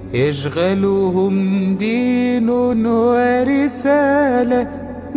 يشغلهم دين ورسالة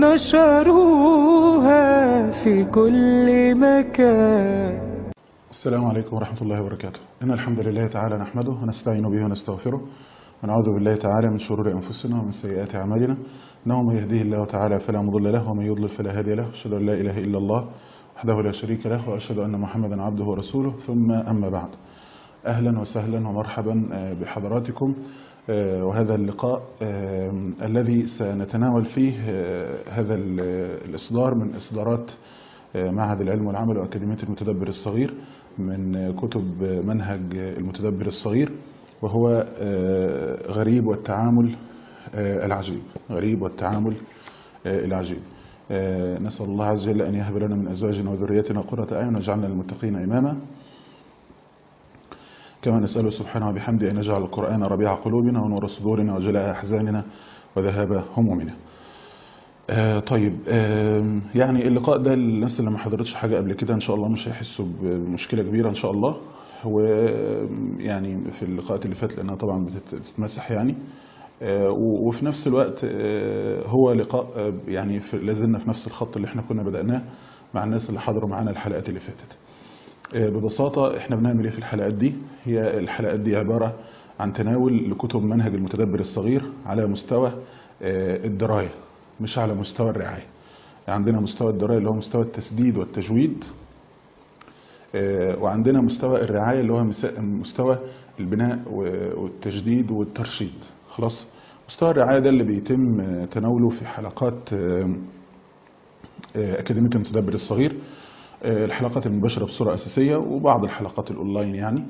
نشروها في كل مكان السلام عليكم ورحمة الله وبركاته إن الحمد لله تعالى نحمده ونستعين به ونستغفره ونعوذ بالله تعالى من شرور أنفسنا ومن سيئات أعمالنا إنه من يهديه الله تعالى فلا مضل له ومن يضلل فلا هادي له أشهد أن لا إله إلا الله وحده لا شريك له وأشهد أن محمدا عبده ورسوله ثم أما بعد أهلا وسهلا ومرحبا بحضراتكم وهذا اللقاء الذي سنتناول فيه هذا الإصدار من إصدارات معهد العلم والعمل وأكاديمية المتدبر الصغير من كتب منهج المتدبر الصغير وهو غريب والتعامل العجيب غريب والتعامل العجيب نسأل الله عز وجل أن يهب لنا من أزواجنا وذريتنا قرة أعين ويجعلنا للمتقين إماما كما نسأله سبحانه وبحمده أن يجعل القرآن ربيع قلوبنا ونور صدورنا وجلاء أحزاننا وذهاب همومنا آه طيب آه يعني اللقاء ده الناس اللي ما حضرتش حاجة قبل كده إن شاء الله مش هيحسوا بمشكلة كبيرة إن شاء الله ويعني في اللقاءات اللي فاتت لأنها طبعا بتتمسح يعني آه وفي نفس الوقت هو لقاء يعني لازلنا في نفس الخط اللي احنا كنا بدأناه مع الناس اللي حضروا معانا الحلقات اللي فاتت ببساطة احنا بنعمل ايه في الحلقات دي هي الحلقات دي عبارة عن تناول لكتب منهج المتدبر الصغير على مستوى الدراية مش على مستوى الرعاية عندنا مستوى الدراية اللي هو مستوى التسديد والتجويد وعندنا مستوى الرعاية اللي هو مستوى البناء والتجديد والترشيد خلاص مستوى الرعاية ده اللي بيتم تناوله في حلقات أكاديمية المتدبر الصغير الحلقات المباشرة بصورة أساسية وبعض الحلقات الأونلاين يعني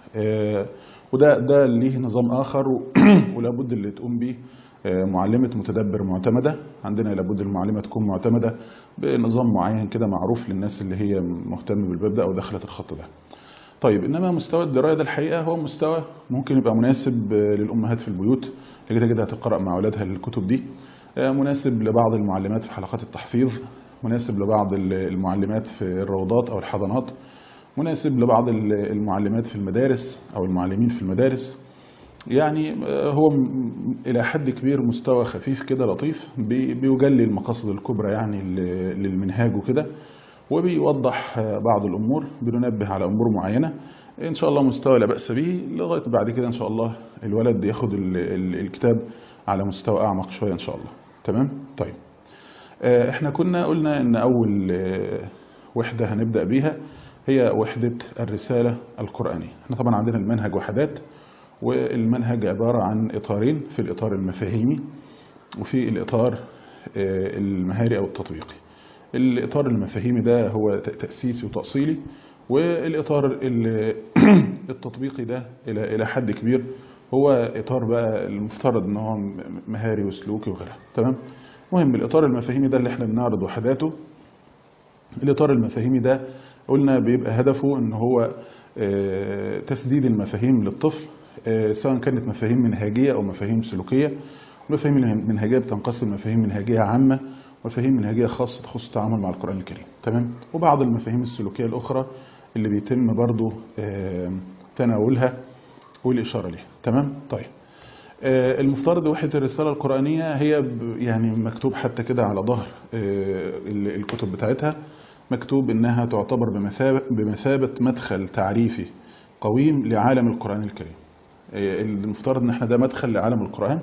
وده ده ليه نظام آخر ولابد اللي تقوم به معلمة متدبر معتمدة عندنا لابد المعلمة تكون معتمدة بنظام معين كده معروف للناس اللي هي مهتمة بالباب ده أو دخلت الخط ده طيب إنما مستوى الدراية ده الحقيقة هو مستوى ممكن يبقى مناسب للأمهات في البيوت اللي كده كده هتقرأ مع أولادها الكتب دي مناسب لبعض المعلمات في حلقات التحفيظ مناسب لبعض المعلمات في الروضات أو الحضانات مناسب لبعض المعلمات في المدارس أو المعلمين في المدارس يعني هو إلى حد كبير مستوى خفيف كده لطيف بيجلي المقاصد الكبرى يعني للمنهاج وكده وبيوضح بعض الأمور بننبه على أمور معينة إن شاء الله مستوى لا بأس به لغاية بعد كده إن شاء الله الولد ياخد الكتاب على مستوى أعمق شوية إن شاء الله تمام طيب احنا كنا قلنا ان اول وحدة هنبدأ بيها هي وحدة الرسالة القرآنية احنا طبعا عندنا المنهج وحدات والمنهج عبارة عن اطارين في الاطار المفاهيمي وفي الاطار المهاري او التطبيقي الاطار المفاهيمي ده هو تأسيسي وتأصيلي والاطار التطبيقي ده الى الى حد كبير هو اطار بقى المفترض ان هو مهاري وسلوكي وغيرها تمام مهم الإطار المفاهيمي ده اللي احنا بنعرض وحداته الإطار المفاهيمي ده قلنا بيبقى هدفه ان هو تسديد المفاهيم للطفل سواء كانت مفاهيم منهجية أو مفاهيم سلوكية المفاهيم المنهجية بتنقسم مفاهيم منهجية عامة ومفاهيم منهجية خاصة تخص التعامل مع القرآن الكريم تمام وبعض المفاهيم السلوكية الأخرى اللي بيتم برضو تناولها والإشارة ليها تمام طيب المفترض وحدة الرسالة القرآنية هي يعني مكتوب حتى كده على ظهر الكتب بتاعتها مكتوب انها تعتبر بمثابة, بمثابة مدخل تعريفي قويم لعالم القرآن الكريم المفترض ان احنا ده مدخل لعالم القرآن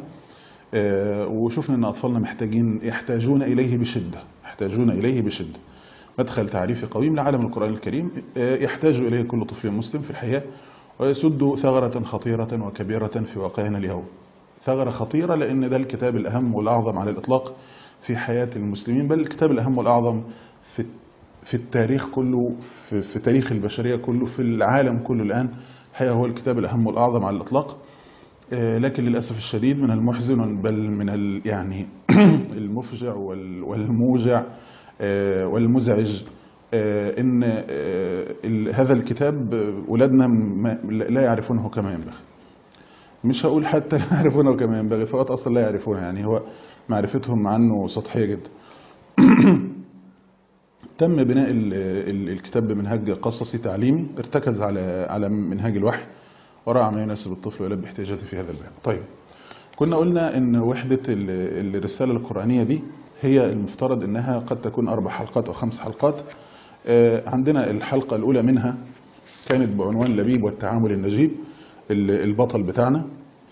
وشفنا ان اطفالنا محتاجين يحتاجون اليه بشدة يحتاجون اليه بشدة مدخل تعريفي قويم لعالم القرآن الكريم يحتاج اليه كل طفل مسلم في الحياة ويسد ثغرة خطيرة وكبيرة في واقعنا اليوم ثغرة خطيرة لأن ده الكتاب الأهم والأعظم على الإطلاق في حياة المسلمين بل الكتاب الأهم والأعظم في في التاريخ كله في, في تاريخ البشرية كله في العالم كله الآن الحقيقة هو الكتاب الأهم والأعظم على الإطلاق لكن للأسف الشديد من المحزن بل من يعني المفجع والموجع والمزعج ان هذا الكتاب ولادنا لا يعرفونه كما ينبغي مش هقول حتى يعرفونه كما ينبغي فقط اصلا لا يعرفونه يعني هو معرفتهم عنه سطحيه جدا تم بناء الكتاب بمنهج قصصي تعليمي ارتكز على على منهاج الوحي وراعى ما يناسب الطفل ويلبي احتياجاته في هذا الباب طيب كنا قلنا ان وحدة ال- الرسالة القرآنية دي هي المفترض انها قد تكون اربع حلقات او خمس حلقات آه، عندنا الحلقة الاولى منها كانت بعنوان لبيب والتعامل النجيب ال- البطل بتاعنا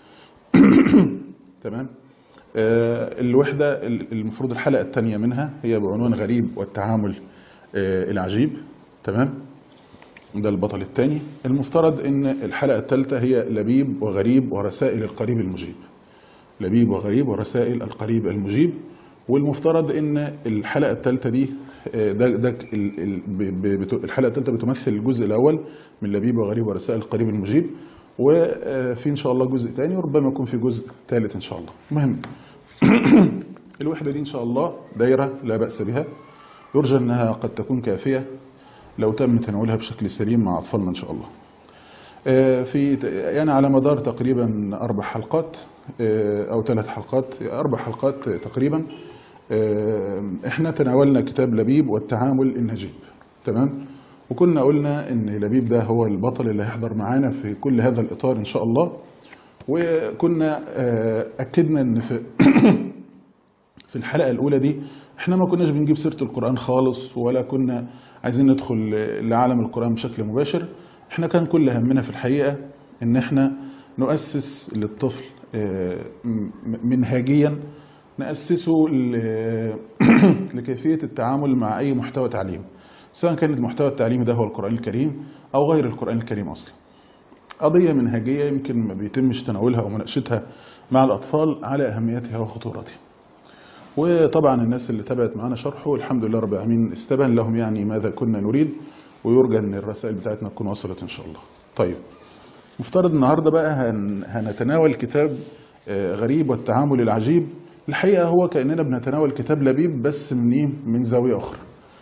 تمام آه، الوحدة ال- المفروض الحلقة الثانية منها هي بعنوان غريب والتعامل آه، العجيب تمام ده البطل الثاني المفترض ان الحلقة الثالثة هي لبيب وغريب ورسائل القريب المجيب لبيب وغريب ورسائل القريب المجيب والمفترض ان الحلقة الثالثة دي آه، ده, ده ال- ال- ب- ب- بت- الحلقة الثالثة بتمثل الجزء الأول من لبيب وغريب ورسائل القريب المجيب وفي إن شاء الله جزء ثاني وربما يكون في جزء ثالث إن شاء الله المهم الوحدة دي إن شاء الله دايرة لا بأس بها يرجى أنها قد تكون كافية لو تم تناولها بشكل سليم مع أطفالنا إن شاء الله آه، في يعني على مدار تقريبا أربع حلقات آه، أو ثلاث حلقات أربع حلقات تقريبا آه، احنا تناولنا كتاب لبيب والتعامل النجيب تمام وكنا قلنا ان لبيب ده هو البطل اللي هيحضر معانا في كل هذا الإطار إن شاء الله وكنا آه، أكدنا ان في في الحلقة الأولى دي احنا ما كناش بنجيب سيرة القرآن خالص ولا كنا عايزين ندخل لعالم القرآن بشكل مباشر احنا كان كل همنا في الحقيقة ان احنا نؤسس للطفل آه، م- منهاجيا نأسسه ل- لكيفية التعامل مع أي محتوى تعليمي سواء كان المحتوى التعليمي ده هو القرآن الكريم أو غير القرآن الكريم أصلا قضية منهجية يمكن ما بيتمش تناولها أو مناقشتها مع الأطفال على أهميتها وخطورتها وطبعا الناس اللي تابعت معنا شرحه الحمد لله رب العالمين استبان لهم يعني ماذا كنا نريد ويرجى ان الرسائل بتاعتنا تكون وصلت ان شاء الله طيب مفترض النهاردة بقى هن هنتناول كتاب آه، غريب والتعامل العجيب الحقيقة هو كأننا بنتناول كتاب لبيب بس من إيه؟ من زاوية أخرى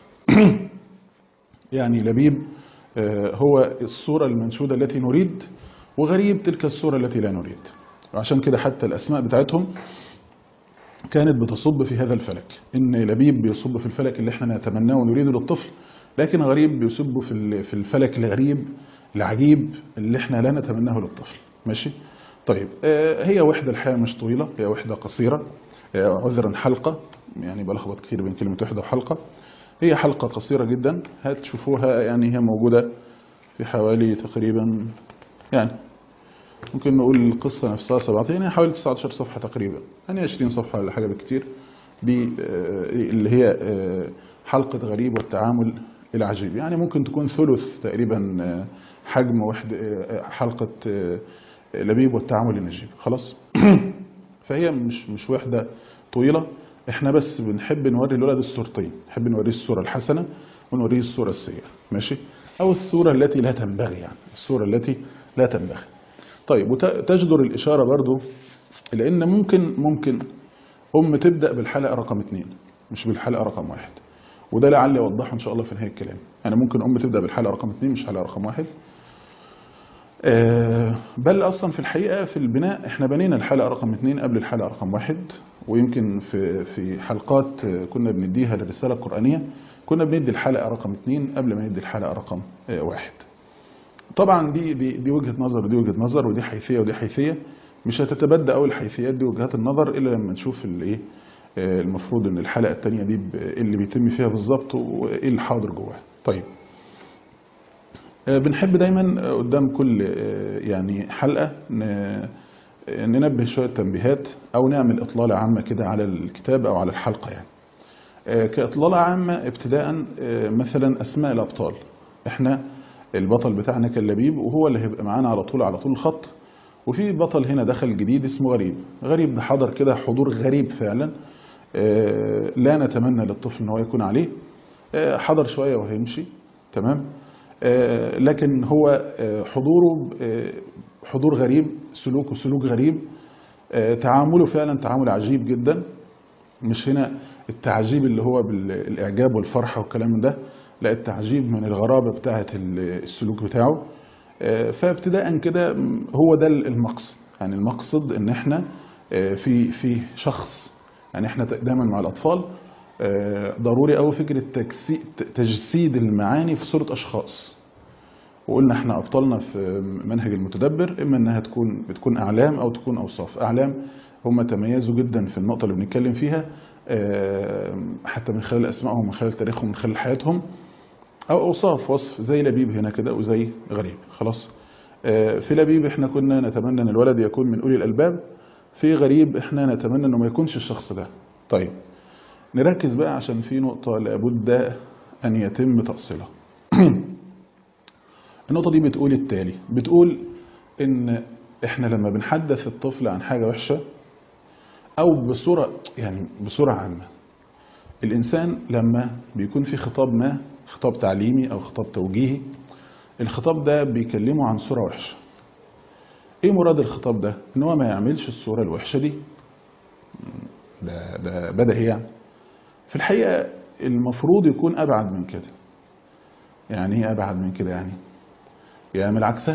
يعني لبيب آه، هو الصورة المنشودة التي نريد وغريب تلك الصورة التي لا نريد وعشان كده حتى الأسماء بتاعتهم كانت بتصب في هذا الفلك ان لبيب بيصب في الفلك اللي احنا نتمناه ونريده للطفل لكن غريب بيصب في ال- في الفلك الغريب العجيب اللي احنا لا نتمناه للطفل ماشي طيب آه، هي وحدة الحقيقة مش طويلة هي وحدة قصيرة آه، عذرا حلقة يعني بلخبط كتير بين كلمة وحدة وحلقة هي حلقة قصيرة جدا هتشوفوها يعني هي موجودة في حوالي تقريبا يعني ممكن نقول القصة نفسها 17 يعني حوالي 19 صفحة تقريبا يعني 20 صفحة ولا حاجة بكتير دي آه، اللي هي آه، حلقة غريب والتعامل العجيب يعني ممكن تكون ثلث تقريبا آه، حجم وحد آه، حلقة آه، لبيب والتعامل النجيب خلاص فهي مش مش وحدة طويلة احنا بس بنحب نوري الولد الصورتين نحب نوريه الصورة الحسنة ونوريه الصورة السيئة ماشي او الصورة التي لا تنبغي يعني الصورة التي لا تنبغي طيب وتجدر الإشارة برضو لأن ممكن ممكن أم تبدأ بالحلقة رقم اثنين مش بالحلقة رقم واحد وده لعلي أوضحه إن شاء الله في نهاية الكلام يعني ممكن أم تبدأ بالحلقة رقم اثنين مش حلقة رقم واحد آه، بل أصلا في الحقيقة في البناء احنا بنينا الحلقة رقم اثنين قبل الحلقة رقم واحد ويمكن في في حلقات آه، كنا بنديها للرسالة القرآنية كنا بندي الحلقة رقم اثنين قبل ما ندي الحلقة رقم آه، واحد طبعا دي دي دي وجهة نظر ودي وجهة نظر ودي حيثية ودي حيثية مش هتتبدى أول الحيثيات دي وجهات النظر إلا لما نشوف الايه آه، المفروض ان الحلقة التانية دي ب- إيه اللي بيتم فيها بالظبط وايه اللي حاضر جواها طيب آه، بنحب دايما آه، قدام كل آه، يعني حلقة ن- آه، ننبه شوية تنبيهات أو نعمل إطلالة عامة كده على الكتاب أو على الحلقة يعني آه، كإطلالة عامة ابتداء آه، مثلا أسماء الأبطال احنا البطل بتاعنا كان لبيب وهو اللي هيبقى معانا على طول على طول الخط وفي بطل هنا دخل جديد اسمه غريب غريب ده حضر كده حضور غريب فعلا آه، لا نتمنى للطفل ان هو يكون عليه آه، حضر شوية وهيمشي تمام آه، لكن هو آه، حضوره آه، حضور غريب سلوكه سلوك غريب آه، تعامله فعلا تعامل عجيب جدا مش هنا التعجيب اللي هو بالإعجاب والفرحة والكلام ده لا التعجيب من الغرابة بتاعة السلوك بتاعه آه، فابتداء كده م، هو ده المقصد يعني المقصد ان احنا آه، في في شخص يعني احنا دايما مع الاطفال آه، ضروري قوي فكره تجسي- تجسيد المعاني في صوره اشخاص وقلنا احنا ابطلنا في منهج المتدبر اما انها تكون بتكون اعلام او تكون اوصاف اعلام هم تميزوا جدا في النقطه اللي بنتكلم فيها حتى من خلال اسمائهم من خلال تاريخهم من خلال حياتهم او اوصاف وصف زي لبيب هنا كده وزي غريب خلاص في لبيب احنا كنا نتمنى ان الولد يكون من اولي الالباب في غريب احنا نتمنى انه ما يكونش الشخص ده طيب نركز بقى عشان في نقطة لابد ان يتم تأصيلها النقطة دي بتقول التالي بتقول ان احنا لما بنحدث الطفل عن حاجة وحشة او بصورة يعني بصورة عامة الانسان لما بيكون في خطاب ما خطاب تعليمي او خطاب توجيهي الخطاب ده بيكلمه عن صورة وحشة ايه مراد الخطاب ده ان هو ما يعملش الصورة الوحشة دي ده, ده بدهي يعني في الحقيقة المفروض يكون ابعد من كده يعني ايه ابعد من كده يعني يعمل عكسها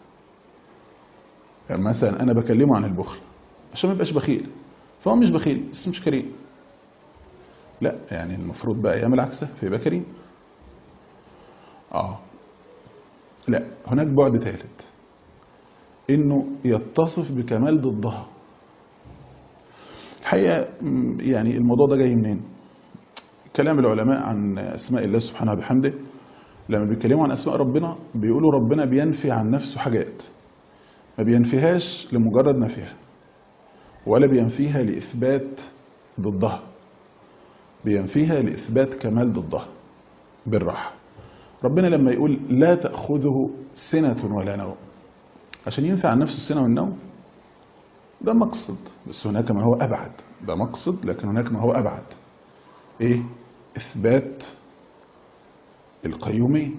يعني مثلا انا بكلمه عن البخل عشان ما يبقاش بخيل فهو مش بخيل بس مش كريم لا يعني المفروض بقى يعمل عكسها فيبقى كريم اه لا هناك بعد ثالث انه يتصف بكمال ضدها الحقيقه يعني الموضوع ده جاي منين كلام العلماء عن اسماء الله سبحانه وبحمده لما بيتكلموا عن اسماء ربنا بيقولوا ربنا بينفي عن نفسه حاجات ما بينفيهاش لمجرد نفيها ولا بينفيها لاثبات ضدها بينفيها لاثبات كمال ضدها بالراحه ربنا لما يقول لا تاخذه سنه ولا نوم عشان ينفع عن نفسه السنه والنوم ده مقصد بس هناك ما هو ابعد ده مقصد لكن هناك ما هو ابعد ايه اثبات القيومية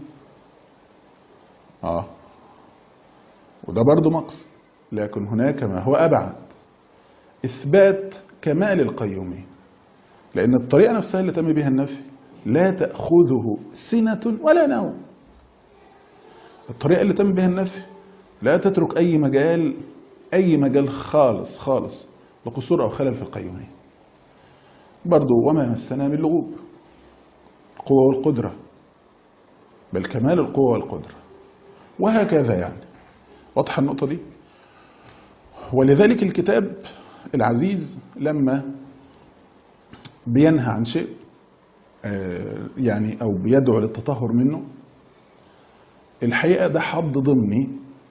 اه وده برضو مقصد لكن هناك ما هو أبعد إثبات كمال القيومية لأن الطريقة نفسها اللي تم بها النفي لا تأخذه سنة ولا نوم الطريقة اللي تم بها النفي لا تترك أي مجال أي مجال خالص خالص لقصور أو خلل في القيومية برضو وما مسنا من لغوب القوة والقدرة بل كمال القوة والقدرة وهكذا يعني واضحة النقطة دي ولذلك الكتاب العزيز لما بينهى عن شيء يعني أو بيدعو للتطهر منه الحقيقة ده حد ضمني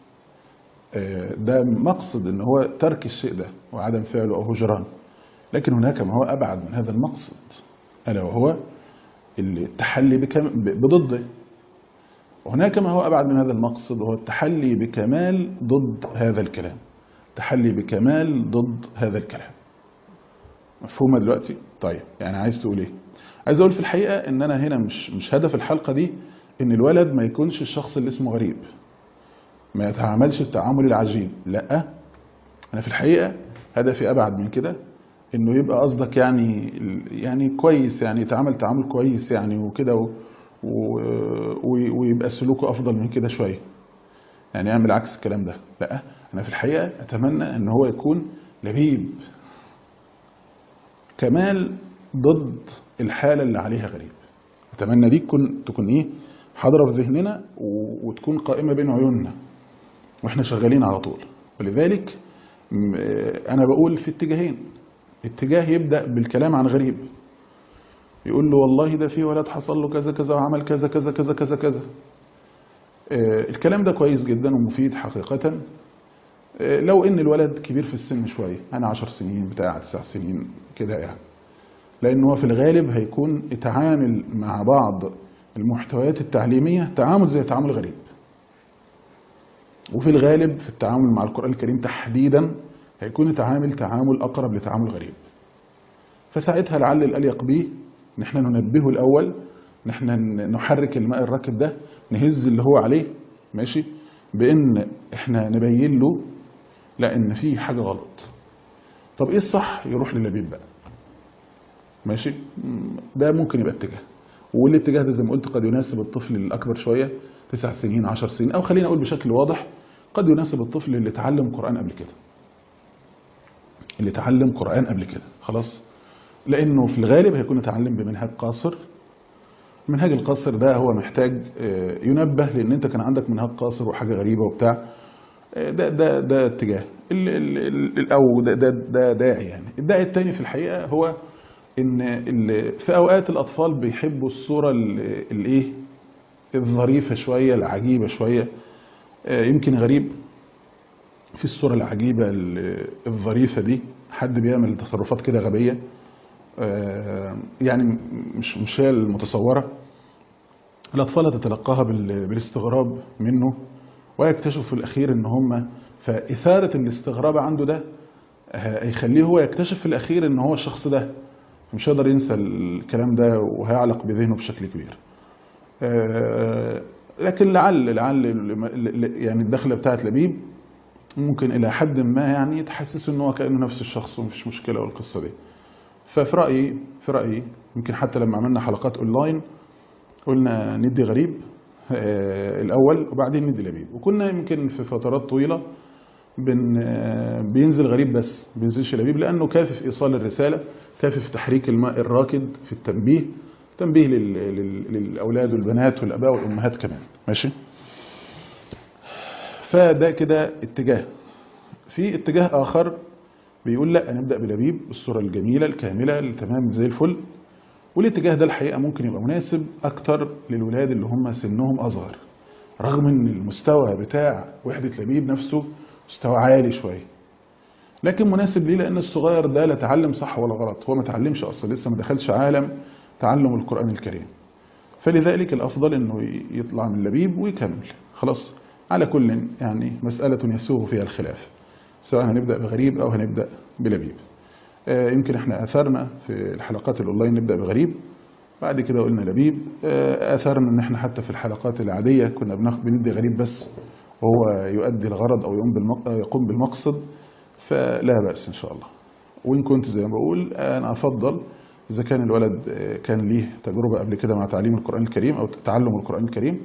ده مقصد ان هو ترك الشيء ده وعدم فعله او هجرانه لكن هناك ما هو ابعد من هذا المقصد الا وهو التحلي بضده وهناك ما هو أبعد من هذا المقصد وهو التحلي بكمال ضد هذا الكلام التحلي بكمال ضد هذا الكلام مفهومة دلوقتي طيب يعني عايز تقول ايه عايز اقول في الحقيقة ان انا هنا مش مش هدف الحلقة دي ان الولد ما يكونش الشخص اللي اسمه غريب ما يتعاملش التعامل العجيب لا انا في الحقيقة هدفي ابعد من كده انه يبقى قصدك يعني يعني كويس يعني يتعامل تعامل كويس يعني وكده و ويبقى سلوكه افضل من كده شويه يعني يعمل عكس الكلام ده لا انا في الحقيقه اتمنى ان هو يكون لبيب كمال ضد الحاله اللي عليها غريب اتمنى دي تكون تكون ايه حاضره في ذهننا وتكون قائمه بين عيوننا واحنا شغالين على طول ولذلك انا بقول في اتجاهين اتجاه يبدا بالكلام عن غريب يقول له والله ده في ولد حصل له كذا كذا وعمل كذا كذا كذا كذا كذا الكلام ده كويس جدا ومفيد حقيقة لو ان الولد كبير في السن شوية انا عشر سنين بتاع تسع سنين كده يعني لان هو في الغالب هيكون يتعامل مع بعض المحتويات التعليمية تعامل زي تعامل غريب وفي الغالب في التعامل مع القرآن الكريم تحديدا هيكون يتعامل تعامل أقرب لتعامل غريب فساعتها لعل الأليق به نحن ننبهه الأول نحن نحرك الماء الراكد ده نهز اللي هو عليه ماشي بأن احنا نبين له لا ان في حاجة غلط طب ايه الصح يروح للبيب بقى ماشي ده ممكن يبقى اتجاه والاتجاه ده زي ما قلت قد يناسب الطفل الأكبر شوية تسع سنين عشر سنين أو خلينا أقول بشكل واضح قد يناسب الطفل اللي تعلم قرآن قبل كده اللي تعلم قرآن قبل كده خلاص لأنه في الغالب هيكون يتعلم بمنهج قاصر منهاج القصر ده هو محتاج آه، ينبه لان انت كان عندك منهاج قاصر وحاجه غريبه وبتاع آه، ده ده ده اتجاه ال- ال- ال- او ده ده ده داعي يعني الداعي الثاني في الحقيقه هو ان ال- في اوقات الاطفال بيحبوا الصوره ال- الايه الظريفه شويه العجيبه شويه آه، يمكن غريب في الصوره العجيبه ال- الظريفه دي حد بيعمل تصرفات كده غبيه آه، يعني مش مش هي المتصوره الأطفال تتلقاها بال- بالاستغراب منه ويكتشف في الأخير إن هم فإثارة الاستغراب عنده ده ه- هيخليه هو يكتشف في الأخير إن هو الشخص ده مش هيقدر ينسى الكلام ده وهيعلق بذهنه بشكل كبير آه، لكن لعل لعل ال- ال- يعني الدخلة بتاعت لبيب ممكن إلى حد ما يعني تحسسه إن هو كأنه نفس الشخص ومفيش مشكلة والقصة دي ففي رأيي في رأيي يمكن حتى لما عملنا حلقات أونلاين قلنا ندي غريب آه، الأول وبعدين ندي لبيب وكنا يمكن في فترات طويلة بن آه، بينزل غريب بس ما بينزلش لبيب لأنه كافي في إيصال الرسالة كافي في تحريك الماء الراكد في التنبيه تنبيه لل- لل- للأولاد والبنات والآباء والأمهات كمان ماشي فده كده اتجاه في اتجاه آخر بيقول لا نبدأ بلبيب الصورة الجميلة الكاملة التمام زي الفل والاتجاه ده الحقيقة ممكن يبقى مناسب أكتر للولاد اللي هم سنهم أصغر رغم ان المستوى بتاع وحدة لبيب نفسه مستوى عالي شوية لكن مناسب ليه لأن الصغير ده لا تعلم صح ولا غلط هو ما تعلمش أصلا لسه ما دخلش عالم تعلم القرآن الكريم فلذلك الأفضل أنه يطلع من لبيب ويكمل خلاص على كل يعني مسألة يسوغ فيها الخلاف سواء هنبدأ بغريب أو هنبدأ بلبيب آه، يمكن احنا أثرنا في الحلقات الأونلاين نبدأ بغريب بعد كده قلنا لبيب آه، أثرنا ان احنا حتى في الحلقات العادية كنا بناخد بندي غريب بس وهو يؤدي الغرض أو يقوم بالمق- آه، يقوم بالمقصد فلا بأس إن شاء الله وإن كنت زي ما بقول أنا أفضل إذا كان الولد آه، كان ليه تجربة قبل كده مع تعليم القرآن الكريم أو تعلم القرآن الكريم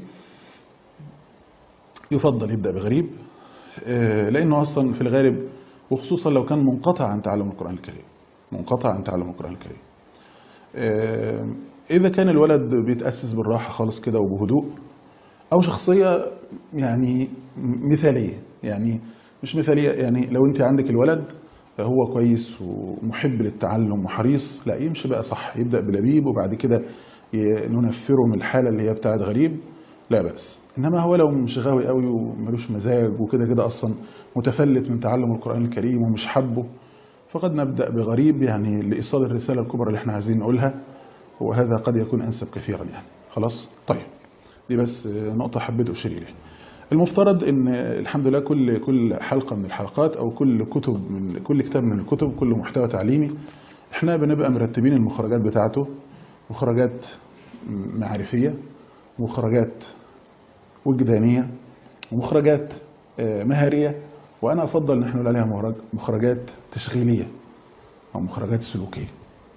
يفضل يبدأ بغريب آه، لأنه أصلا في الغالب وخصوصا لو كان منقطع عن تعلم القرآن الكريم منقطع عن تعلم القرآن الكريم آه، إذا كان الولد بيتأسس بالراحة خالص كده وبهدوء أو شخصية يعني مثالية يعني مش مثالية يعني لو أنت عندك الولد هو كويس ومحب للتعلم وحريص لا يمشي بقى صح يبدأ بلبيب وبعد كده ي- ننفره من الحالة اللي هي بتاعت غريب لا بأس إنما هو لو مش غاوي قوي وملوش مزاج وكده كده أصلا متفلت من تعلم القرآن الكريم ومش حبه فقد نبدأ بغريب يعني لإيصال الرسالة الكبرى اللي احنا عايزين نقولها وهذا قد يكون أنسب كثيرا يعني خلاص طيب دي بس نقطة حبيت أشير إليها المفترض ان الحمد لله كل كل حلقة من الحلقات او كل كتب من كل كتاب من الكتب كل محتوى تعليمي احنا بنبقى مرتبين المخرجات بتاعته مخرجات معرفية مخرجات وجدانية ومخرجات آه، مهارية وانا افضل ان احنا نقول عليها مخرج- مخرجات تشغيلية او مخرجات سلوكية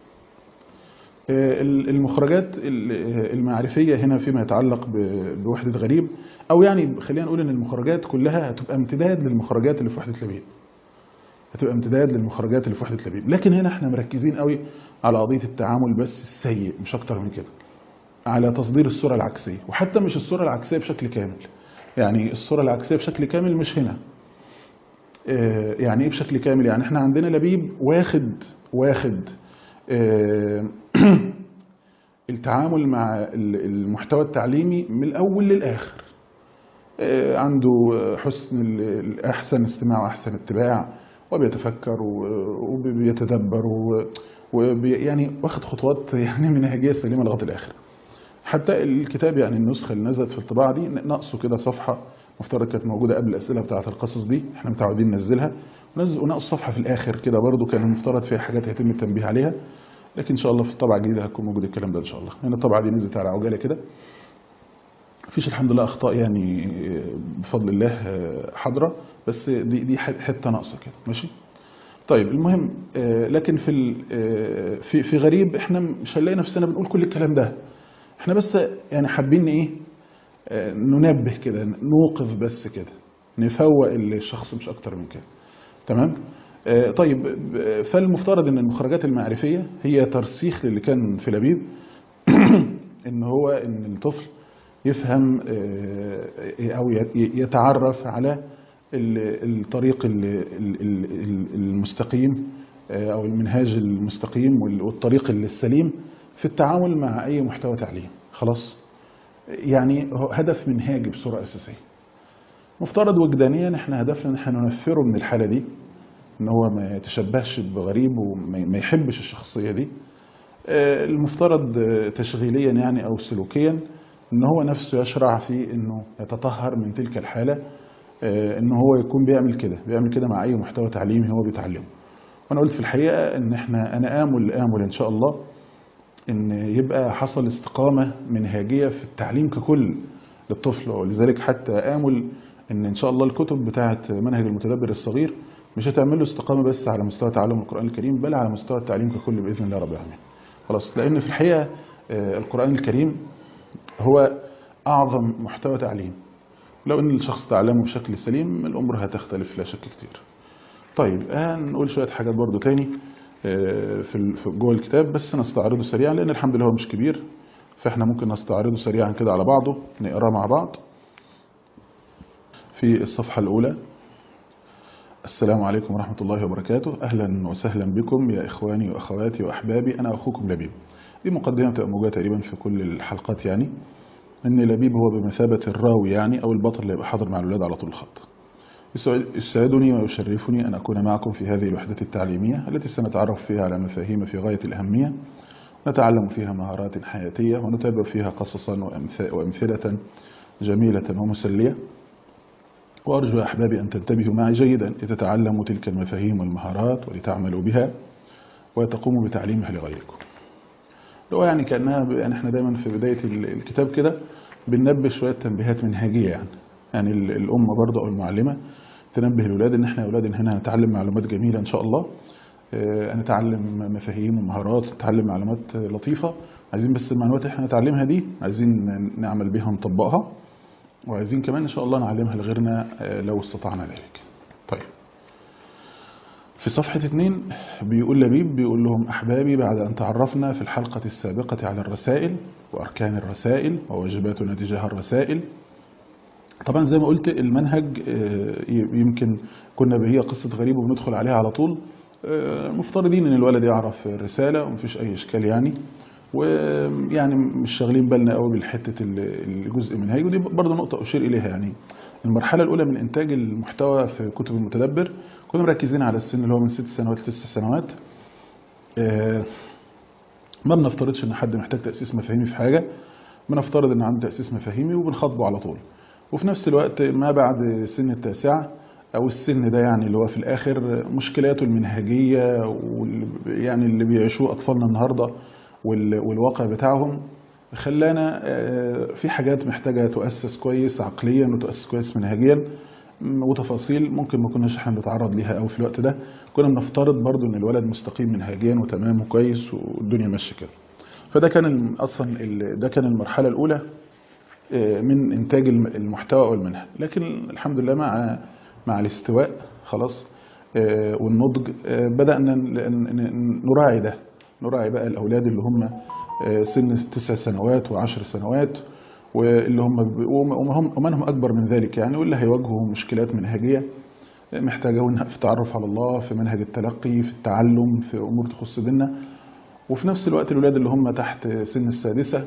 آه، المخرجات ال- المعرفية هنا فيما يتعلق ب- بوحدة غريب أو يعني خلينا نقول إن المخرجات كلها هتبقى امتداد للمخرجات اللي في وحدة لبيب هتبقى امتداد للمخرجات اللي في وحدة لبيب لكن هنا احنا مركزين قوي على قضية التعامل بس السيء مش أكتر من كده على تصدير الصورة العكسية وحتى مش الصورة العكسية بشكل كامل يعني الصورة العكسية بشكل كامل مش هنا آه، يعني ايه بشكل كامل يعني احنا عندنا لبيب واخد واخد آه، التعامل مع ال- المحتوى التعليمي من الأول للآخر آه، عنده حسن ال- الأحسن استماع وأحسن اتباع وبيتفكر و- وبيتدبر و- وبي يعني واخد خطوات يعني منهجية سليمة لغاية الآخر حتى الكتاب يعني النسخة اللي نزلت في الطباعة دي ناقصه كده صفحة مفترض كانت موجودة قبل الأسئلة بتاعة القصص دي احنا متعودين ننزلها ونزل وناقص صفحة في الآخر كده برضو كان المفترض فيها حاجات يتم التنبيه عليها لكن إن شاء الله في الطبعة الجديدة هتكون موجود الكلام ده إن شاء الله لأن الطبعة دي نزلت على عجالة كده مفيش الحمد لله أخطاء يعني بفضل الله حاضرة بس دي دي حتة ناقصة كده ماشي طيب المهم آه، لكن في ال- آه، في في غريب احنا مش هنلاقي نفسنا بنقول كل الكلام ده احنا بس يعني حابين ايه آه، ننبه كده نوقظ بس كده نفوق الشخص مش اكتر من كده تمام آه، طيب ب- فالمفترض ان المخرجات المعرفيه هي ترسيخ للي كان في لبيب ان هو ان الطفل يفهم آه، او ي- يتعرف على ال- الطريق ال- ال- ال- المستقيم آه، او المنهاج المستقيم وال- والطريق السليم في التعامل مع اي محتوى تعليم خلاص يعني هو هدف منهاجي بصوره اساسيه مفترض وجدانيا احنا هدفنا ان احنا ننفره من الحاله دي ان هو ما يتشبهش بغريب وما ما يحبش الشخصيه دي آه، المفترض آه، تشغيليا يعني او سلوكيا ان هو نفسه يشرع في انه يتطهر من تلك الحاله آه، ان هو يكون بيعمل كده بيعمل كده مع اي محتوى تعليمي هو بيتعلمه وانا قلت في الحقيقه ان احنا انا امل امل ان شاء الله ان يبقى حصل استقامه منهاجيه في التعليم ككل للطفل ولذلك حتى امل ان ان شاء الله الكتب بتاعه منهج المتدبر الصغير مش هتعمل له استقامه بس على مستوى تعلم القران الكريم بل على مستوى التعليم ككل باذن الله رب العالمين خلاص لان في الحقيقه آه، القران الكريم هو اعظم محتوى تعليم لو ان الشخص تعلمه بشكل سليم الامور هتختلف لا شك كتير طيب هنقول شويه حاجات برضو تاني آه، في ال- في جوه الكتاب بس نستعرضه سريعا لان الحمد لله هو مش كبير فاحنا ممكن نستعرضه سريعا كده على بعضه نقراه مع بعض في الصفحه الاولى السلام عليكم ورحمة الله وبركاته أهلا وسهلا بكم يا إخواني وأخواتي وأحبابي أنا أخوكم لبيب دي مقدمة بتبقى موجودة تقريبا في كل الحلقات يعني إن لبيب هو بمثابة الراوي يعني أو البطل اللي يبقى حاضر مع الولاد على طول الخط يسعد- يسعدني ويشرفني أن أكون معكم في هذه الوحدة التعليمية التي سنتعرف فيها على مفاهيم في غاية الأهمية نتعلم فيها مهارات حياتية ونتابع فيها قصصا وأمث- وأمثلة جميلة ومسلية وأرجو يا أحبابي أن تنتبهوا معي جيدا لتتعلموا تلك المفاهيم والمهارات ولتعملوا بها وتقوموا بتعليمها لغيركم لو يعني كأنها ب- يعني احنا دايما في بداية ال- الكتاب كده بننبه شوية تنبيهات منهجية يعني يعني ال- الأم برضه أو المعلمة تنبه الأولاد إن احنا يا أولاد إن هنا هنتعلم معلومات جميلة إن شاء الله آه، هنتعلم مفاهيم ومهارات نتعلم معلومات لطيفة عايزين بس المعلومات اللي احنا نتعلمها دي عايزين نعمل بيها ونطبقها وعايزين كمان ان شاء الله نعلمها لغيرنا آه، لو استطعنا ذلك طيب في صفحة اتنين بيقول لبيب بيقول لهم أحبابي بعد أن تعرفنا في الحلقة السابقة على الرسائل وأركان الرسائل وواجباتنا تجاه الرسائل طبعا زي ما قلت المنهج آه، يمكن كنا هي قصة غريب وبندخل عليها على طول آه، مفترضين ان الولد يعرف الرسالة ومفيش اي اشكال يعني ويعني مش شاغلين بالنا قوي بالحتة ال- الجزء منهجي ودي برضه نقطة اشير اليها يعني المرحلة الاولى من انتاج المحتوى في كتب المتدبر كنا مركزين على السن اللي هو من ست سنوات لتسع سنوات آه، ما بنفترضش ان حد محتاج تأسيس مفاهيمي في حاجة بنفترض ان عنده تأسيس مفاهيمي وبنخاطبه على طول وفي نفس الوقت ما بعد سن التاسعة أو السن ده يعني اللي هو في الآخر مشكلاته المنهجية واللي يعني اللي بيعيشوه أطفالنا النهاردة وال- والواقع بتاعهم خلانا آه، في حاجات محتاجة تؤسس كويس عقليا وتؤسس كويس منهجيا م، وتفاصيل ممكن ما كناش احنا بنتعرض ليها قوي في الوقت ده كنا بنفترض برضو ان الولد مستقيم منهجيا وتمام وكويس والدنيا ماشيه كده فده كان الم- اصلا ال- ده كان المرحله الاولى من انتاج الم- المحتوى والمنهج لكن الحمد لله مع مع الاستواء خلاص آه، والنضج آه، بدأنا ن- ن- نراعي ده نراعي بقى الأولاد اللي هم آه، سن تسع سنوات وعشر سنوات واللي هم ب- وم- وهم ومنهم أكبر من ذلك يعني واللي هيواجهوا مشكلات منهجية محتاجون في التعرف على الله في منهج التلقي في التعلم في أمور تخص ديننا وفي نفس الوقت الأولاد اللي هم تحت سن السادسة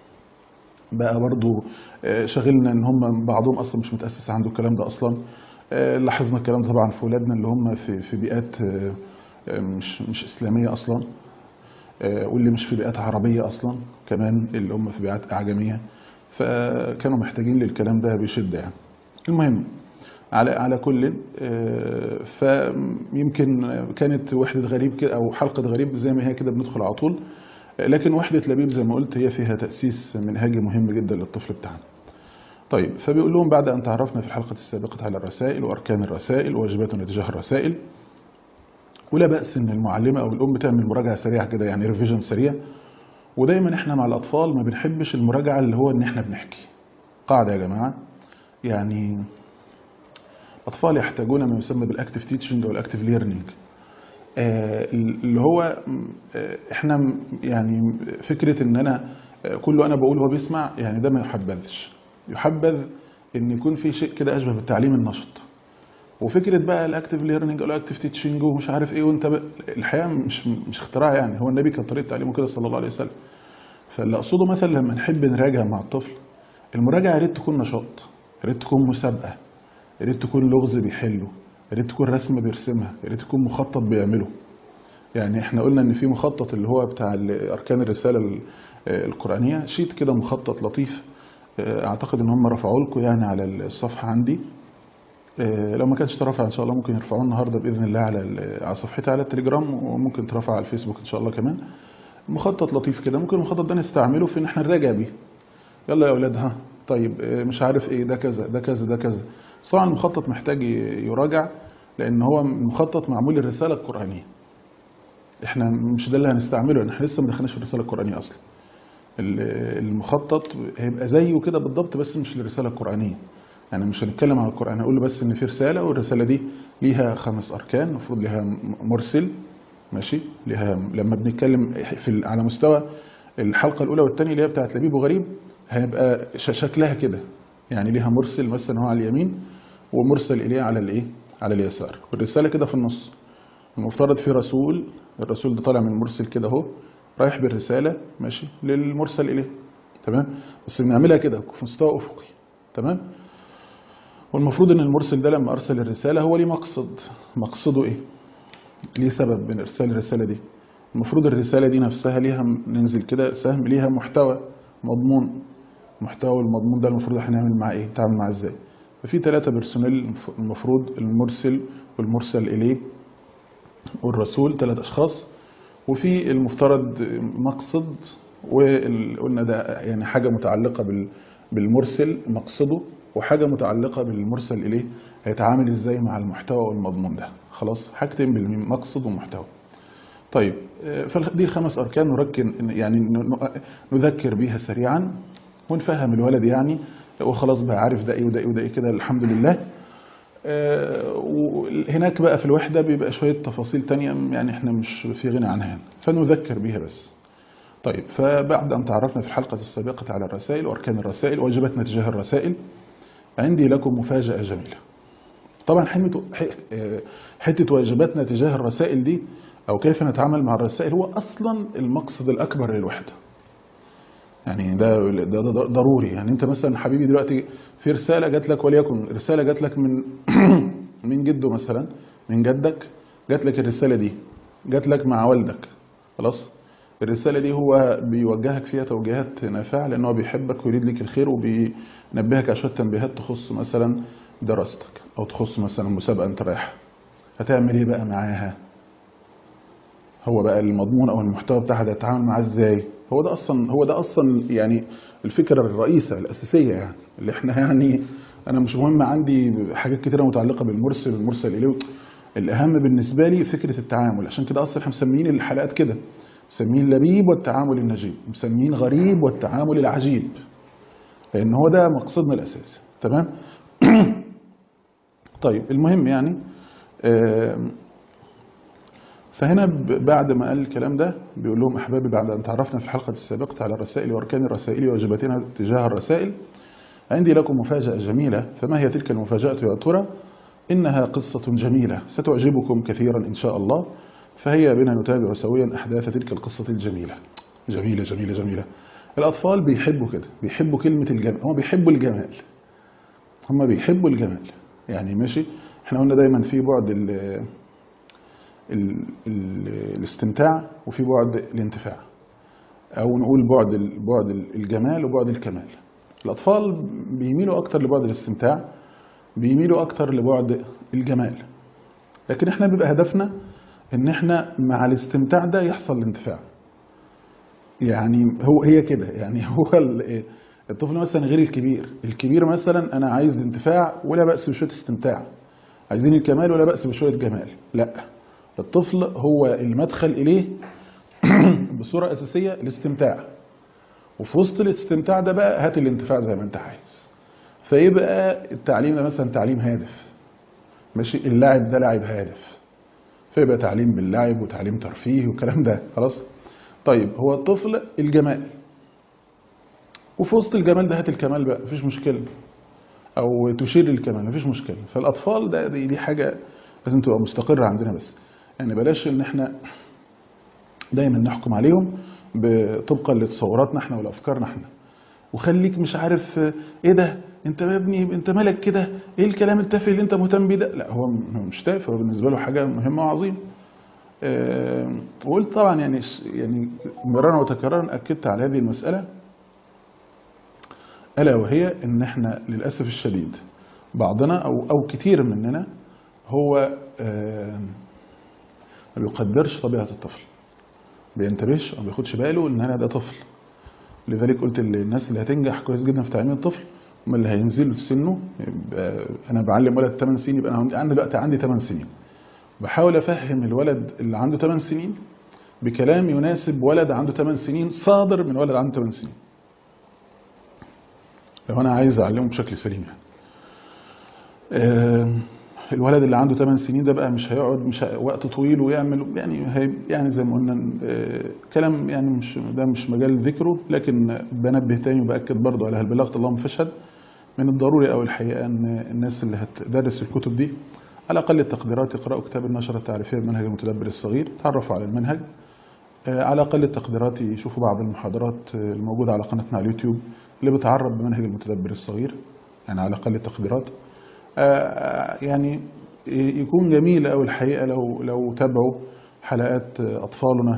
بقى برضو آه، شاغلنا ان هم بعضهم اصلا مش متاسس عنده الكلام ده اصلا آه، لاحظنا الكلام ده طبعا في اولادنا اللي هم في في بيئات آه، آه، مش مش اسلاميه اصلا آه، واللي مش في بيئات عربيه اصلا كمان اللي هم في بيئات اعجميه فكانوا محتاجين للكلام ده بشده يعني المهم على على كل آه، فيمكن كانت وحده غريب كده او حلقه غريب زي ما هي كده بندخل على طول لكن وحدة لبيب زي ما قلت هي فيها تأسيس منهجي مهم جدا للطفل بتاعنا طيب فبيقول لهم بعد أن تعرفنا في الحلقة السابقة على الرسائل وأركان الرسائل وواجباتنا تجاه الرسائل ولا بأس إن المعلمة أو الأم تعمل مراجعة سريعة كده يعني ريفيجن سريع ودايما إحنا مع الأطفال ما بنحبش المراجعة اللي هو إن إحنا بنحكي قاعدة يا جماعة يعني أطفال يحتاجون ما يسمى بالأكتف تيتشنج أو الأكتف ليرنينج آه، اللي هو م، آه، احنا م، يعني فكرة ان انا آه، كله انا بقول هو بيسمع يعني ده ما يحبذش يحبذ ان يكون في شيء كده اشبه بالتعليم النشط وفكره بقى الاكتيف ليرنينج او الاكتيف تيتشنج ومش عارف ايه وانت بقى الحقيقه مش مش اختراع يعني هو النبي كان طريقه تعليمه كده صلى الله عليه وسلم فاللي اقصده مثلا لما نحب نراجع مع الطفل المراجعه يا ريت تكون نشاط يا ريت تكون مسابقه يا ريت تكون لغز بيحله يا ريت تكون رسمه بيرسمها يا ريت تكون مخطط بيعمله يعني احنا قلنا ان في مخطط اللي هو بتاع ال- اركان الرساله ال- القرانيه شيت كده مخطط لطيف اه، اعتقد ان هم رفعوه لكم يعني على الصفحه عندي اه، لو ما كانش ترفع ان شاء الله ممكن يرفعوه النهارده باذن الله على ال- على صفحتي على التليجرام وممكن ترفع على الفيسبوك ان شاء الله كمان مخطط لطيف كده ممكن المخطط ده نستعمله في ان احنا نراجع بيه يلا يا اولاد ها طيب اه، مش عارف ايه ده كذا ده كذا ده كذا بس طبعا المخطط محتاج ي- يراجع لان هو مخطط معمول للرساله القرانيه احنا مش ده اللي هنستعمله لان احنا لسه ما دخلناش في الرساله القرانيه اصلا ال- المخطط هيبقى زيه كده بالضبط بس مش للرساله القرانيه يعني مش هنتكلم عن القران هنقول له بس ان في رساله والرساله دي ليها خمس اركان المفروض ليها م- مرسل ماشي ليها لما بنتكلم في ال- على مستوى الحلقه الاولى والثانيه اللي هي بتاعت لبيب وغريب هيبقى ش- شكلها كده يعني ليها مرسل مثلا هو على اليمين ومرسل اليه على الايه على اليسار والرساله كده في النص المفترض في رسول الرسول ده طالع من المرسل كده اهو رايح بالرساله ماشي للمرسل اليه تمام بس بنعملها كده في مستوى افقي تمام والمفروض ان المرسل ده لما ارسل الرساله هو ليه مقصد مقصده ايه ليه سبب من ارسال الرساله دي المفروض الرساله دي نفسها ليها ننزل كده سهم ليها محتوى مضمون محتوى المضمون ده المفروض احنا نعمل معاه ايه نتعامل معاه ازاي ففي ثلاثه بيرسونيل المفروض المرسل والمرسل اليه والرسول ثلاث أشخاص وفي المفترض مقصد وقلنا ده يعني حاجة متعلقة بال- بالمرسل مقصده وحاجة متعلقة بالمرسل إليه هيتعامل إزاي مع المحتوى والمضمون ده خلاص حاجتين بالميم مقصد ومحتوى طيب آه، فدي خمس أركان نركن يعني ن- ن- نذكر بيها سريعا ونفهم الولد يعني وخلاص بقى عارف ده ايه وده ايه وده ايه كده الحمد لله آه، وهناك بقى في الوحدة بيبقى شوية تفاصيل تانية يعني احنا مش في غنى عنها يعني. فنذكر بيها بس طيب فبعد أن تعرفنا في الحلقة السابقة على الرسائل وأركان الرسائل واجباتنا تجاه الرسائل عندي لكم مفاجأة جميلة طبعا حمة- ح- آه، حتة واجباتنا تجاه الرسائل دي أو كيف نتعامل مع الرسائل هو أصلا المقصد الأكبر للوحدة يعني ده, ده, ده, ده ضروري يعني انت مثلا حبيبي دلوقتي في رساله جات لك وليكن رساله جات لك من من جده مثلا من جدك جات لك الرساله دي جات لك مع والدك خلاص الرساله دي هو بيوجهك فيها توجيهات نافعه لان هو بيحبك ويريد لك الخير وبينبهك على شويه تنبيهات تخص مثلا دراستك او تخص مثلا مسابقه انت رايحها هتعمل ايه بقى معاها هو بقى المضمون او المحتوى بتاعها ده تتعامل معاه ازاي هو ده اصلا هو ده اصلا يعني الفكره الرئيسه الاساسيه يعني اللي احنا يعني انا مش مهم عندي حاجات كتيره متعلقه بالمرسل والمرسل اليه الاهم بالنسبه لي فكره التعامل عشان كده اصلا احنا مسميين الحلقات كده مسميين لبيب والتعامل النجيب مسميين غريب والتعامل العجيب لان هو ده مقصدنا الاساسي تمام طيب المهم يعني آم، فهنا ب- بعد ما قال الكلام ده بيقول لهم احبابي بعد ان تعرفنا في الحلقه السابقه على الرسائل واركان الرسائل وواجباتنا تجاه الرسائل عندي لكم مفاجاه جميله فما هي تلك المفاجاه يا ترى انها قصه جميله ستعجبكم كثيرا ان شاء الله فهيا بنا نتابع سويا احداث تلك القصه الجميله جميله جميله جميله الاطفال بيحبوا كده بيحبوا كلمه الجمال هم بيحبوا الجمال هم بيحبوا الجمال يعني ماشي احنا قلنا دايما في بعد ال ال ال الاستمتاع وفي بعد الانتفاع او نقول بعد ال- بعد الجمال وبعد الكمال الاطفال بيميلوا اكتر لبعد الاستمتاع بيميلوا اكتر لبعد الجمال لكن احنا بيبقى هدفنا ان احنا مع الاستمتاع ده يحصل الانتفاع يعني هو هي كده يعني هو ال- الطفل مثلا غير الكبير الكبير مثلا انا عايز انتفاع ولا بأس بشويه استمتاع عايزين الكمال ولا بأس بشويه جمال لا الطفل هو المدخل اليه بصوره اساسيه الاستمتاع وفي وسط الاستمتاع ده بقى هات الانتفاع زي ما انت عايز فيبقى التعليم ده مثلا تعليم هادف ماشي اللعب ده لعب هادف فيبقى تعليم باللعب وتعليم ترفيه والكلام ده خلاص طيب هو الطفل الجمال وفي وسط الجمال ده هات الكمال بقى مفيش مشكله او تشير للكمال مفيش مشكله فالاطفال ده دي, دي حاجه لازم تبقى مستقره عندنا بس يعني بلاش ان احنا دايما نحكم عليهم طبقا لتصوراتنا احنا ولافكارنا احنا وخليك مش عارف ايه ده انت يا ابني انت مالك كده ايه الكلام التافه اللي انت مهتم بيه ده لا هو مش تافه هو بالنسبه له حاجه مهمه وعظيمه أه وقلت طبعا يعني يعني مرارا وتكرارا اكدت على هذه المساله الا وهي ان احنا للاسف الشديد بعضنا او او كتير مننا هو أه ما بيقدرش طبيعه الطفل بينتبهش او ما بياخدش باله ان انا ده طفل لذلك قلت للناس اللي هتنجح كويس جدا في تعليم الطفل هم اللي هينزلوا سنه انا بعلم ولد 8 سنين يبقى انا عندي دلوقتي عندي 8 سنين بحاول افهم الولد اللي عنده 8 سنين بكلام يناسب ولد عنده 8 سنين صادر من ولد عنده 8 سنين لو انا عايز اعلمه بشكل سليم يعني الولد اللي عنده 8 سنين ده بقى مش هيقعد مش وقت طويل ويعمل يعني هي يعني زي ما قلنا كلام يعني مش ده مش مجال ذكره لكن بنبه تاني وباكد برضه على هل بلغت اللهم فاشهد من الضروري او الحقيقه ان الناس اللي هتدرس الكتب دي على اقل التقديرات يقراوا كتاب النشره التعريفيه لمنهج المتدبر الصغير تعرفوا على المنهج على اقل التقديرات يشوفوا بعض المحاضرات الموجوده على قناتنا على اليوتيوب اللي بتعرب بمنهج المتدبر الصغير يعني على اقل التقديرات يعني يكون جميل أو الحقيقة لو لو تابعوا حلقات أطفالنا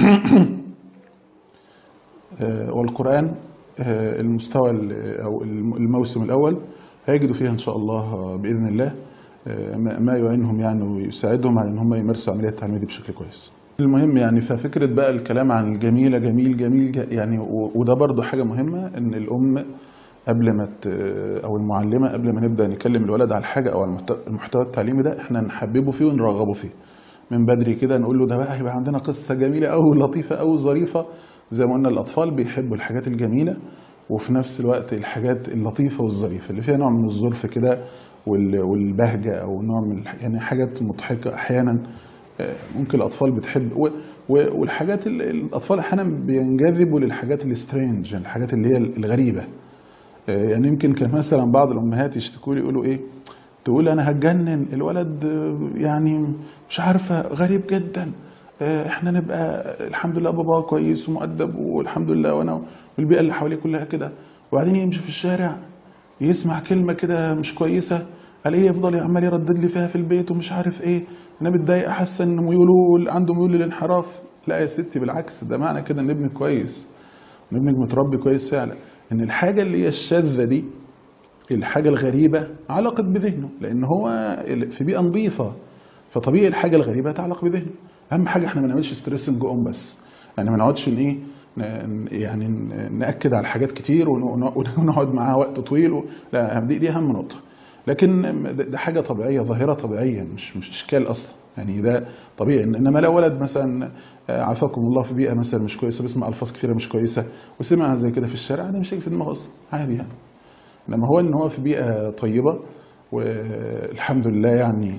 والقرآن المستوى أو الموسم الأول هيجدوا فيها إن شاء الله بإذن الله ما يعينهم يعني ويساعدهم على إن هم يمارسوا عملية التعليم دي بشكل كويس. المهم يعني ففكرة بقى الكلام عن الجميلة جميل جميل يعني وده برضو حاجة مهمة إن الأم قبل ما او المعلمه قبل ما نبدا نكلم الولد على الحاجه او المحتوى التعليمي ده احنا نحببه فيه ونرغبه فيه من بدري كده نقول له ده بقى هيبقى عندنا قصه جميله او لطيفه او ظريفه زي ما قلنا الاطفال بيحبوا الحاجات الجميله وفي نفس الوقت الحاجات اللطيفه والظريفه اللي فيها نوع من الظرف كده والبهجه او نوع من يعني حاجات مضحكه احيانا ممكن الاطفال بتحب والحاجات الاطفال احيانا بينجذبوا للحاجات السترينج الحاجات اللي هي الغريبه يعني يمكن كان مثلا بعض الامهات يشتكوا لي يقولوا ايه تقول انا هتجنن الولد يعني مش عارفه غريب جدا احنا نبقى الحمد لله بابا كويس ومؤدب والحمد لله وانا والبيئه اللي حواليه كلها كده وبعدين يمشي في الشارع يسمع كلمه كده مش كويسه الاقيه يفضل عمال يردد لي فيها في البيت ومش عارف ايه انا متضايق احس ان ميوله عنده ميول للانحراف لا يا ستي بالعكس ده معنى كده ان ابنك كويس ان ابنك متربي كويس فعلا ان الحاجة اللي هي الشاذة دي الحاجة الغريبة علقت بذهنه لان هو في بيئة نظيفة فطبيعي الحاجة الغريبة تعلق بذهنه اهم حاجة احنا ما نعملش ستريسنج اون بس يعني ما نقعدش ان ايه يعني ناكد على حاجات كتير ونقعد معاها وقت طويل و... لا دي دي اهم نقطة لكن ده حاجة طبيعية ظاهرة طبيعية مش مش اشكال اصلا يعني ده طبيعي انما لو ولد مثلا عافاكم الله في بيئه مثلا مش كويسه بيسمع الفاظ كثيره مش كويسه وسمع زي كده في الشارع ده مش هيجي في دماغه اصلا عادي يعني لما هو ان هو في بيئه طيبه والحمد لله يعني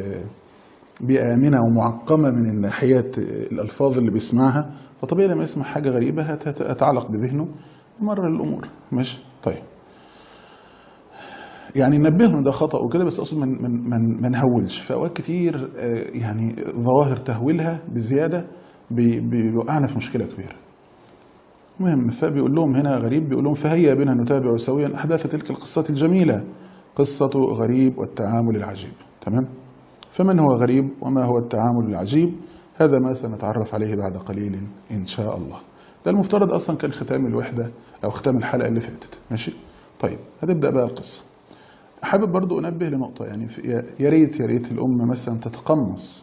بيئه امنه ومعقمه من الناحيات الالفاظ اللي بيسمعها فطبيعي لما يسمع حاجه غريبه هتعلق بذهنه مر الامور ماشي طيب يعني نبههم ده خطا وكده بس اقصد من من من ما نهولش في اوقات كتير يعني ظواهر تهويلها بزياده بيوقعنا في مشكله كبيره. المهم فبيقول لهم هنا غريب بيقول لهم فهيا بنا نتابع سويا احداث تلك القصات الجميله قصه غريب والتعامل العجيب تمام؟ فمن هو غريب وما هو التعامل العجيب هذا ما سنتعرف عليه بعد قليل ان شاء الله. ده المفترض اصلا كان ختام الوحده او ختام الحلقه اللي فاتت ماشي؟ طيب هتبدا بقى القصه. حابب برضو انبه لنقطه يعني يا ريت يا ريت الام مثلا تتقمص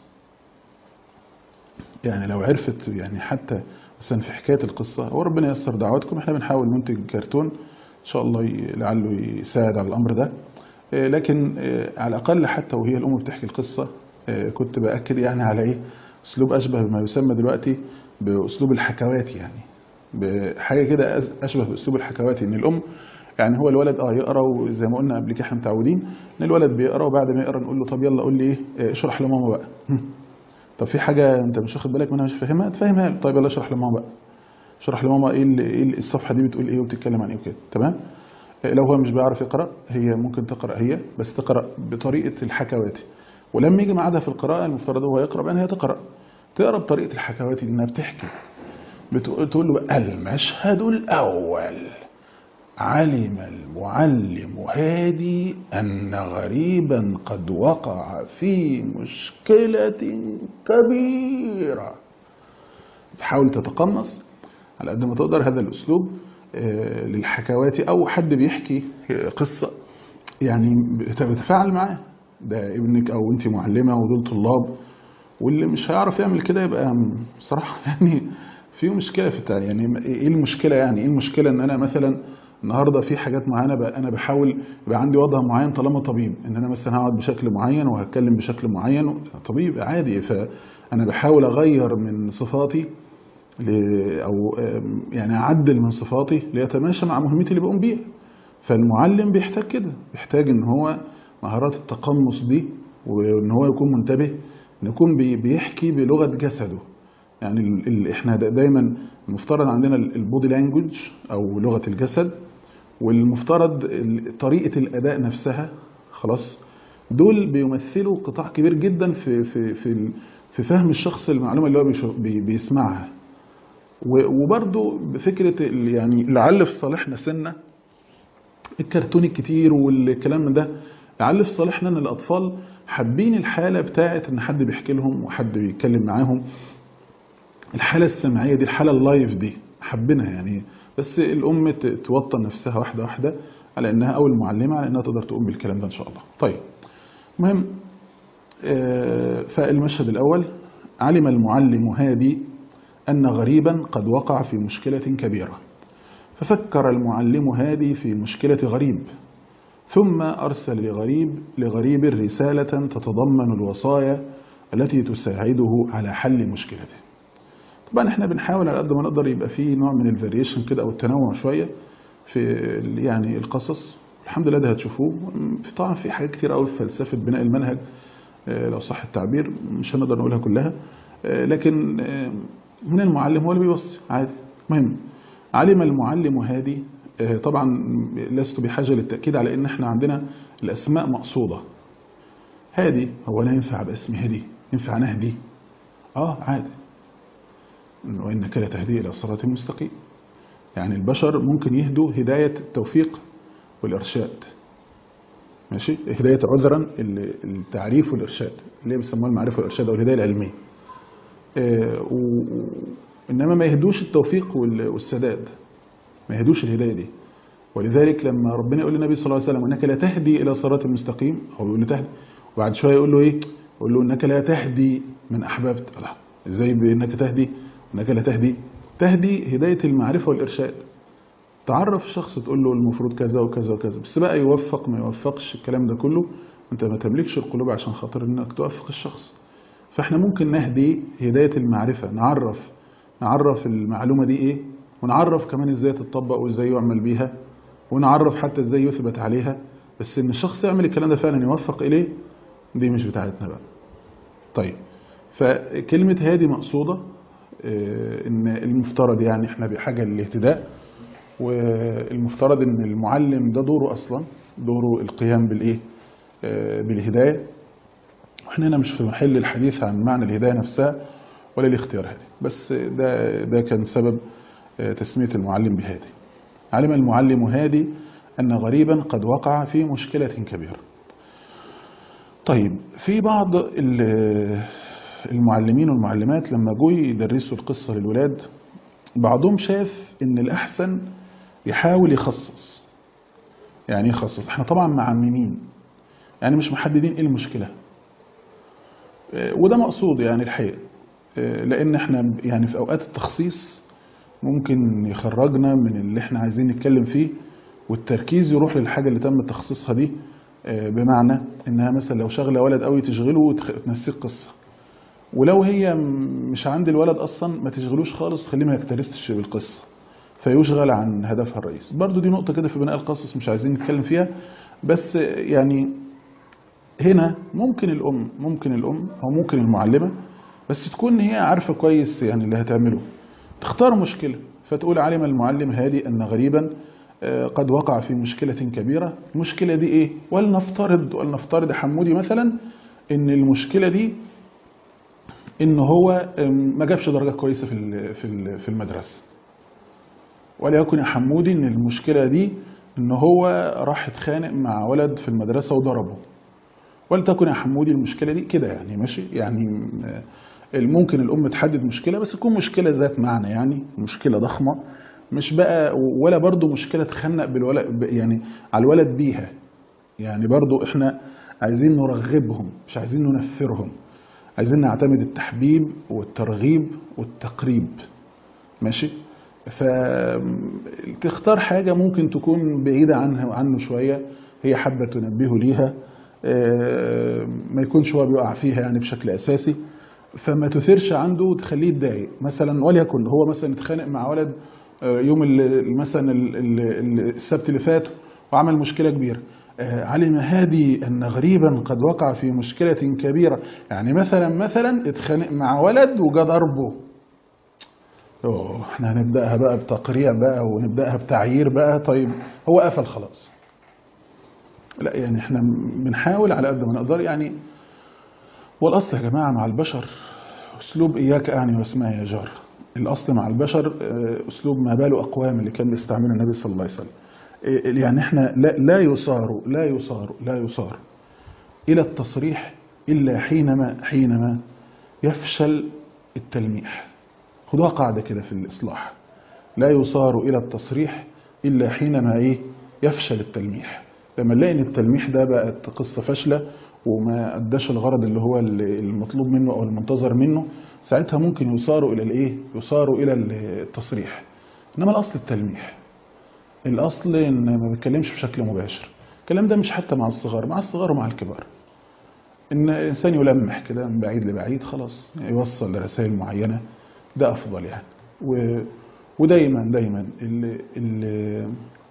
يعني لو عرفت يعني حتى مثلا في حكايه القصه هو ربنا ييسر دعواتكم احنا بنحاول ننتج كرتون ان شاء الله لعله يساعد على الامر ده لكن على الاقل حتى وهي الام بتحكي القصه كنت باكد يعني على ايه اسلوب اشبه بما يسمى دلوقتي باسلوب الحكواتي يعني بحاجه كده اشبه باسلوب الحكواتي ان الام يعني هو الولد اه يقرا وزي ما قلنا قبل كده احنا متعودين ان الولد بيقرا وبعد ما يقرا نقول له طب يلا قول لي ايه اشرح لماما بقى طب في حاجه انت مش واخد بالك منها مش فاهمها تفهمها طيب يلا اشرح لماما بقى اشرح لماما ايه ال- ايه ال- الصفحه دي بتقول ايه وبتتكلم عن ايه وكده تمام آه، لو هو مش بيعرف يقرا هي ممكن تقرا هي بس تقرا بطريقه الحكواتي ولما يجي ميعادها في القراءه المفترض هو يقرا بان هي تقرا تقرا بطريقه الحكواتي دي انها بتحكي بتقول تقول له بقى المشهد الاول علم المعلم هادي أن غريبا قد وقع في مشكلة كبيرة تحاول تتقمص على قد ما تقدر هذا الأسلوب آه، للحكواتي أو حد بيحكي قصة يعني بتتفاعل معاه ده ابنك أو أنت معلمة ودول طلاب واللي مش هيعرف يعمل كده يبقى بصراحة يعني في مشكلة في التعليم يعني ايه المشكلة يعني ايه المشكلة ان انا مثلا النهارده في حاجات معينة بقى انا بحاول يبقى عندي وضع معين طالما طبيب ان انا مثلا هقعد بشكل معين وهتكلم بشكل معين طبيب عادي فانا بحاول اغير من صفاتي ل- او آم، يعني اعدل من صفاتي ليتماشى مع مهمتي اللي بقوم بيها فالمعلم بيحتاج كده بيحتاج ان هو مهارات التقمص دي وان هو يكون منتبه ان يكون بي- بيحكي بلغه جسده يعني ال ال احنا دا- دايما المفترض عندنا البودي لانجوج او لغه الجسد والمفترض ال- طريقه الاداء نفسها خلاص دول بيمثلوا قطاع كبير جدا في في في ال- في فهم الشخص المعلومه اللي هو بيشو- بي- بيسمعها و- وبرضو بفكره ال- يعني لعل في صالحنا سنه الكرتون الكتير والكلام من ده لعل في صالحنا ان الاطفال حابين الحاله بتاعه ان حد بيحكي لهم وحد بيتكلم معاهم الحاله السمعيه دي الحاله اللايف دي حابينها يعني بس الام ت- توطن نفسها واحده واحده على انها او المعلمه على انها تقدر تقوم بالكلام ده ان شاء الله طيب المهم آه، فالمشهد الاول علم المعلم هادي ان غريبا قد وقع في مشكله كبيره ففكر المعلم هادي في مشكلة غريب ثم أرسل لغريب لغريب رسالة تتضمن الوصايا التي تساعده على حل مشكلته طبعا احنا بنحاول على قد ما نقدر يبقى فيه نوع من الفاريشن كده او التنوع شويه في ال- يعني القصص الحمد لله ده هتشوفوه في طبعا في حاجات كتير قوي في فلسفه بناء المنهج آه، لو صح التعبير مش هنقدر نقولها كلها آه، لكن آه، هنا المعلم هو اللي بيوصي عادي مهم علم المعلم هادي آه، طبعا لست بحاجه للتاكيد على ان احنا عندنا الاسماء مقصوده هادي هو لا ينفع باسم هادي ينفع نهدي اه عادي وإنك لتهدي إلى صراط مستقيم يعني البشر ممكن يهدوا هداية التوفيق والإرشاد ماشي هداية عذرا ال- التعريف والإرشاد اللي هي بيسموها المعرفة والإرشاد أو الهداية العلمية آه، و- و- إنما ما يهدوش التوفيق وال- والسداد ما يهدوش الهداية دي ولذلك لما ربنا يقول للنبي صلى الله عليه وسلم انك لا تهدي الى صراط مستقيم هو بيقول له تهدي وبعد شويه يقول له ايه؟ يقول له انك لا تهدي من احببت الله ازاي بانك تهدي انك لا تهدي تهدي هدايه المعرفه والارشاد تعرف الشخص تقول له المفروض كذا وكذا وكذا بس بقى يوفق ما يوفقش الكلام ده كله انت ما تملكش القلوب عشان خاطر انك توفق الشخص فاحنا ممكن نهدي هدايه المعرفه نعرف نعرف المعلومه دي ايه ونعرف كمان ازاي تطبق وازاي يعمل بيها ونعرف حتى ازاي يثبت عليها بس ان الشخص يعمل الكلام ده فعلا يوفق اليه دي مش بتاعتنا بقى طيب فكلمة هادي مقصودة آه، ان المفترض يعني احنا بحاجة للاهتداء والمفترض ان المعلم ده دوره اصلا دوره القيام بالايه آه، بالهداية واحنا هنا مش في محل الحديث عن معنى الهداية نفسها ولا الاختيار هادي بس ده ده كان سبب آه، تسمية المعلم بهادي علم المعلم هادي أن غريبا قد وقع في مشكلة كبيرة طيب في بعض ال- المعلمين والمعلمات لما جو يدرسوا القصة للولاد بعضهم شاف ان الأحسن يحاول يخصص يعني يخصص احنا طبعا معممين يعني مش محددين ايه المشكلة آه، وده مقصود يعني الحقيقة آه، لان احنا يعني في اوقات التخصيص ممكن يخرجنا من اللي احنا عايزين نتكلم فيه والتركيز يروح للحاجة اللي تم تخصيصها دي آه، بمعنى انها مثلا لو شغله ولد قوي تشغله وتخ- وتنسيه قصة ولو هي م- مش عند الولد اصلا ما تشغلوش خالص تخليه ما يكترثش بالقصة فيشغل عن هدفها الرئيس برضو دي نقطة كده في بناء القصص مش عايزين نتكلم فيها بس آه، يعني هنا ممكن الام ممكن الام او ممكن المعلمة بس تكون هي عارفة كويس يعني اللي هتعمله تختار مشكلة فتقول علم المعلم هادي أن غريبا آه، قد وقع في مشكلة كبيرة المشكلة دي إيه ولنفترض ولنفترض حمودي مثلا إن المشكلة دي إن هو آم، ما جابش درجة كويسة في ال- في ال- في المدرسة وليكن يا حمودي إن المشكلة دي إن هو راح اتخانق مع ولد في المدرسة وضربه ولتكن يا حمودي المشكلة دي كده يعني ماشي يعني آه، ممكن الأم تحدد مشكلة بس تكون مشكلة ذات معنى يعني مشكلة ضخمة مش بقى ولا برضو مشكلة تخنق بالولد يعني على الولد بيها يعني برضو احنا عايزين نرغبهم مش عايزين ننفرهم عايزين نعتمد التحبيب والترغيب والتقريب ماشي فتختار حاجة ممكن تكون بعيدة عنها عنه شوية هي حابة تنبهه ليها آه، ما يكونش هو بيقع فيها يعني بشكل أساسي فما تثيرش عنده وتخليه يتضايق مثلا وليكن هو مثلا اتخانق مع ولد آه، يوم ال- مثلا ال- ال- ال- السبت اللي فات وعمل مشكلة كبيرة آه، علم هادي أن غريبا قد وقع في مشكلة كبيرة يعني مثلا مثلا اتخانق مع ولد وجا ضربه أوه، احنا هنبدأها بقى بتقريع بقى ونبدأها بتعيير بقى طيب هو قفل خلاص لا يعني احنا بنحاول على قد ما نقدر يعني والأصل يا جماعة مع البشر أسلوب إياك أعني واسمع يا جار الأصل مع البشر آه، أسلوب ما بال أقوام اللي كان بيستعمله النبي صلى الله عليه وسلم آه، يعني احنا لا, لا يصار لا يصار لا يصار إلى التصريح إلا حينما حينما يفشل التلميح خدوها قاعدة كده في الإصلاح لا يصار إلى التصريح إلا حينما إيه يفشل التلميح لما نلاقي إن التلميح ده بقت قصة فاشلة وما أداش الغرض اللي هو المطلوب منه أو المنتظر منه ساعتها ممكن يصاروا إلى الإيه يصاروا إلى التصريح إنما الأصل التلميح الأصل إن ما بيتكلمش بشكل مباشر الكلام ده مش حتى مع الصغار مع الصغار ومع الكبار إن الإنسان يلمح كده من بعيد لبعيد خلاص يوصل لرسائل معينة ده أفضل يعني و... ودايما دايما ال... ال...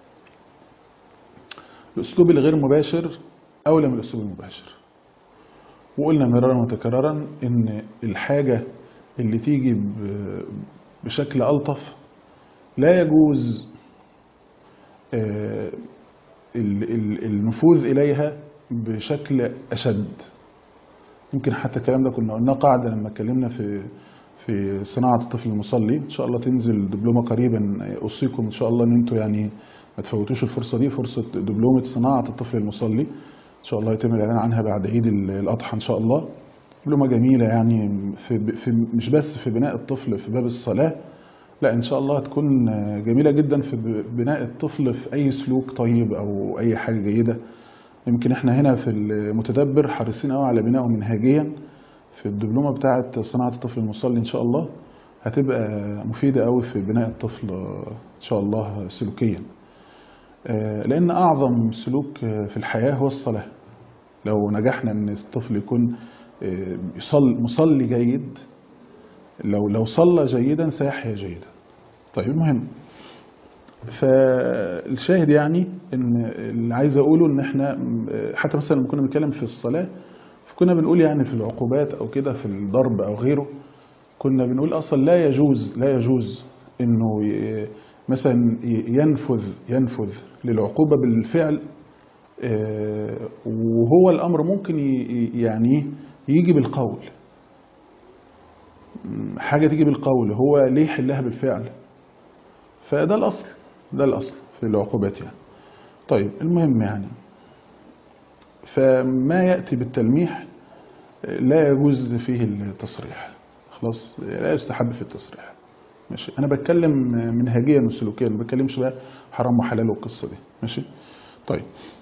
الأسلوب الغير مباشر أولى من الأسلوب المباشر وقلنا مرارا وتكرارا إن الحاجة اللي تيجي ب... بشكل ألطف لا يجوز آه، ال- ال- النفوذ إليها بشكل أشد يمكن حتى الكلام ده كنا قلناه قاعدة لما اتكلمنا في في صناعة الطفل المصلي إن شاء الله تنزل دبلومة قريبا أوصيكم إن شاء الله إن أنتوا يعني ما تفوتوش الفرصة دي فرصة دبلومة صناعة الطفل المصلي إن شاء الله يتم الإعلان عنها بعد عيد ال- الأضحى إن شاء الله دبلومة جميلة يعني في, في مش بس في بناء الطفل في باب الصلاة لا إن شاء الله هتكون جميلة جدا في بناء الطفل في أي سلوك طيب أو أي حاجة جيدة يمكن احنا هنا في المتدبر حريصين قوي على بنائه منهجيا في الدبلومة بتاعة صناعة الطفل المصلي إن شاء الله هتبقى مفيدة قوي في بناء الطفل إن شاء الله سلوكيا آه، لأن أعظم سلوك آه، في الحياة هو الصلاة لو نجحنا أن الطفل يكون آه، يصل مصلي جيد لو لو صلى جيدا سيحيا جيدا طيب المهم فالشاهد يعني ان اللي عايز اقوله ان احنا حتى مثلا لما كنا بنتكلم في الصلاه فكنا بنقول يعني في العقوبات او كده في الضرب او غيره كنا بنقول اصلا لا يجوز لا يجوز انه ي- مثلا ي- ينفذ ينفذ للعقوبه بالفعل آه، وهو الامر ممكن ي- يعني يجي بالقول حاجه تيجي بالقول هو ليه يحلها بالفعل فده الأصل ده الأصل في العقوبات يعني طيب المهم يعني فما يأتي بالتلميح لا يجوز فيه التصريح خلاص لا يستحب في التصريح ماشي أنا بتكلم منهجيا وسلوكيا ما بتكلمش بقى حرام وحلال والقصة دي ماشي طيب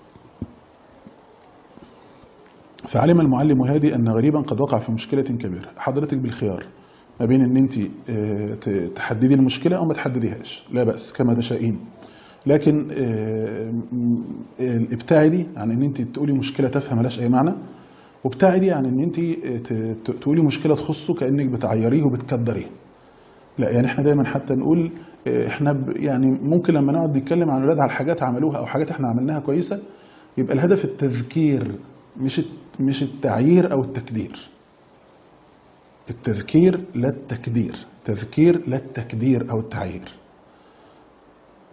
فعلم المعلم هادي أن غريبا قد وقع في مشكلة كبيرة حضرتك بالخيار ما بين ان انت آه، ت- تحددي المشكله او ما تحدديهاش لا باس كما تشائين لكن آه، م- آه، ابتعدي عن ان انت تقولي مشكله تافهه ملهاش اي معنى وابتعدي عن ان انت آه، ت- ت- تقولي مشكله تخصه كانك بتعيريه وبتكدريه لا يعني احنا دايما حتى نقول آه، احنا ب- يعني ممكن لما نقعد نتكلم عن الاولاد على حاجات عملوها او حاجات احنا عملناها كويسه يبقى الهدف التذكير مش الت- مش التعيير او التكدير التذكير لا التكدير تذكير لا التكدير او التعيير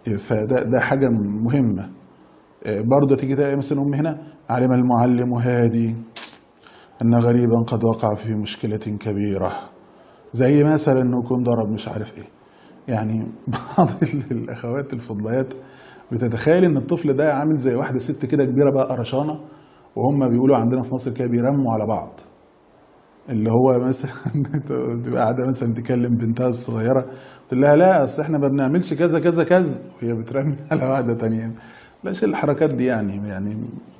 فده ده حاجة مهمة برضه تيجي تلاقي مثلا أم هنا علم المعلم هادي أن غريبا قد وقع في مشكلة كبيرة زي مثلا أنه يكون ضرب مش عارف إيه يعني بعض الأخوات الفضليات بتتخيل ان الطفل ده عامل زي واحده ست كده كبيره بقى قرشانه وهم بيقولوا عندنا في مصر كده بيرموا على بعض اللي هو مثلا تبقى قاعده مثلا تكلم بنتها الصغيره تقول لها لا اصل احنا ما بنعملش كذا كذا كذا وهي بترمي على واحده ثانيه بلاش الحركات دي يعني يعني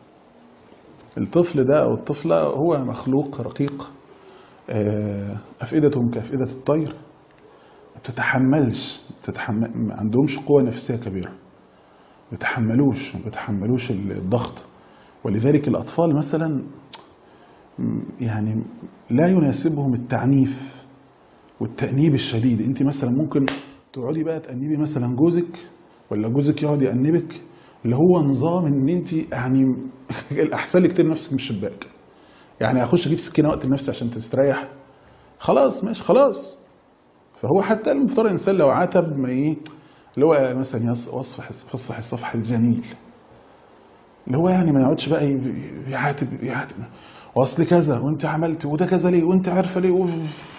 الطفل ده او الطفله هو مخلوق رقيق افئدتهم كافئده الطير ما بتتحملش بتتحمل ما عندهمش قوه نفسيه كبيره ما بيتحملوش ما بيتحملوش الضغط ولذلك الأطفال مثلا يعني لا يناسبهم التعنيف والتأنيب الشديد انت مثلا ممكن تقعدي بقى تأنبي مثلا جوزك ولا جوزك يقعد يأنبك اللي هو نظام ان انت يعني الاحسن لك ترمي نفسك من الشباك يعني اخش اجيب سكينه وقت لنفسي عشان تستريح خلاص ماشي خلاص فهو حتى المفترض الانسان لو عاتب ما ايه اللي هو مثلا يصفح يصفح الصفح الجميل اللي هو يعني ما يقعدش بقى يعاتب يعاتب واصل كذا وانت عملت وده كذا ليه وانت عارفه ليه و...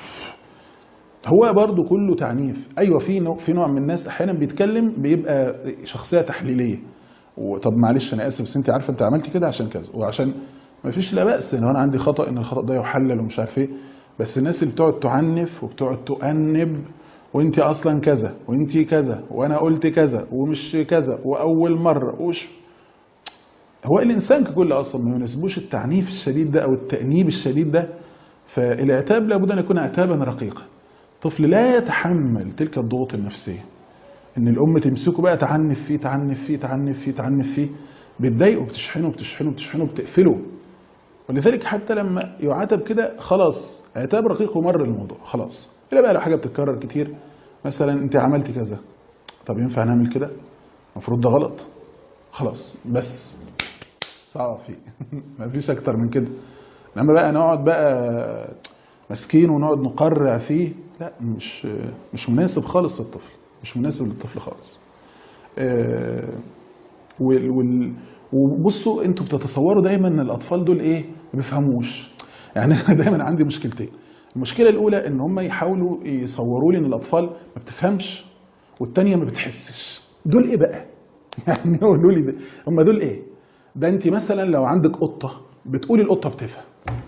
هو برضو كله تعنيف ايوه في نوع في نوع من الناس احيانا بيتكلم بيبقى شخصيه تحليليه طب معلش انا اسف بس انت عارفه انت عملتي كده عشان كذا وعشان ما فيش لا باس ان انا عندي خطا ان الخطا ده يحلل ومش عارف ايه بس الناس اللي بتقعد تعنف وبتقعد تؤنب وانت اصلا كذا وانت كذا وانا قلت كذا ومش كذا واول مره وش هو الانسان ككل اصلا ما يناسبوش التعنيف الشديد ده او التانيب الشديد ده فالعتاب لابد ان يكون عتابا رقيقا طفل لا يتحمل تلك الضغوط النفسيه ان الام تمسكه بقى تعنف فيه تعنف فيه تعنف فيه تعنف فيه بتضايقه بتشحنه بتشحنه بتشحنه بتقفله ولذلك حتى لما يعاتب كده خلاص عتاب رقيق ومر الموضوع خلاص الا بقى لو حاجه بتتكرر كتير مثلا انت عملت كذا طب ينفع نعمل كده المفروض ده غلط خلاص بس صافي مفيش اكتر من كده لما بقى نقعد بقى ماسكين ونقعد نقرع فيه لا مش مش مناسب خالص للطفل مش مناسب للطفل خالص وال وال وبصوا انتوا بتتصوروا دايما ان الاطفال دول ايه ما بيفهموش يعني انا دايما عندي مشكلتين المشكله الاولى ان هم يحاولوا يصوروا لي ان الاطفال ما بتفهمش والثانيه ما بتحسش دول ايه بقى يعني قولوا لي هم دول ايه ده انت مثلا لو عندك قطه بتقولي القطه بتفهم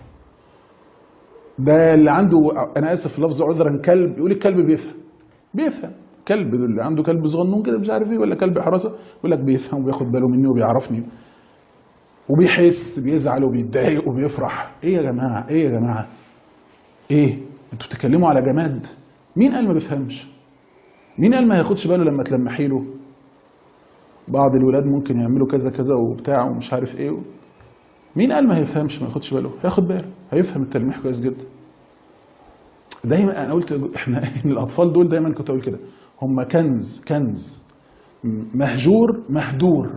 ده اللي عنده انا اسف في لفظ عذرا كلب يقول الكلب بيفهم بيفهم كلب اللي عنده كلب صغنون كده مش عارف ايه ولا كلب حراسه يقول لك بيفهم وبياخد باله مني وبيعرفني وبيحس بيزعل وبيتضايق وبيفرح ايه يا جماعه ايه يا جماعه ايه انتوا بتتكلموا على جماد مين قال ما بيفهمش مين قال ما ياخدش باله لما تلمحي له بعض الولاد ممكن يعملوا كذا كذا وبتاع ومش عارف ايه مين قال ما هيفهمش ما ياخدش باله هياخد باله هيفهم التلميح كويس جدا دايما انا قلت احنا ان الاطفال دول دايما كنت اقول كده هم كنز كنز مهجور مهدور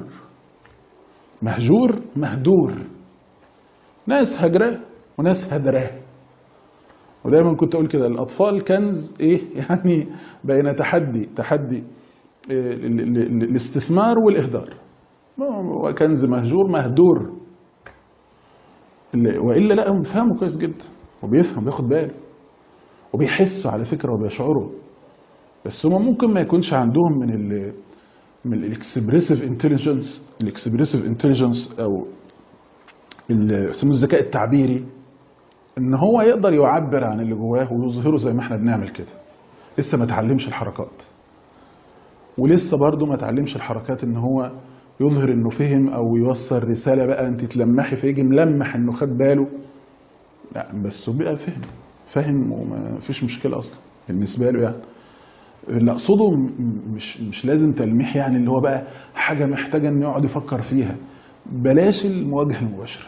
مهجور مهدور ناس هجراه وناس هدراه ودايما كنت اقول كده الاطفال كنز ايه يعني بين تحدي تحدي الاستثمار والاهدار كنز مهجور مهدور والا لا هم بيفهموا كويس جدا وبيفهم بياخد باله وبيحسوا على فكره وبيشعروا بس هم ممكن ما يكونش عندهم من ال من الاكسبريسيف انتليجنس الاكسبريسيف انتليجنس او يسموه الذكاء التعبيري ان هو يقدر يعبر عن اللي جواه ويظهره زي ما احنا بنعمل كده لسه ما اتعلمش الحركات ولسه برضه ما اتعلمش الحركات ان هو يظهر انه فهم او يوصل رساله بقى انت تلمحي فيجي ملمح انه خد باله لا بس هو بقى فهم فهم وما فيش مشكله اصلا بالنسبه له يعني اللي اقصده مش مش لازم تلميح يعني اللي هو بقى حاجه محتاجه انه يقعد يفكر فيها بلاش المواجهه المباشره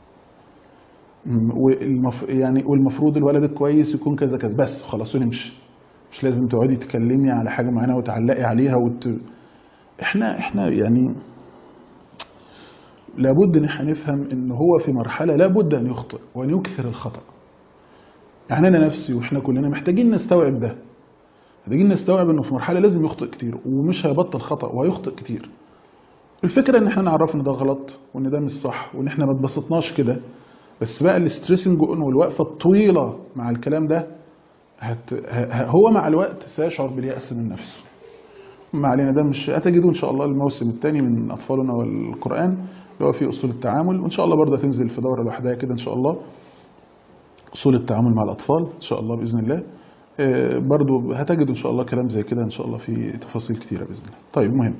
والمف... يعني والمفروض الولد الكويس يكون كذا كذا بس خلاص ونمشي مش لازم تقعدي تكلمي على حاجه معينه وتعلقي عليها وت... احنا احنا يعني لابد ان احنا نفهم ان هو في مرحله لابد ان يخطئ وان يكثر الخطا يعني انا نفسي واحنا كلنا محتاجين نستوعب ده محتاجين نستوعب انه في مرحله لازم يخطئ كتير ومش هيبطل خطا وهيخطئ كتير الفكره ان احنا نعرف ان ده غلط وان ده مش صح وان احنا ما اتبسطناش كده بس بقى الاستريسنج والوقفه الطويله مع الكلام ده هت... ه... هو مع الوقت سيشعر باليأس من نفسه ما علينا ده مش هتجدوا ان شاء الله الموسم الثاني من اطفالنا والقران اللي هو فيه اصول التعامل وان شاء الله برضه هتنزل في دوره لوحدها كده ان شاء الله اصول التعامل مع الاطفال ان شاء الله باذن الله آه، برضه هتجدوا ان شاء الله كلام زي كده ان شاء الله في تفاصيل كتيره باذن الله طيب مهم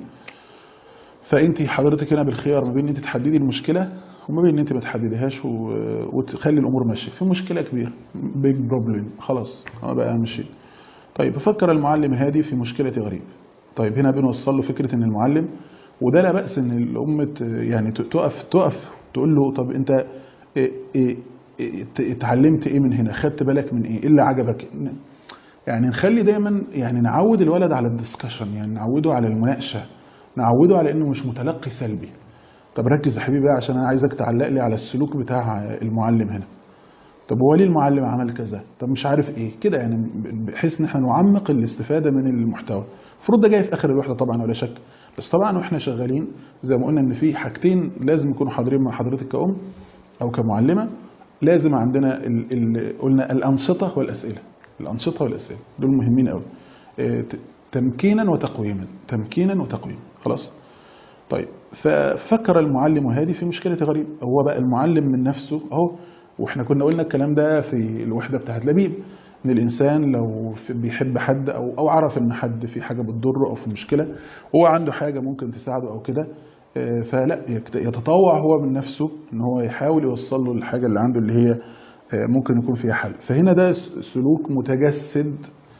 فانت حضرتك هنا بالخيار ما بين ان انت تحددي المشكله وما بين ان انت ما تحدديهاش و... وتخلي الامور ماشيه في مشكله كبيره بيج بروبلم خلاص هو بقى اهم شيء طيب فكر المعلم هادي في مشكله غريب طيب هنا بنوصل له فكره ان المعلم وده لا باس ان الام ت- يعني ت- تقف تقف تقول له طب انت إيه إيه إيه ت- اتعلمت ايه من هنا خدت بالك من ايه ايه اللي عجبك يعني نخلي دايما يعني نعود الولد على الدسكشن يعني نعوده على المناقشه نعوده على انه مش متلقي سلبي طب ركز يا حبيبي بقى عشان انا عايزك تعلق لي على السلوك بتاع المعلم هنا طب هو ليه المعلم عمل كذا طب مش عارف ايه كده يعني بحيث ان احنا نعمق الاستفاده من المحتوى المفروض ده جاي في اخر الوحده طبعا ولا شك بس طبعا واحنا شغالين زي ما قلنا ان في حاجتين لازم يكونوا حاضرين مع حضرتك كأم او كمعلمه لازم عندنا ال ال قلنا الانشطه والاسئله الانشطه والاسئله دول مهمين قوي إيه، ت- تمكينا وتقويما تمكينا وتقويما خلاص طيب ففكر المعلم هادي في مشكلة غريب هو بقى المعلم من نفسه اهو واحنا كنا قلنا الكلام ده في الوحدة بتاعت لبيب ان الانسان لو في- بيحب حد او او عرف ان حد في حاجة بتضره او في مشكلة هو عنده حاجة ممكن تساعده او كده آه، فلا يكت- يتطوع هو من نفسه ان هو يحاول يوصل له الحاجة اللي عنده اللي هي آه، ممكن يكون فيها حل فهنا ده س- سلوك متجسد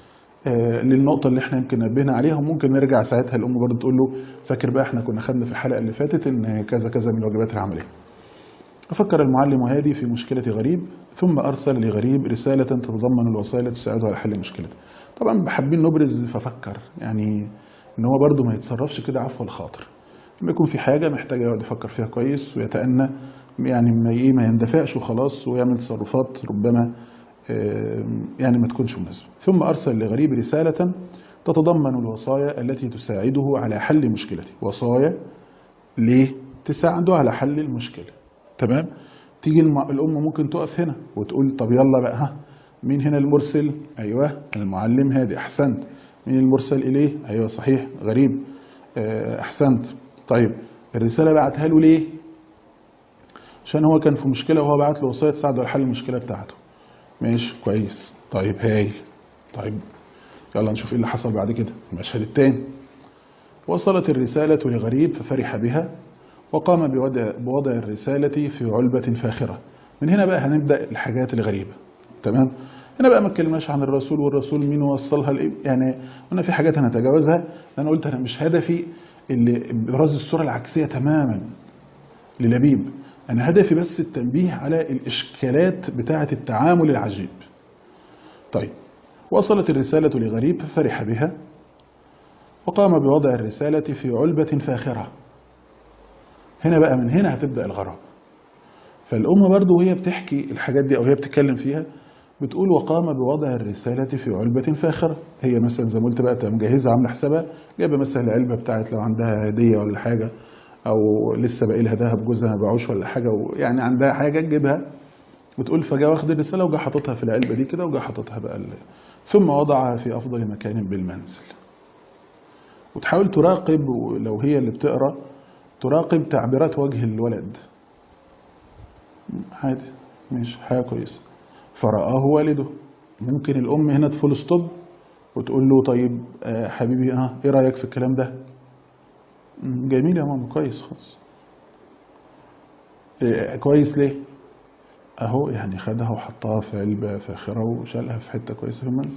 آه، للنقطة اللي احنا يمكن نبهنا عليها وممكن نرجع ساعتها الأم برضه تقول له فاكر بقى احنا كنا خدنا في الحلقة اللي فاتت إن كذا كذا من الواجبات العملية. فكر المعلم هادي في مشكلة غريب ثم أرسل لغريب رسالة تتضمن الوسائل التي تساعده على حل مشكلته. طبعا حابين نبرز ففكر يعني إن هو برضه ما يتصرفش كده عفو الخاطر. لما يكون في حاجة محتاج يقعد يفكر فيها كويس ويتأنى يعني ما ايه ما يندفعش وخلاص ويعمل تصرفات ربما آم، يعني ما تكونش مناسبة ثم أرسل لغريب رسالة تتضمن الوصايا التي تساعده على حل مشكلته وصايا ليه؟ تساعده على حل المشكلة تمام؟ تيجي الم- الأم ممكن تقف هنا وتقول طب يلا بقى ها مين هنا المرسل؟ أيوه المعلم هادي أحسنت مين المرسل إليه؟ أيوه صحيح غريب آه، أحسنت طيب الرسالة بعتها له ليه؟ عشان هو كان في مشكلة وهو بعت له وصية تساعده على حل المشكلة بتاعته ماشي كويس طيب هايل طيب يلا نشوف ايه اللي حصل بعد كده المشهد الثاني وصلت الرسالة لغريب ففرح بها وقام بوضع, بوضع الرسالة في علبة فاخرة من هنا بقى هنبدأ الحاجات الغريبة تمام هنا بقى ما اتكلمناش عن الرسول والرسول مين وصلها لايه يعني قلنا في حاجات هنتجاوزها انا قلت انا مش هدفي اللي ابراز الصورة العكسية تماما للبيب أنا هدفي بس التنبيه على الإشكالات بتاعة التعامل العجيب طيب وصلت الرسالة لغريب ففرح بها وقام بوضع الرسالة في علبة فاخرة هنا بقى من هنا هتبدأ الغرابة فالأم برضو وهي بتحكي الحاجات دي أو هي بتتكلم فيها بتقول وقام بوضع الرسالة في علبة فاخرة هي مثلا زي ما قلت بقى تبقى مجهزة عاملة حسابها جايبة مثلا العلبة بتاعت لو عندها هدية ولا حاجة أو لسه باقي لها ذهب جوزها ما باعوش ولا حاجة يعني عندها حاجة تجيبها وتقول فجاء واخد الرسالة وجا حاططها في العلبة دي كده وجا حاططها بقى ال- ثم وضعها في أفضل مكان بالمنزل وتحاول تراقب لو هي اللي بتقرا تراقب تعبيرات وجه الولد عادي ماشي حاجة كويسة فرآه والده ممكن الأم هنا تفول ستوب وتقول له طيب آه حبيبي ها ايه رأيك في الكلام ده "مم، جميل يا ماما كويس خلاص إيه كويس ليه اهو يعني خدها وحطها في علبة فاخرة وشالها في حتة كويسة في المنزل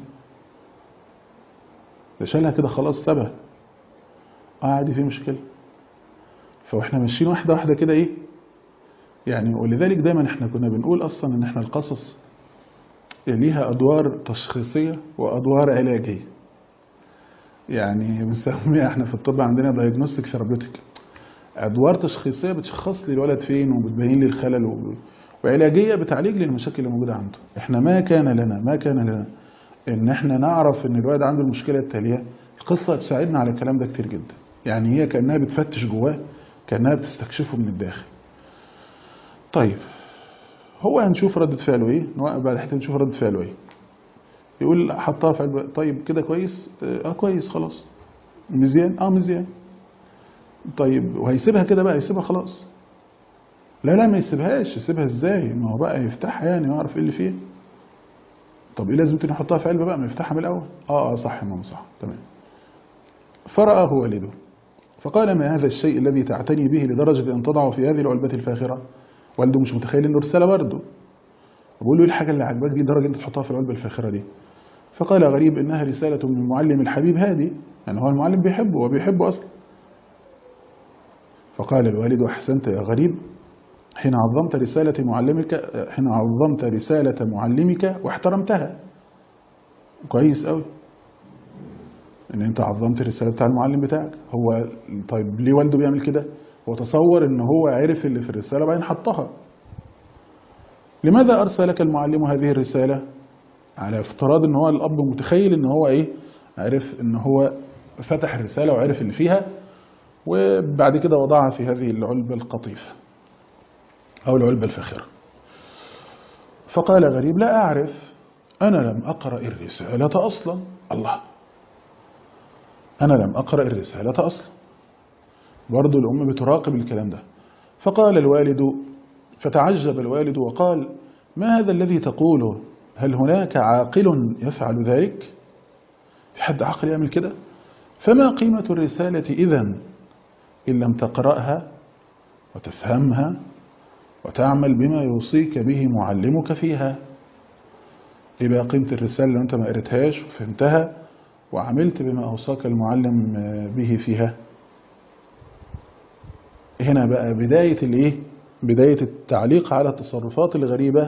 ده شالها كده خلاص سابها اه عادي في مشكلة فاحنا ماشيين واحدة واحدة كده ايه يعني ولذلك دايما احنا كنا بنقول اصلا ان احنا القصص ليها ادوار تشخيصية وادوار علاجية يعني بنسميها احنا في الطب عندنا دايجنوستيك ثيرابيوتيك ادوار تشخيصيه بتشخص لي الولد فين وبتبين لي الخلل و... وعلاجيه بتعالج لي المشاكل اللي موجوده عنده احنا ما كان لنا ما كان لنا ان احنا نعرف ان الواد عنده المشكله التاليه القصه تساعدنا على الكلام ده كتير جدا يعني هي كانها بتفتش جواه كانها بتستكشفه من الداخل طيب هو هنشوف ردة فعله ايه نوقف بعد حته نشوف ردة فعله ايه يقول حطها في علبة طيب كده كويس اه كويس خلاص مزيان اه مزيان طيب وهيسيبها كده بقى يسيبها خلاص لا لا ما يسيبهاش يسيبها ازاي ما هو بقى يفتحها يعني ويعرف ايه اللي فيها طب ايه لازم نحطها في علبه بقى ما يفتحها من الاول اه اه صح يا ماما صح تمام فرآه والده فقال ما هذا الشيء الذي تعتني به لدرجة أن تضعه في هذه العلبة الفاخرة والده مش متخيل انه رسالة برضه بقول له ايه الحاجة اللي عجبك دي درجة انت تحطها في العلبة الفاخرة دي فقال غريب انها رسالة من معلم الحبيب هادي يعني هو المعلم بيحبه وبيحبه اصلا فقال الوالد احسنت يا غريب حين عظمت رسالة معلمك حين عظمت رسالة معلمك واحترمتها كويس قوي ان انت عظمت الرسالة بتاع المعلم بتاعك هو طيب ليه والده بيعمل كده هو تصور ان هو عرف اللي في الرسالة وبعدين حطها لماذا ارسل لك المعلم هذه الرسالة على افتراض ان هو الاب متخيل ان هو ايه عرف ان هو فتح الرسالة وعرف اللي فيها وبعد كده وضعها في هذه العلبة القطيفة أو العلبة الفاخرة فقال غريب لا أعرف أنا لم أقرأ الرسالة أصلا الله أنا لم أقرأ الرسالة أصلا برضو الأم بتراقب الكلام ده فقال الوالد فتعجب الوالد وقال ما هذا الذي تقوله هل هناك عاقل يفعل ذلك في حد عاقل يعمل كده فما قيمة الرسالة إذا إن لم تقرأها وتفهمها وتعمل بما يوصيك به معلمك فيها ايه بقى قيمة الرسالة لو انت ما قريتهاش وفهمتها وعملت بما أوصاك المعلم به فيها هنا بقى بداية الايه بداية التعليق على التصرفات الغريبة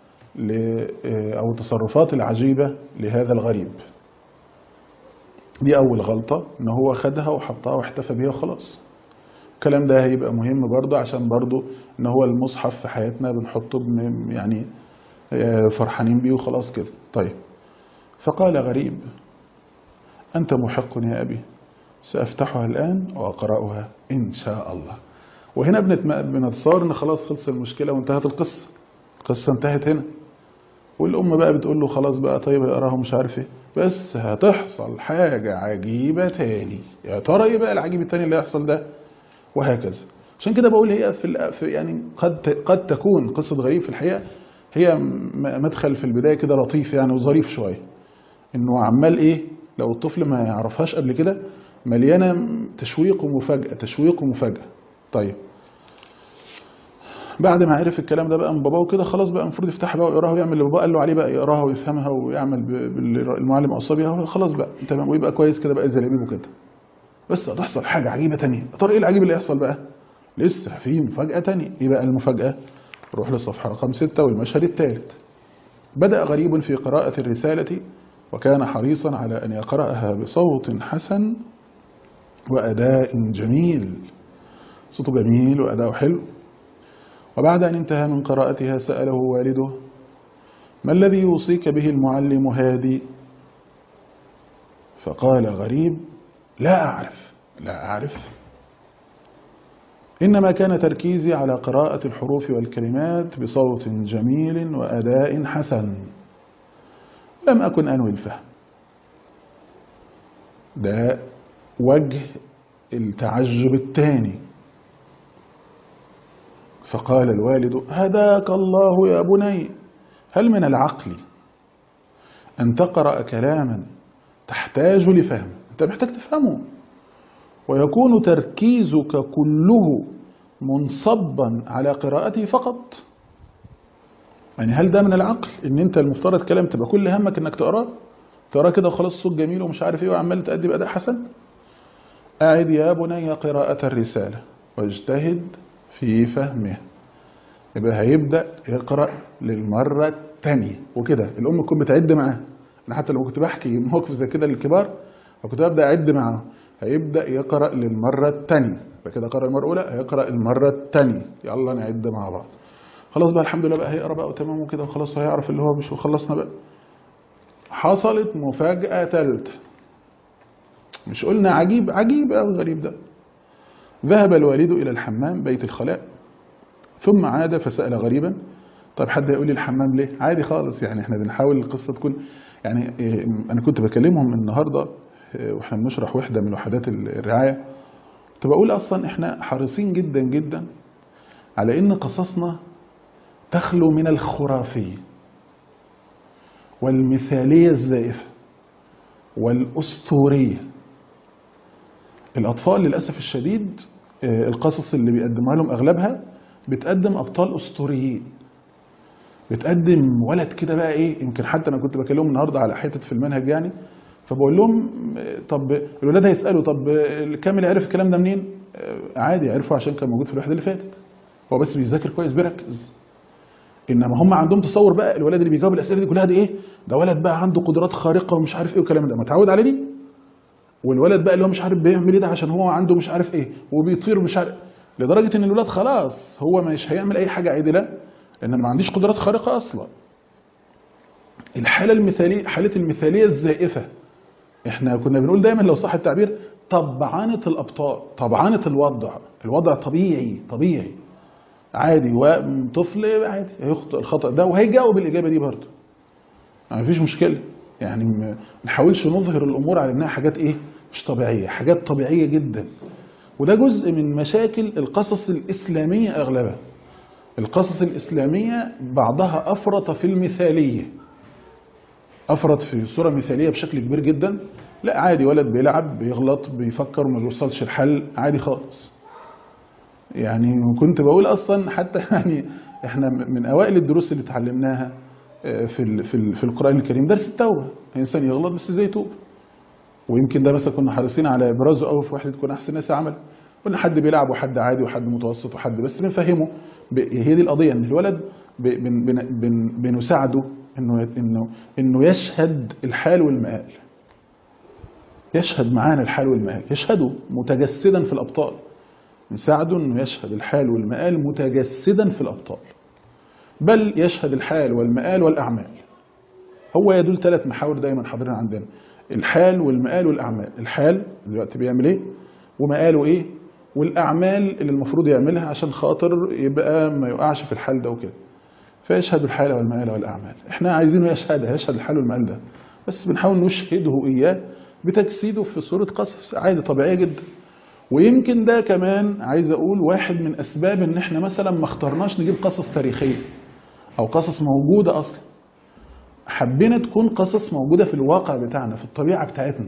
أو التصرفات العجيبة لهذا الغريب دي أول غلطة إن هو خدها وحطها واحتفى بيها وخلاص الكلام ده هيبقى مهم برضه عشان برضه إن هو المصحف في حياتنا بنحطه بن يعني فرحانين بيه وخلاص كده طيب فقال غريب أنت محق يا أبي سأفتحها الآن وأقرأها إن شاء الله وهنا بنتصور إن خلاص خلص المشكلة وانتهت القصة القصة انتهت هنا والأم بقى بتقول له خلاص بقى طيب اقراها مش عارف ايه بس هتحصل حاجة عجيبة تاني يا ترى ايه بقى العجيب التاني اللي هيحصل ده وهكذا عشان كده بقول هي في, في يعني قد قد تكون قصة غريب في الحقيقة هي مدخل في البداية كده لطيف يعني وظريف شوية انه عمال ايه لو الطفل ما يعرفهاش قبل كده مليانة تشويق ومفاجأة تشويق ومفاجأة طيب بعد ما عرف الكلام ده بقى من باباه وكده خلاص بقى المفروض يفتحها بقى ويقراها ويعمل اللي باباه قال له عليه بقى يقراها ويفهمها ويعمل بالمعلم اصابي خلاص بقى تمام ويبقى كويس كده بقى زي لبيبه كده بس هتحصل حاجة عجيبة تانية ترى ايه العجيب اللي هيحصل بقى لسه في مفاجأة تانية ايه بقى المفاجأة روح للصفحة رقم ستة والمشهد الثالث بدأ غريب في قراءة الرسالة وكان حريصا على أن يقرأها بصوت حسن وأداء جميل صوته جميل وأداء حلو وبعد أن انتهى من قراءتها سأله والده ما الذي يوصيك به المعلم هادي فقال غريب لا أعرف لا أعرف إنما كان تركيزي على قراءة الحروف والكلمات بصوت جميل وأداء حسن لم أكن أنوي الفهم ده وجه التعجب الثاني فقال الوالد هداك الله يا بني هل من العقل أن تقرأ كلاما تحتاج لفهم أنت محتاج تفهمه ويكون تركيزك كله منصبا على قراءته فقط يعني هل ده من العقل ان انت المفترض كلام تبقى كل همك انك تقراه تقراه كده وخلاص صوت جميل ومش عارف ايه وعمال تأدي بأداء حسن أعد يا بني قراءة الرسالة واجتهد في فهمها يبقى هيبدأ يقرأ للمرة الثانية وكده الأم تكون بتعد معاه أنا حتى لو كنت بحكي موقف زي كده للكبار وكنت ببدأ أعد معاه هيبدأ يقرأ للمرة الثانية كده قرأ المرة الأولى هيقرأ المرة الثانية يلا نعد مع بعض خلاص بقى الحمد لله بقى هيقرأ بقى وتمام وكده وخلاص هيعرف اللي هو مش وخلصنا بقى حصلت مفاجأة ثالثة مش قلنا عجيب عجيب أو غريب ده ذهب الوالد إلى الحمام بيت الخلاء ثم عاد فسأل غريبا طيب حد يقول لي الحمام ليه عادي خالص يعني احنا بنحاول القصة تكون يعني إيه، انا كنت بكلمهم النهاردة إيه، واحنا بنشرح وحدة من وحدات الرعاية كنت بقول اصلا احنا حريصين جدا جدا على ان قصصنا تخلو من الخرافية والمثالية الزائفة والأسطورية الأطفال للأسف الشديد آه، القصص اللي بيقدمها لهم أغلبها بتقدم أبطال أسطوريين بتقدم ولد كده بقى إيه يمكن حتى أنا كنت بكلمهم النهاردة على حتة في المنهج يعني فبقول لهم آه، طب الولاد هيسألوا طب آه، كامل عرف الكلام ده منين؟ آه، عادي عرفه عشان كان موجود في الوحدة اللي فاتت هو بس بيذاكر كويس بيركز انما هم عندهم تصور بقى الولاد اللي بيجاوب الاسئله دي كلها دي ايه ده ولد بقى عنده قدرات خارقه ومش عارف ايه والكلام ده متعود على دي والولد بقى اللي هو مش عارف بيعمل ايه ده عشان هو عنده مش عارف ايه وبيطير مش عارف لدرجه ان الولاد خلاص هو مش هيعمل اي حاجه عدله لان انا ما عنديش قدرات خارقه اصلا الحاله المثاليه حاله المثاليه الزائفه احنا كنا بنقول دايما لو صح التعبير طبعانه الابطال طبعانه الوضع الوضع طبيعي طبيعي عادي وطفل عادي هيخطئ الخطأ ده وهيجاوب الإجابة دي برضه ما فيش مشكلة يعني ما نحاولش نظهر الأمور على إنها حاجات إيه مش طبيعية حاجات طبيعية جدا وده جزء من مشاكل القصص الإسلامية أغلبها القصص الإسلامية بعضها أفرط في المثالية أفرط في صورة مثالية بشكل كبير جدا لا عادي ولد بيلعب بيغلط بيفكر وما بيوصلش الحل عادي خالص يعني كنت بقول اصلا حتى يعني احنا من اوائل الدروس اللي اتعلمناها آه، في ال- في ال- في القران الكريم درس التوبه الانسان يغلط بس ازاي يتوب ويمكن ده مثلا كنا حريصين على ابرازه قوي في وحده تكون احسن ناس عمل قلنا حد بيلعب وحد عادي وحد متوسط وحد بس بنفهمه ب- هي دي القضيه ان الولد ب- بن بن بن بنساعده انه يت- انه انه يشهد الحال والمآل يشهد معانا الحال والمآل يشهده متجسدا في الابطال نساعده انه يشهد الحال والمآل متجسدا في الابطال بل يشهد الحال والمآل والاعمال هو يدل ثلاث محاور دايما حاضرين عندنا الحال والمآل والاعمال الحال دلوقتي بيعمل ايه ومآله ايه والاعمال اللي المفروض يعملها عشان خاطر يبقى ما يقعش في الحال ده وكده فيشهد الحال والمآل والاعمال احنا عايزينه يشهدها يشهد الحال والمآل ده بس بنحاول نشهده اياه بتجسيده في صورة قصص عادي طبيعية جدا ويمكن ده كمان عايز اقول واحد من اسباب ان احنا مثلا ما اخترناش نجيب قصص تاريخيه او قصص موجوده اصلا حبينا تكون قصص موجوده في الواقع بتاعنا في الطبيعه بتاعتنا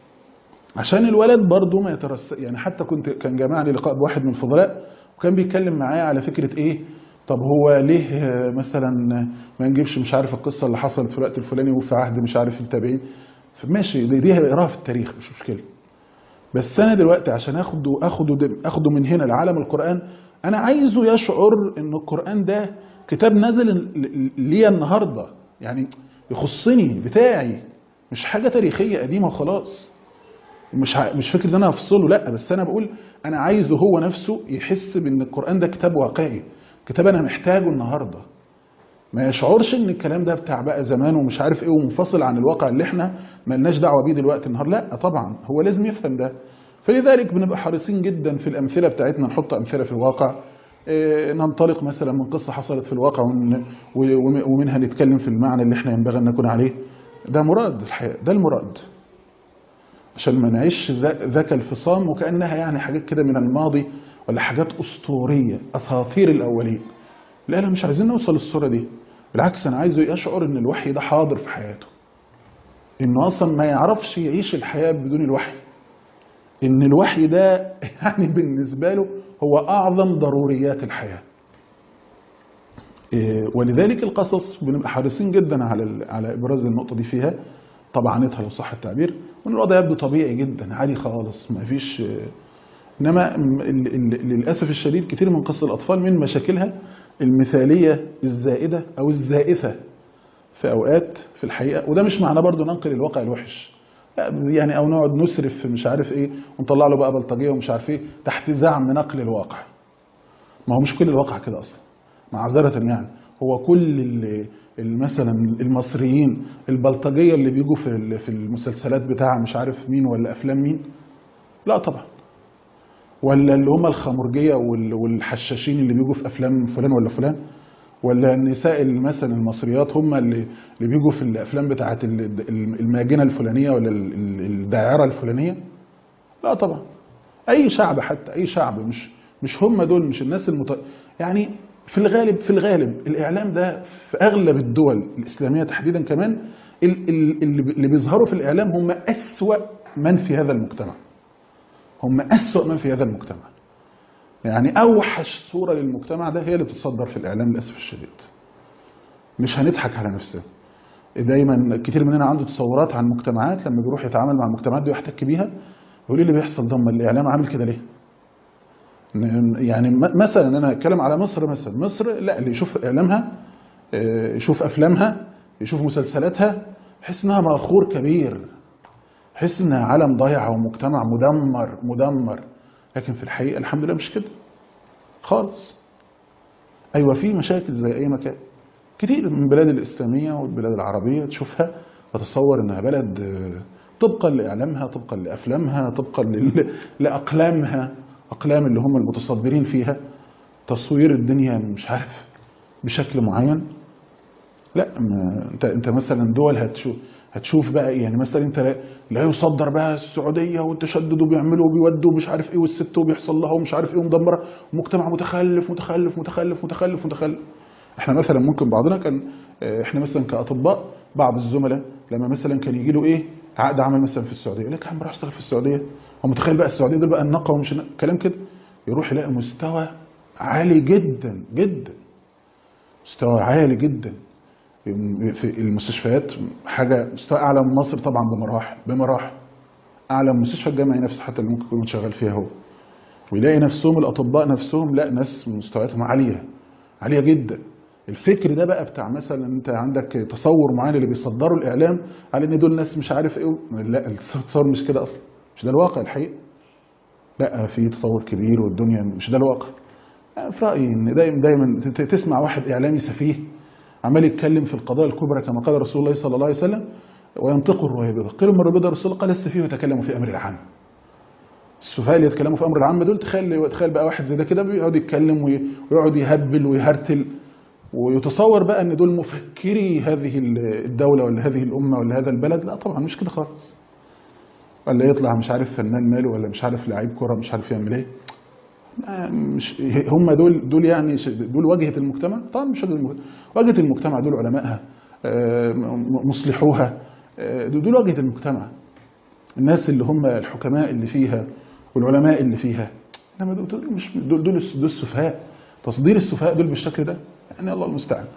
عشان الولد برضه ما يترس يعني حتى كنت كان جمعني لقاء بواحد من الفضلاء وكان بيتكلم معايا على فكره ايه طب هو ليه آه، مثلا ما نجيبش مش عارف القصه اللي حصلت في الوقت الفلاني وفي عهد مش عارف التابعين ماشي دي دي هيقراها في التاريخ مش مشكله بس انا دلوقتي عشان اخده اخده اخده من هنا لعالم القران انا عايزه يشعر ان القران ده كتاب نازل ل- ليا النهارده يعني يخصني بتاعي مش حاجه تاريخيه قديمه وخلاص مش ع- مش فكره ان انا افصله لا بس انا بقول انا عايزه هو نفسه يحس بان القران ده كتاب واقعي كتاب انا محتاجه النهارده ما يشعرش ان الكلام ده بتاع بقى زمان ومش عارف ايه ومنفصل عن الواقع اللي احنا ملناش دعوه بيه دلوقتي النهار لا طبعا هو لازم يفهم ده فلذلك بنبقى حريصين جدا في الامثله بتاعتنا نحط امثله في الواقع إيه، ننطلق مثلا من قصه حصلت في الواقع ون- و- ومنها نتكلم في المعنى اللي احنا ينبغي ان نكون عليه ده مراد الحقيقه ده المراد عشان ما نعيش ذا- ذاك الفصام وكانها يعني حاجات كده من الماضي ولا حاجات اسطوريه اساطير الاولين لا لا مش عايزين نوصل للصوره دي بالعكس انا عايزه يشعر ان الوحي ده حاضر في حياته انه اصلا ما يعرفش يعيش الحياه بدون الوحي ان الوحي ده يعني بالنسبه له هو اعظم ضروريات الحياه إيه، ولذلك القصص بنبقى حريصين جدا على ال- على ابراز النقطه دي فيها طبعنتها لو صح التعبير وان الوضع يبدو طبيعي جدا عادي خالص ما فيش آه، انما م- ال- ال- للاسف الشديد كتير من قصص الاطفال من مشاكلها المثاليه الزائده او الزائفه في اوقات في الحقيقه وده مش معناه برضو ننقل الواقع الوحش لا، يعني او نقعد نسرف في مش عارف ايه ونطلع له بقى بلطجيه ومش عارف ايه تحت زعم نقل الواقع ما هو مش كل الواقع كده اصلا معذره يعني هو كل ال- مثلا المصريين البلطجيه اللي بيجوا في ال- في المسلسلات بتاع مش عارف مين ولا افلام مين لا طبعا ولا اللي هم الخمرجيه وال- والحشاشين اللي بيجوا في افلام فلان ولا فلان ولا النساء اللي مثلا المصريات هم اللي اللي بيجوا في الافلام بتاعت ال- ال- الماجنه الفلانيه ولا ال- ال- الداعره الفلانيه لا طبعا اي شعب حتى اي شعب مش مش هم دول مش الناس المت... يعني في الغالب في الغالب الاعلام ده في اغلب الدول الاسلاميه تحديدا كمان ال- ال- اللي بي- اللي بيظهروا في الاعلام هم اسوا من في هذا المجتمع هم اسوا من في هذا المجتمع يعني اوحش صوره للمجتمع ده هي اللي بتتصدر في الاعلام للاسف الشديد مش هنضحك على نفسنا دايما كتير مننا عنده تصورات عن مجتمعات لما بيروح يتعامل مع المجتمعات دي ويحتك بيها يقول ايه اللي بيحصل ده امال الاعلام عامل كده ليه ن- يعني م- مثلا انا هتكلم على مصر مثلا مصر لا اللي يشوف اعلامها آه، يشوف افلامها يشوف مسلسلاتها يحس انها مأخور كبير يحس انها عالم ضايع ومجتمع مدمر مدمر لكن في الحقيقه الحمد لله مش كده خالص ايوه في مشاكل زي اي مكان كتير من البلاد الاسلاميه والبلاد العربيه تشوفها تتصور انها بلد آه، طبقا لاعلامها طبقا لافلامها طبقا لل- لاقلامها اقلام اللي هم المتصدرين فيها تصوير الدنيا مش عارف بشكل معين لا ما انت انت مثلا دول هتشوف هتشوف بقى يعني مثلا انت لا, لا يصدر بقى السعوديه والتشدد وبيعملوا وبيودوا ومش عارف ايه والست وبيحصل لها ومش عارف ايه ومدمره ومجتمع متخلف متخلف متخلف متخلف متخلف احنا مثلا ممكن بعضنا كان اه، احنا مثلا كاطباء بعض الزملاء لما مثلا كان يجي له ايه عقد عمل مثلا في السعوديه يقول لك يا عم راح اشتغل في السعوديه هو متخيل بقى السعوديه دول بقى النقه ومش النقة. كلام كده يروح يلاقي مستوى عالي جدا جدا مستوى عالي جدا في المستشفيات حاجه مستوى اعلى من مصر طبعا بمراحل بمراحل اعلى من المستشفى الجامعي نفسه حتى اللي ممكن يكون شغال فيها هو ويلاقي نفسهم الاطباء نفسهم لا ناس مستوياتهم عاليه عاليه جدا الفكر ده بقى بتاع مثلا انت عندك تصور معين اللي بيصدروا الاعلام على ان دول ناس مش عارف ايه لا التصور مش كده اصلا مش ده الواقع الحقيقي لا في تطور كبير والدنيا مش ده الواقع في رايي ان دايما دايما ت- تسمع واحد اعلامي سفيه عمال يتكلم في القضايا الكبرى كما قال رسول الله صلى الله عليه وسلم وينطق الرويبضه قيل من الرويبضه رسول الله قال السفيه يتكلم في امر العام السفهاء اللي يتكلموا في امر العام دول تخيل تخيل بقى واحد زي ده كده بيقعد يتكلم وي- ويقعد يهبل ويهرتل ويتصور بقى ان دول مفكري هذه الدوله ولا هذه الامه ولا هذا البلد لا طبعا مش كده خالص ولا يطلع مش عارف فنان ماله ولا مش عارف لعيب كره مش عارف يعمل ايه ما- مش هم دول دول يعني ش- دول واجهه المجتمع طبعا مش واجهه المجتمع واجهه المجتمع دول علمائها آه، م- مصلحوها آه، دول واجهه المجتمع الناس اللي هم الحكماء اللي فيها والعلماء اللي فيها انما دول دول مش دول دول دول السفهاء تصدير السفهاء دول بالشكل ده يعني الله المستعان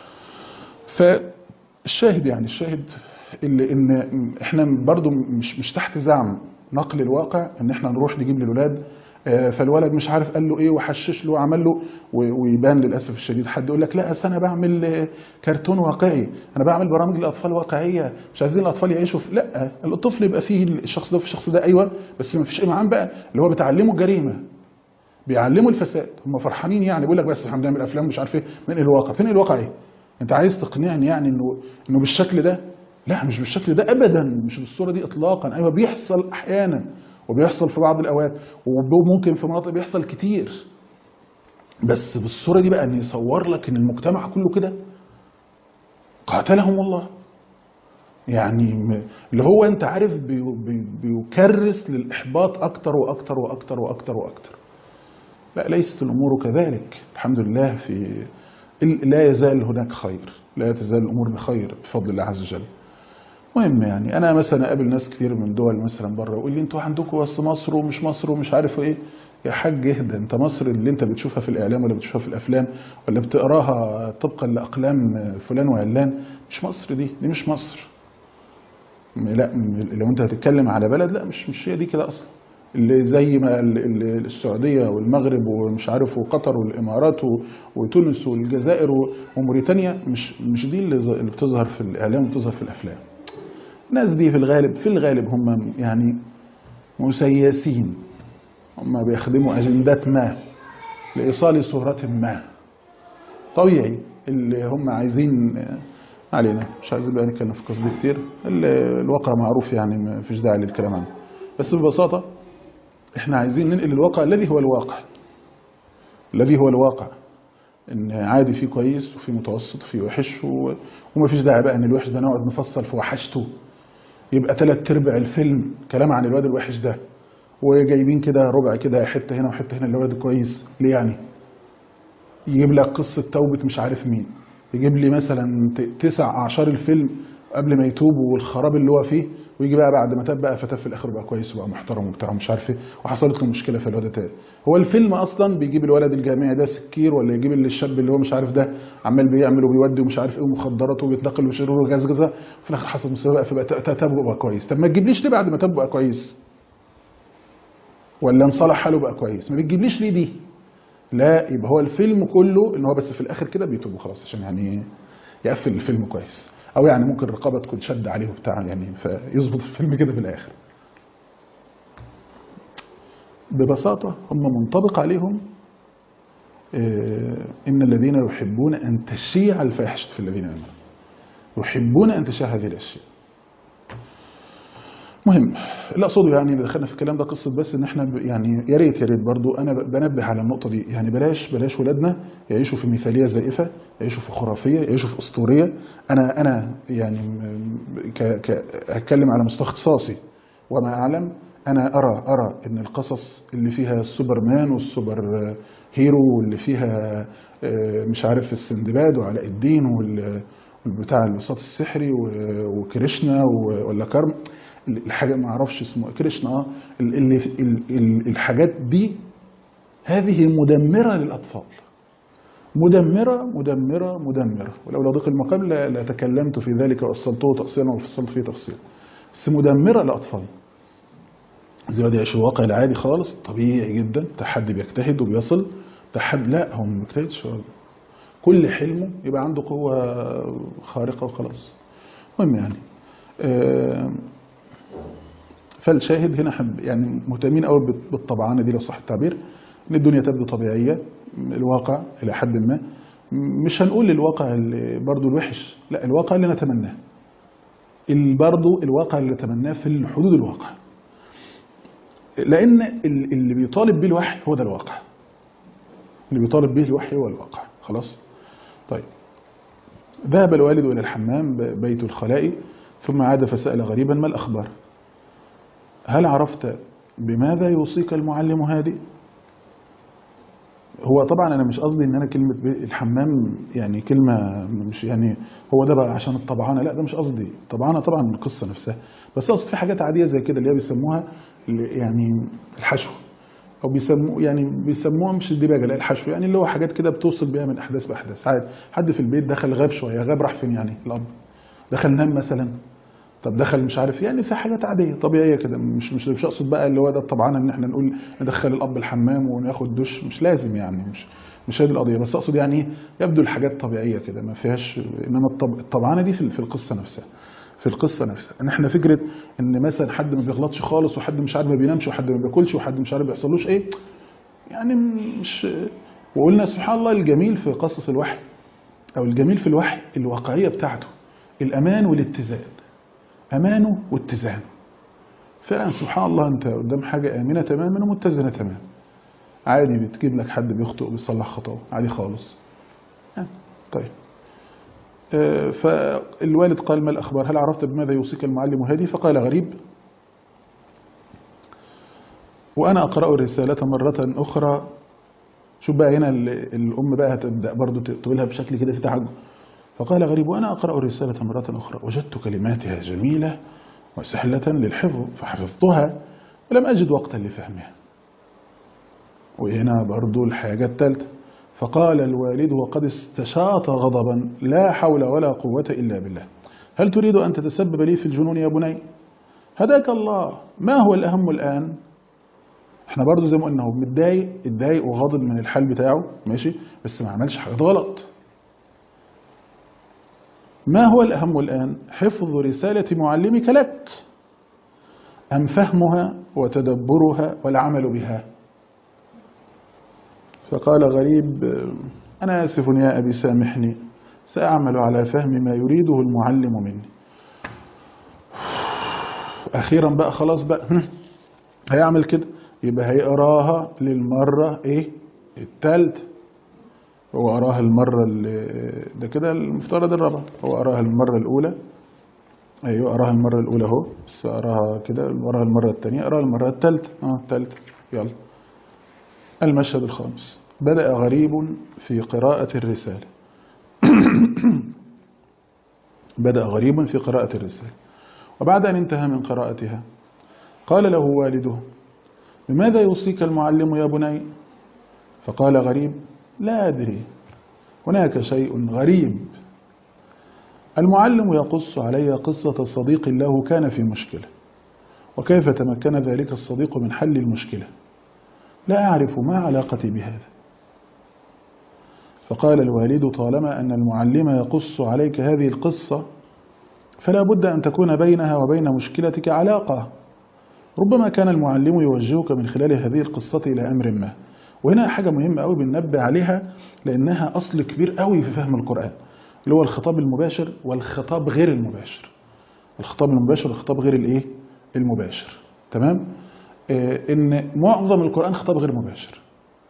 فالشاهد يعني الشاهد اللي ان احنا برضو مش مش تحت زعم نقل الواقع ان احنا نروح نجيب للولاد آه، فالولد مش عارف قال له ايه وحشش له وعمل له و- ويبان للاسف الشديد حد يقول لك لا اصل انا بعمل آه، كرتون واقعي انا بعمل برامج للاطفال واقعيه مش عايزين الاطفال يعيشوا في لا الطفل يبقى فيه الشخص ده وفي الشخص ده ايوه بس ما فيش امعان بقى اللي هو بتعلمه الجريمه بيعلموا الفساد هم فرحانين يعني بيقول لك بس احنا بنعمل افلام مش عارف ايه من الواقع فين الواقع ايه انت عايز تقنعني يعني انه انه بالشكل ده لا مش بالشكل ده ابدا مش بالصوره دي اطلاقا ايوه بيحصل احيانا وبيحصل في بعض الاوقات وممكن في مناطق بيحصل كتير بس بالصوره دي بقى ان يصور لك ان المجتمع كله كده قاتلهم الله يعني م- اللي هو انت عارف بي- بي- بيكرس للاحباط اكتر واكتر واكتر واكتر واكتر لا ليست الامور كذلك الحمد لله في ال- لا يزال هناك خير لا تزال الامور بخير بفضل الله عز وجل مهم يعني انا مثلا اقابل ناس كتير من دول مثلا بره يقول لي انتوا عندكم وسط مصر ومش مصر ومش عارف ايه يا حاج اهدى انت مصر اللي انت بتشوفها في الاعلام ولا بتشوفها في الافلام ولا بتقراها طبقا لاقلام فلان وعلان مش مصر دي دي مش مصر لا لو انت هتتكلم على بلد لا مش مش هي دي كده اصلا اللي زي ما ال- ال- السعوديه والمغرب ومش عارف وقطر والامارات و- وتونس والجزائر و- وموريتانيا مش مش دي اللي ظ- اللي بتظهر في الاعلام وبتظهر في الافلام الناس دي في الغالب في الغالب هم يعني مسيسين هم بيخدموا اجندات ما لايصال صوره ما طبيعي اللي هم عايزين علينا مش عايزين بقى نتكلم في القصة دي كتير ال- الواقع معروف يعني ما فيش داعي للكلام عنه بس ببساطة احنا عايزين ننقل الواقع الذي هو الواقع الذي هو الواقع ان عادي في كويس وفي متوسط وفي وحش و... وما فيش داعي بقى ان الوحش ده نقعد نفصل في وحشته يبقى ثلاث ارباع الفيلم كلام عن الواد الوحش ده وجايبين كده ربع كده حته هنا وحته هنا الواد كويس ليه يعني يجيب لك قصه توبه مش عارف مين يجيب لي مثلا ت- تسع اعشار الفيلم قبل ما يتوب والخراب اللي هو فيه ويجي بقى بعد ما تاب بقى فتاب في الاخر بقى كويس وبقى محترم وبتاع ومش عارف ايه وحصلت له مشكله في الواد تاني هو الفيلم اصلا بيجيب الولد الجامعي ده سكير ولا يجيب اللي الشاب اللي هو مش عارف ده عمال بيعمل وبيودي ومش عارف ايه ومخدرات وبيتنقل وشرور وجاز جزا في الاخر حصل مصيبه بقى فبقى ت- تاب وبقى كويس طب ما تجيبليش ليه بعد ما تاب بقى كويس ولا انصلح حاله بقى كويس ما بتجيبليش ليه دي لا يبقى هو الفيلم كله ان هو بس في الاخر كده بيتوب وخلاص عشان يعني يقفل الفيلم كويس او يعني ممكن الرقابه تكون شد عليه وبتاع يعني فيظبط الفيلم كده في الاخر ببساطه هم منطبق عليهم آه، ان الذين يحبون ان تشيع الفاحشه في الذين امنوا يحبون ان تشاع هذه الاشياء مهم اللي اقصده يعني اللي دخلنا في الكلام ده قصه بس ان احنا ب- يعني يا ريت يا ريت برضو انا ب- بنبه على النقطه دي يعني بلاش بلاش ولادنا يعيشوا في مثاليه زائفه يعيشوا في خرافيه يعيشوا في اسطوريه انا انا يعني م- ك ك هتكلم على مستوى اختصاصي وما اعلم انا ارى ارى ان القصص اللي فيها السوبرمان والسوبر هيرو واللي فيها آه، مش عارف السندباد وعلاء الدين وال بتاع الوساط السحري و- وكريشنا و- ولا كرم الحاجه ما اعرفش اسمه كريشنا اه ال- اللي ال- ال- الحاجات دي هذه مدمره للاطفال مدمره مدمره مدمره ولولا ضيق المقام لا- لتكلمت في ذلك واصلته تاصيلا وفصلت فيه تفصيلا بس مدمره للاطفال زي ما يعيش الواقع العادي خالص طبيعي جدا تحدي بيجتهد وبيصل تحدي لا هو ما بيجتهدش هو كل حلمه يبقى عنده قوة خارقة وخلاص المهم يعني آه، فالشاهد هنا حب يعني مهتمين قوي بال- بالطبعانة دي لو صح التعبير ان الدنيا تبدو طبيعية الواقع الى حد ما مش هنقول الواقع اللي برضو الوحش لا الواقع اللي نتمناه ال- برضو الواقع اللي نتمناه في حدود الواقع لان ال- اللي بيطالب به الوحي هو ده الواقع اللي بيطالب به الوحي هو الواقع خلاص طيب ذهب الوالد إلى الحمام ب- بيت الخلاء ثم عاد فسأل غريبا ما الأخبار هل عرفت بماذا يوصيك المعلم هادي هو طبعا انا مش قصدي ان انا كلمه بي- الحمام يعني كلمه مش يعني هو ده بقى عشان الطبعانه لا ده مش قصدي الطبعانه طبعا من القصه نفسها بس اقصد في حاجات عاديه زي كده اللي هي بيسموها ال- يعني الحشو او بيسموه يعني بيسموها مش الدباجه لا الحشو يعني اللي هو حاجات كده بتوصل بيها من احداث باحداث عادي حد في البيت دخل غاب شويه غاب راح فين يعني الاب دخل نام مثلا طب دخل مش عارف يعني في حاجات عاديه طبيعيه كده مش مش مش اقصد بقى اللي هو ده طبعا ان احنا نقول ندخل الاب الحمام وناخد دش مش لازم يعني مش مش هي دي القضيه بس اقصد يعني ايه يبدو الحاجات طبيعيه كده ما فيهاش انما الطب الطبعانه دي في في القصه نفسها في القصه نفسها ان احنا فكره ان مثلا حد ما بيغلطش خالص وحد مش عارف ما بينامش وحد ما بياكلش وحد مش عارف بيحصلوش ايه يعني مش وقلنا سبحان الله الجميل في قصص الوحي او الجميل في الوحي الواقعيه بتاعته الامان والاتزان امانه واتزانه فعلا سبحان الله انت قدام حاجه امنه تماما ومتزنه تماما عادي بتجيب لك حد بيخطئ وبيصلح خطأه عادي خالص آه، طيب آه، فالوالد قال ما الأخبار هل عرفت بماذا يوصيك المعلم هادي فقال غريب وأنا أقرأ الرسالة مرة أخرى شوف بقى هنا ال- الأم بقى هتبدأ برضو تقولها بشكل كده في تعجب فقال غريب وأنا أقرأ الرسالة مرة أخرى وجدت كلماتها جميلة وسهلة للحفظ فحفظتها ولم أجد وقتا لفهمها وهنا برضو الحاجة الثالثة فقال الوالد وقد استشاط غضبا لا حول ولا قوة إلا بالله هل تريد أن تتسبب لي في الجنون يا بني هداك الله ما هو الأهم الآن احنا برضو زي ما قلنا هو متضايق اتضايق وغاضب من الحال بتاعه ماشي بس ما عملش حاجة غلط ما هو الأهم الآن حفظ رسالة معلمك لك أم فهمها وتدبرها والعمل بها فقال غريب أنا آسف يا أبي سامحني سأعمل على فهم ما يريده المعلم مني أخيرا بقى خلاص بقى هم، هيعمل كده يبقى هيقراها للمرة إيه التالتة هو قراها المرة ال- ده كده المفترض الرابعة هو قراها المرة الأولى أيوه قراها المرة الأولى أهو بس قراها كده قراها المرة الثانية قراها المرة الثالثة أه الثالثة يلا المشهد الخامس بدأ غريب في قراءة الرسالة بدأ غريب في قراءة الرسالة وبعد أن انتهى من قراءتها قال له والده بماذا يوصيك المعلم يا بني فقال غريب لا أدري هناك شيء غريب المعلم يقص علي قصة صديق له كان في مشكلة وكيف تمكن ذلك الصديق من حل المشكلة لا أعرف ما علاقتي بهذا فقال الوالد طالما أن المعلم يقص عليك هذه القصة فلا بد أن تكون بينها وبين مشكلتك علاقة ربما كان المعلم يوجهك من خلال هذه القصة إلى أمر ما وهنا حاجة مهمة قوي بننبه عليها لأنها أصل كبير قوي في فهم القرآن اللي هو الخطاب المباشر والخطاب غير المباشر الخطاب المباشر والخطاب غير الايه المباشر تمام آه ان معظم القرآن خطاب غير مباشر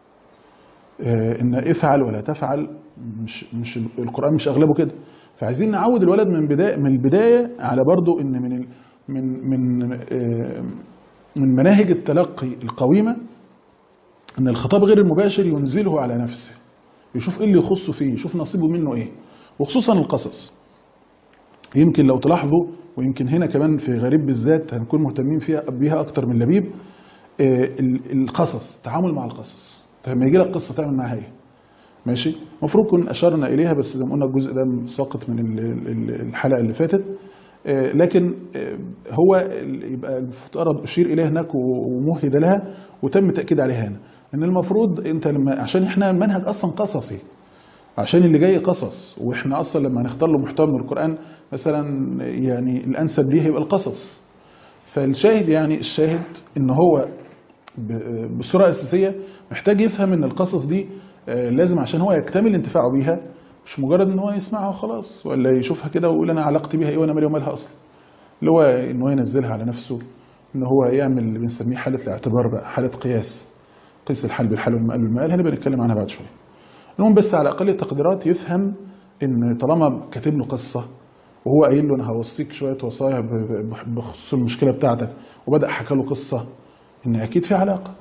آه ان افعل ولا تفعل مش مش القرآن مش اغلبه كده فعايزين نعود الولد من بداية من البداية على برضو ان من ال من من آه من مناهج التلقي القويمة ان الخطاب غير المباشر ينزله على نفسه يشوف ايه اللي يخصه فيه يشوف نصيبه منه ايه وخصوصا القصص يمكن لو تلاحظوا ويمكن هنا كمان في غريب بالذات هنكون مهتمين فيها بيها اكتر من لبيب آه، ال- القصص التعامل مع القصص طيب لما يجي لك قصه تعمل معاها ايه ماشي المفروض كنا اشرنا اليها بس زي ما قلنا الجزء ده ساقط من ال- ال- الحلقه اللي فاتت آه، لكن آه، هو ال- يبقى المفترض اشير اليها هناك و- ومهد لها وتم تاكيد عليها هنا ان المفروض انت لما عشان احنا المنهج اصلا قصصي عشان اللي جاي قصص واحنا اصلا لما هنختار له محتوى من القران مثلا يعني الانسب ليه يبقى القصص فالشاهد يعني الشاهد ان هو ب- بصوره اساسيه محتاج يفهم ان القصص دي آه، لازم عشان هو يكتمل انتفاعه بيها مش مجرد ان هو يسمعها وخلاص ولا يشوفها كده ويقول انا علاقتي بيها ايه وانا مالي ومالها اصلا اللي هو ان هو ينزلها على نفسه ان هو يعمل اللي بنسميه حاله الاعتبار بقى حاله قياس قيس الحال بالحال والمقال بالمقال هنبقى نتكلم عنها بعد شويه المهم بس على اقل التقديرات يفهم ان طالما كاتب له قصه وهو قايل له انا هوصيك شويه وصايا ب- ب- بخصوص المشكله بتاعتك وبدا حكى له قصه ان اكيد في علاقه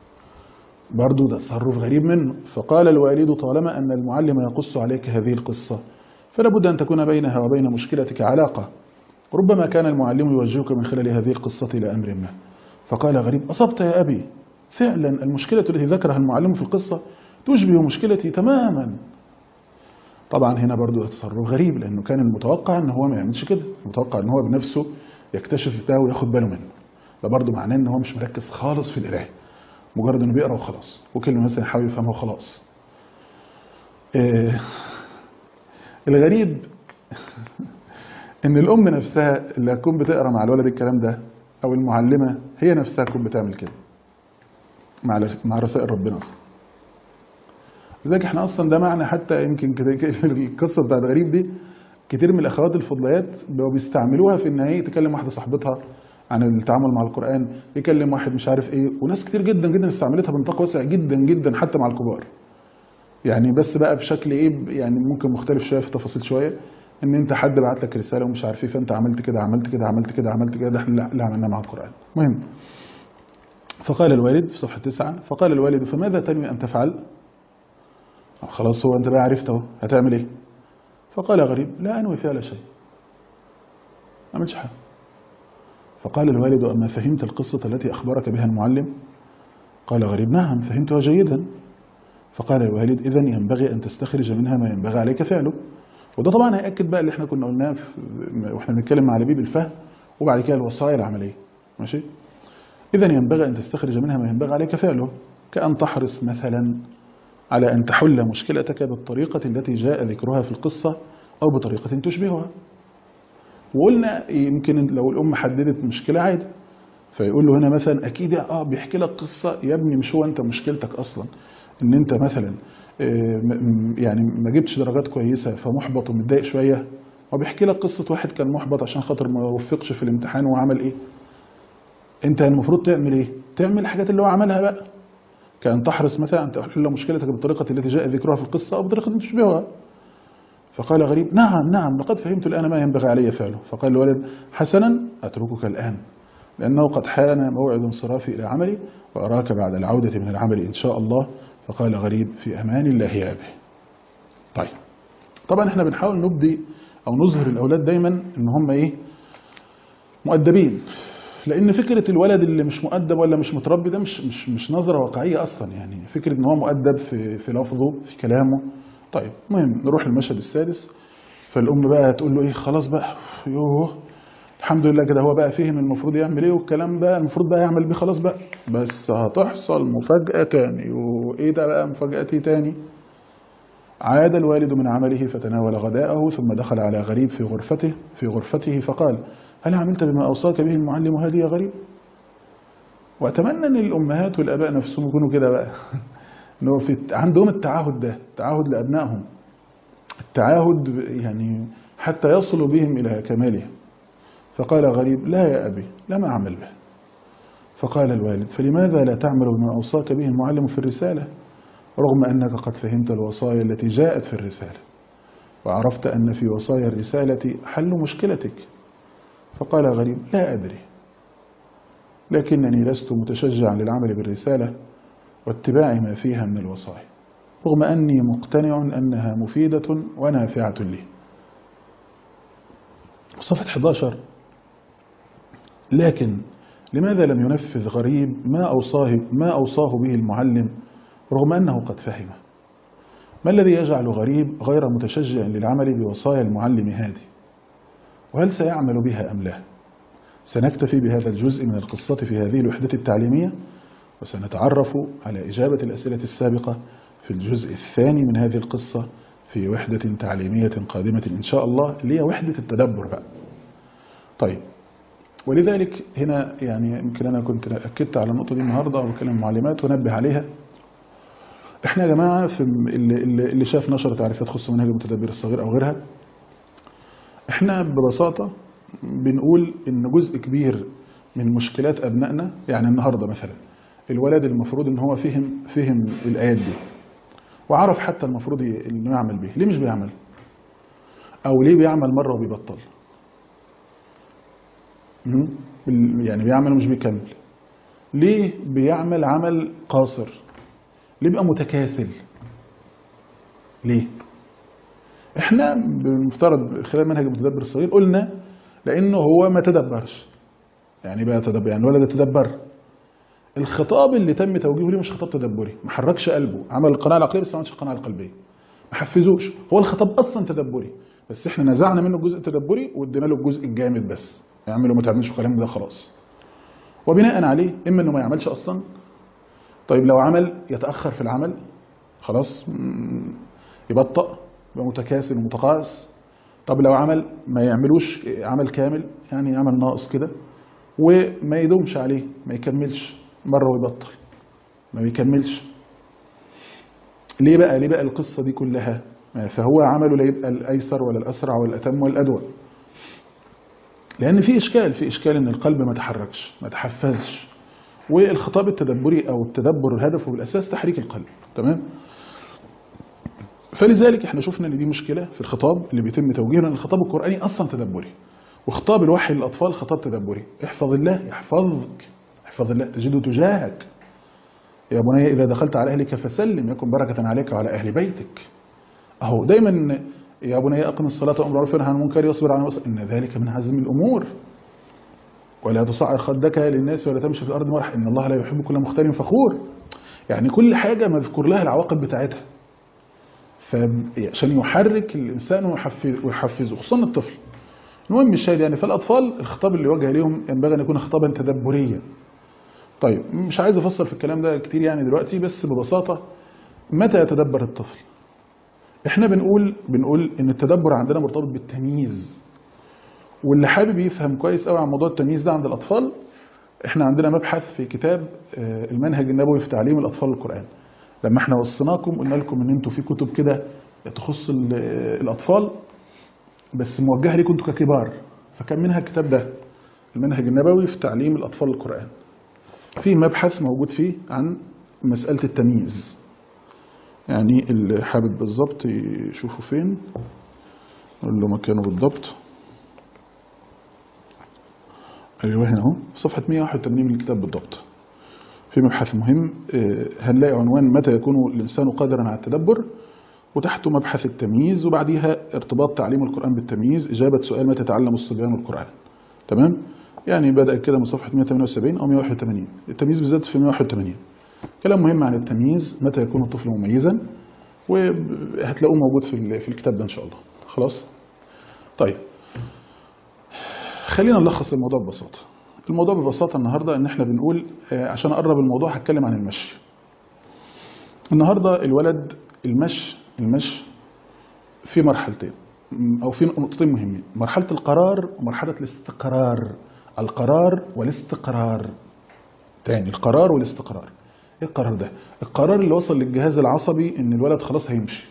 برضه ده تصرف غريب منه فقال الوالد طالما ان المعلم يقص عليك هذه القصه فلا بد ان تكون بينها وبين مشكلتك علاقه ربما كان المعلم يوجهك من خلال هذه القصه الى امر ما فقال غريب اصبت يا ابي فعلا المشكله التي ذكرها المعلم في القصه تشبه مشكلتي تماما طبعا هنا برضو تصرف غريب لانه كان المتوقع ان هو ما يعملش كده المتوقع ان هو بنفسه يكتشف ده وياخد باله منه ده برضو معناه ان هو مش مركز خالص في القرايه مجرد انه بيقرا وخلاص وكلمه مثلا يحاول يفهمها وخلاص آه، الغريب ان الام نفسها اللي هتكون بتقرا مع الولد الكلام ده او المعلمه هي نفسها تكون بتعمل كده مع مع رسائل ربنا اصلا لذلك احنا اصلا ده معنى حتى يمكن كده كده القصه بتاعت غريب دي كتير من الاخوات الفضليات بقوا بيستعملوها في ان هي تكلم واحده صاحبتها عن التعامل مع القران يكلم واحد مش عارف ايه وناس كتير جدا جدا استعملتها بنطاق واسع جدا جدا حتى مع الكبار يعني بس بقى بشكل ايه يعني ممكن مختلف شويه في تفاصيل شويه ان انت حد بعت لك رساله ومش عارف ايه فانت عملت كده عملت كده عملت كده عملت كده ده احنا اللي عملناه مع القران المهم فقال الوالد في صفحه تسعة فقال الوالد فماذا تنوي ان تفعل خلاص هو انت بقى عرفت اهو هتعمل ايه فقال غريب لا انوي فعل شيء ما عملش حاجه فقال الوالد اما فهمت القصه التي اخبرك بها المعلم قال غريب نعم فهمتها جيدا فقال الوالد اذا ينبغي ان تستخرج منها ما ينبغي عليك فعله وده طبعا هياكد بقى اللي احنا كنا قلناه في- واحنا بنتكلم مع لبيب الفهم وبعد كده الوصايا العمليه ماشي اذا ينبغي ان تستخرج منها ما ينبغي عليك فعله كان تحرص مثلا على أن تحل مشكلتك بالطريقة التي جاء ذكرها في القصة أو بطريقة تشبهها وقلنا يمكن لو الأم حددت مشكلة عادي فيقول له هنا مثلا أكيد اه بيحكي لك قصة يا ابني مش هو أنت مشكلتك أصلا إن أنت مثلا آه، م- م- يعني ما جبتش درجات كويسه فمحبط ومتضايق شويه هو بيحكي لك قصه واحد كان محبط عشان خاطر ما وفقش في الامتحان وعمل ايه انت المفروض تعمل ايه تعمل الحاجات اللي هو عملها بقى كان تحرص مثلا ان تحل مشكلتك بالطريقه التي جاء ذكرها في القصه او بطريقه تشبهها فقال غريب نعم نعم لقد فهمت الآن ما ينبغي علي فعله فقال الولد حسنا أتركك الآن لأنه قد حان موعد انصرافي إلى عملي وأراك بعد العودة من العمل إن شاء الله فقال غريب في أمان الله يا أبي طيب طبعا احنا بنحاول نبدي أو نظهر الأولاد دايما إن هم إيه مؤدبين لأن فكرة الولد اللي مش مؤدب ولا مش متربي ده مش مش مش نظرة واقعية أصلا يعني فكرة إن هو مؤدب في في لفظه في كلامه طيب المهم نروح للمشهد السادس فالأم بقى تقول له إيه خلاص بقى يوه الحمد لله كده هو بقى فهم المفروض يعمل إيه والكلام ده المفروض بقى يعمل بيه خلاص بقى بس هتحصل مفاجأة تاني وإيه ده بقى مفاجأتي تاني عاد الوالد من عمله فتناول غداءه ثم دخل على غريب في غرفته في غرفته فقال هل عملت بما أوصاك به المعلم هذه يا غريب وأتمنى أن الأمهات والآباء نفسهم يكونوا كده بقى إنه في عندهم التعهد ده التعهد لأبنائهم التعاهد يعني حتى يصلوا بهم إلى كماله فقال غريب لا يا أبي لم أعمل به فقال الوالد فلماذا لا تعمل بما أوصاك به المعلم في الرسالة رغم أنك قد فهمت الوصايا التي جاءت في الرسالة وعرفت أن في وصايا الرسالة حل مشكلتك فقال غريب لا أدري لكنني لست متشجعا للعمل بالرسالة واتباع ما فيها من الوصايا رغم أني مقتنع أنها مفيدة ونافعة لي صفحة 11 لكن لماذا لم ينفذ غريب ما أوصاه, ما أوصاه به المعلم رغم أنه قد فهمه ما الذي يجعل غريب غير متشجع للعمل بوصايا المعلم هذه وهل سيعمل بها أم لا سنكتفي بهذا الجزء من القصة في هذه الوحدة التعليمية وسنتعرف على إجابة الأسئلة السابقة في الجزء الثاني من هذه القصة في وحدة تعليمية قادمة إن شاء الله اللي هي وحدة التدبر بقى طيب ولذلك هنا يعني يمكن أنا كنت أكدت على النقطة دي النهاردة وبكلم المعلمات ونبه عليها احنا يا جماعة في اللي, اللي شاف نشر تعريفات تخص منهج المتدبر الصغير أو غيرها احنا ببساطة بنقول ان جزء كبير من مشكلات أبنائنا يعني النهاردة مثلا الولد المفروض ان هو فهم فهم الآيات دي وعرف حتى المفروض انه يعمل به ليه مش بيعمل او ليه بيعمل مرة وبيبطل يعني بيعمل ومش بيكمل ليه بيعمل عمل قاصر ليه بيبقى متكاسل ليه احنا بنفترض خلال منهج المتدبر الصغير قلنا لانه هو ما تدبرش يعني بقى تدبر يعني الولد تدبر الخطاب اللي تم توجيهه ليه مش خطاب تدبري ما حركش قلبه عمل القناعه العقليه بس ما عملش القناعه القلبيه ما حفزوش هو الخطاب اصلا تدبري بس احنا نزعنا منه الجزء التدبري وادينا له الجزء الجامد بس يعمل وما تعملش الكلام ده خلاص وبناء عليه اما انه ما يعملش اصلا طيب لو عمل يتاخر في العمل خلاص يبطأ يبقى متكاسل ومتقاعس طب لو عمل ما يعملوش عمل كامل يعني عمل ناقص كده وما يدومش عليه ما يكملش مرة ويبطل ما بيكملش ليه بقى ليه بقى القصة دي كلها فهو عمله لا يبقى الأيسر ولا الأسرع ولا الأتم ولا الأدوى لأن في إشكال في إشكال إن القلب ما تحركش ما تحفزش والخطاب التدبري أو التدبر هدفه بالأساس تحريك القلب تمام فلذلك احنا شفنا ان دي مشكلة في الخطاب اللي بيتم توجيهه لان الخطاب القرآني اصلا تدبري وخطاب الوحي للاطفال خطاب تدبري احفظ الله يحفظك احفظ الله تجده تجاهك يا بني اذا دخلت على اهلك فسلم يكن بركة عليك وعلى اهل بيتك اهو دايما يا بني اقم الصلاة وامر بالمعروف عن المنكر واصبر على وصل ان ذلك من عزم الامور ولا تصعر خدك للناس ولا تمشي في الارض مرح ان الله لا يحب كل مختال فخور يعني كل حاجة مذكور لها العواقب بتاعتها فعشان يحرك الإنسان ويحفزه خصوصا الطفل المهم الشاهد يعني فالأطفال الخطاب اللي وجه لهم ينبغي أن يكون خطابا تدبريا طيب مش عايز أفسر في الكلام ده كتير يعني دلوقتي بس ببساطة متى يتدبر الطفل احنا بنقول بنقول ان التدبر عندنا مرتبط بالتمييز واللي حابب يفهم كويس قوي عن موضوع التمييز ده عند الأطفال احنا عندنا مبحث في كتاب المنهج النبوي في تعليم الأطفال القرآن لما احنا وصيناكم قلنا لكم ان انتوا في كتب كده تخص ال- الاطفال بس موجهه ليكم انتوا ككبار فكان منها الكتاب ده المنهج النبوي في تعليم الاطفال القران في مبحث موجود فيه عن مساله التمييز يعني اللي حابب بالظبط يشوفه فين نقول له مكانه بالضبط ايوه هنا اهو صفحه 181 من الكتاب بالضبط في مبحث مهم آه، هنلاقي عنوان متى يكون الانسان قادرا على التدبر وتحته مبحث التمييز وبعديها ارتباط تعليم القران بالتمييز اجابه سؤال متى تعلم الصبيان القران تمام يعني بدا كده من صفحه 178 او 181 التمييز بالذات في 181 كلام مهم عن التمييز متى يكون الطفل مميزا وهتلاقوه موجود في ال- في الكتاب ده ان شاء الله خلاص طيب خلينا نلخص الموضوع ببساطه الموضوع ببساطه النهارده ان احنا بنقول آه، عشان اقرب الموضوع هتكلم عن المشي النهارده الولد المشي المشي في مرحلتين م- او في نقطتين مهمين مرحله القرار ومرحله الاستقرار القرار والاستقرار تاني القرار والاستقرار ايه القرار ده القرار اللي وصل للجهاز العصبي ان الولد خلاص هيمشي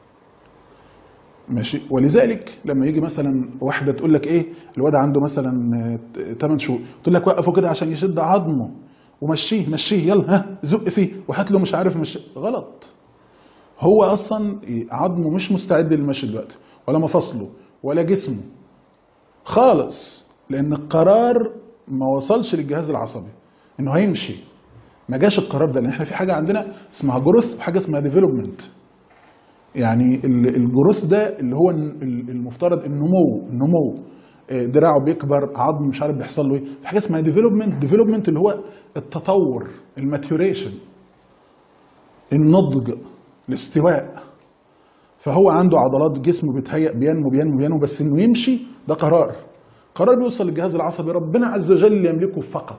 ماشي ولذلك لما يجي مثلا واحده تقول لك ايه الواد عنده مثلا 8 شهور تقول لك وقفه كده عشان يشد عظمه ومشيه مشيه يلا ها زق فيه وهات له مش عارف مش غلط هو اصلا عظمه مش مستعد للمشي دلوقتي ولا مفاصله ولا جسمه خالص لان القرار ما وصلش للجهاز العصبي انه هيمشي ما جاش القرار ده لان احنا في حاجه عندنا اسمها جروث وحاجه اسمها ديفلوبمنت يعني ال- الجروث ده اللي هو ال- ال- المفترض النمو النمو آه، دراعه بيكبر عظم مش عارف بيحصل له ايه في حاجه اسمها ديفلوبمنت ديفلوبمنت اللي هو التطور الماتيوريشن النضج الاستواء فهو عنده عضلات جسمه بيتهيأ بينمو بينمو بينمو بس انه يمشي ده قرار قرار بيوصل للجهاز العصبي ربنا عز وجل يملكه فقط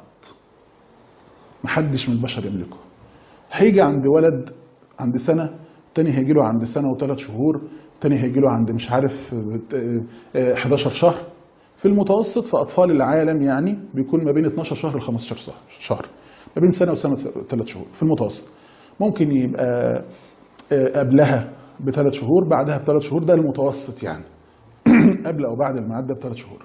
محدش من البشر يملكه هيجي عند ولد عند سنة تاني هيجي له عند سنة وثلاث شهور تاني هيجي له عند مش عارف آه، آه، 11 شهر في المتوسط في أطفال العالم يعني بيكون ما بين 12 شهر ل 15 شهر- شهر ما بين سنة وسنة وثلاث شهور في المتوسط ممكن يبقى آه، قبلها بثلاث شهور بعدها بثلاث شهور ده المتوسط يعني قبل أو بعد الميعاد ده بثلاث شهور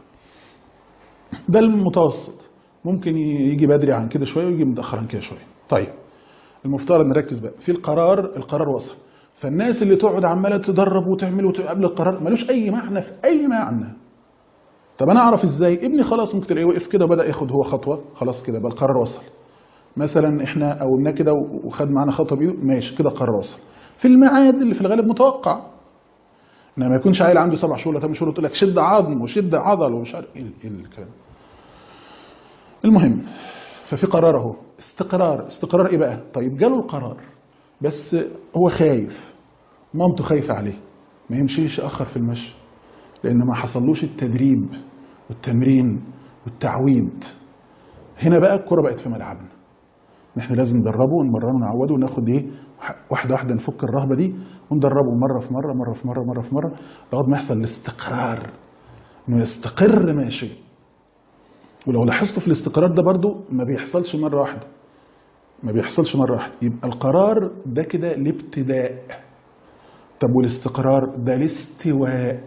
ده المتوسط ممكن يجي بدري عن كده شويه ويجي متاخر عن كده شويه طيب المفترض نركز بقى في القرار القرار وصل فالناس اللي تقعد عماله تدرب وتعمل وت- قبل القرار ملوش اي معنى في اي معنى طب انا اعرف ازاي ابني خلاص ممكن تلاقيه وقف كده وبدا ياخد هو خطوه خلاص كده بقى القرار وصل مثلا احنا قومناه كده وخد معانا خطوه بايده ماشي كده القرار وصل في الميعاد اللي في الغالب متوقع انما ما يكونش عيل عنده سبع شهور ولا ثمان شهور وتقول لك شد عظم وشد عضل ومش عارف ايه إيه الكلام المهم ففي قرار اهو استقرار استقرار ايه بقى طيب جاله القرار بس هو خايف مامته خايفه عليه ما يمشيش اخر في المشي لان ما حصلوش التدريب والتمرين والتعويد هنا بقى الكره بقت في ملعبنا احنا لازم ندربه ونمرنه ونعوده وناخد ايه واحده واحده نفك الرهبه دي وندربه مره في مره مره في مره مره في مره لغايه ما يحصل الاستقرار انه يستقر ماشي ولو لاحظتوا في الاستقرار ده برضو ما بيحصلش مرة واحدة ما بيحصلش مرة واحدة يبقى القرار ده كده الابتداء طب والاستقرار ده الاستواء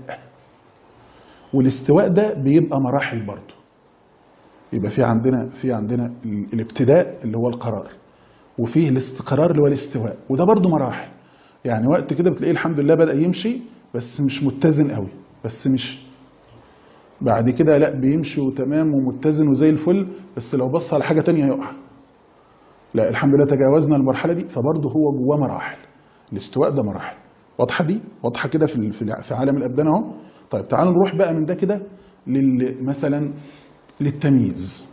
والاستواء ده بيبقى مراحل برضو يبقى في عندنا في عندنا ال- الابتداء اللي هو القرار وفيه الاستقرار اللي هو الاستواء وده برضو مراحل يعني وقت كده بتلاقيه الحمد لله بدأ يمشي بس مش متزن قوي بس مش بعد كده لا بيمشي وتمام ومتزن وزي الفل بس لو بص على حاجة تانية يقع لا الحمد لله تجاوزنا المرحلة دي فبرضه هو جواه مراحل الاستواء ده مراحل واضحة دي واضحة كده في ال- في الع- في عالم الأبدان اهو طيب تعالوا نروح بقى من ده كده لل مثلا للتمييز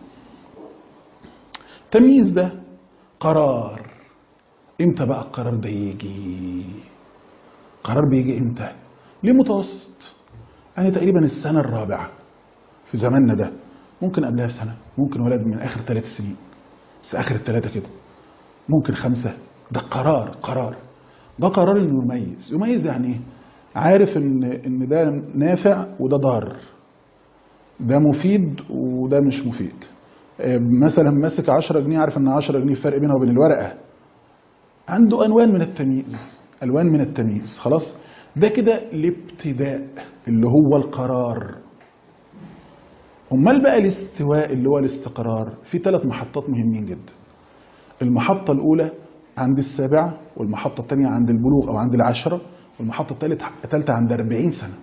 التمييز ده قرار امتى بقى القرار ده يجي قرار بيجي امتى ليه متوسط يعني تقريبا السنة الرابعة في زماننا ده ممكن قبلها بسنة ممكن ولد من آخر ثلاث سنين بس آخر الثلاثة كده ممكن خمسة ده قرار قرار ده قرار انه يميز يميز يعني ايه عارف ان ان ده نافع وده ضار ده مفيد وده مش مفيد آه، مثلا ماسك 10 جنيه عارف ان 10 جنيه فرق بينها وبين الورقه عنده ألوان من التمييز ألوان من التمييز خلاص ده كده الابتداء اللي هو القرار امال بقى الاستواء اللي هو الاستقرار في ثلاث محطات مهمين جدا المحطة الأولى عند السابعة والمحطة الثانية عند البلوغ أو عند العشرة والمحطة الثالثة الثالثة عند 40 سنة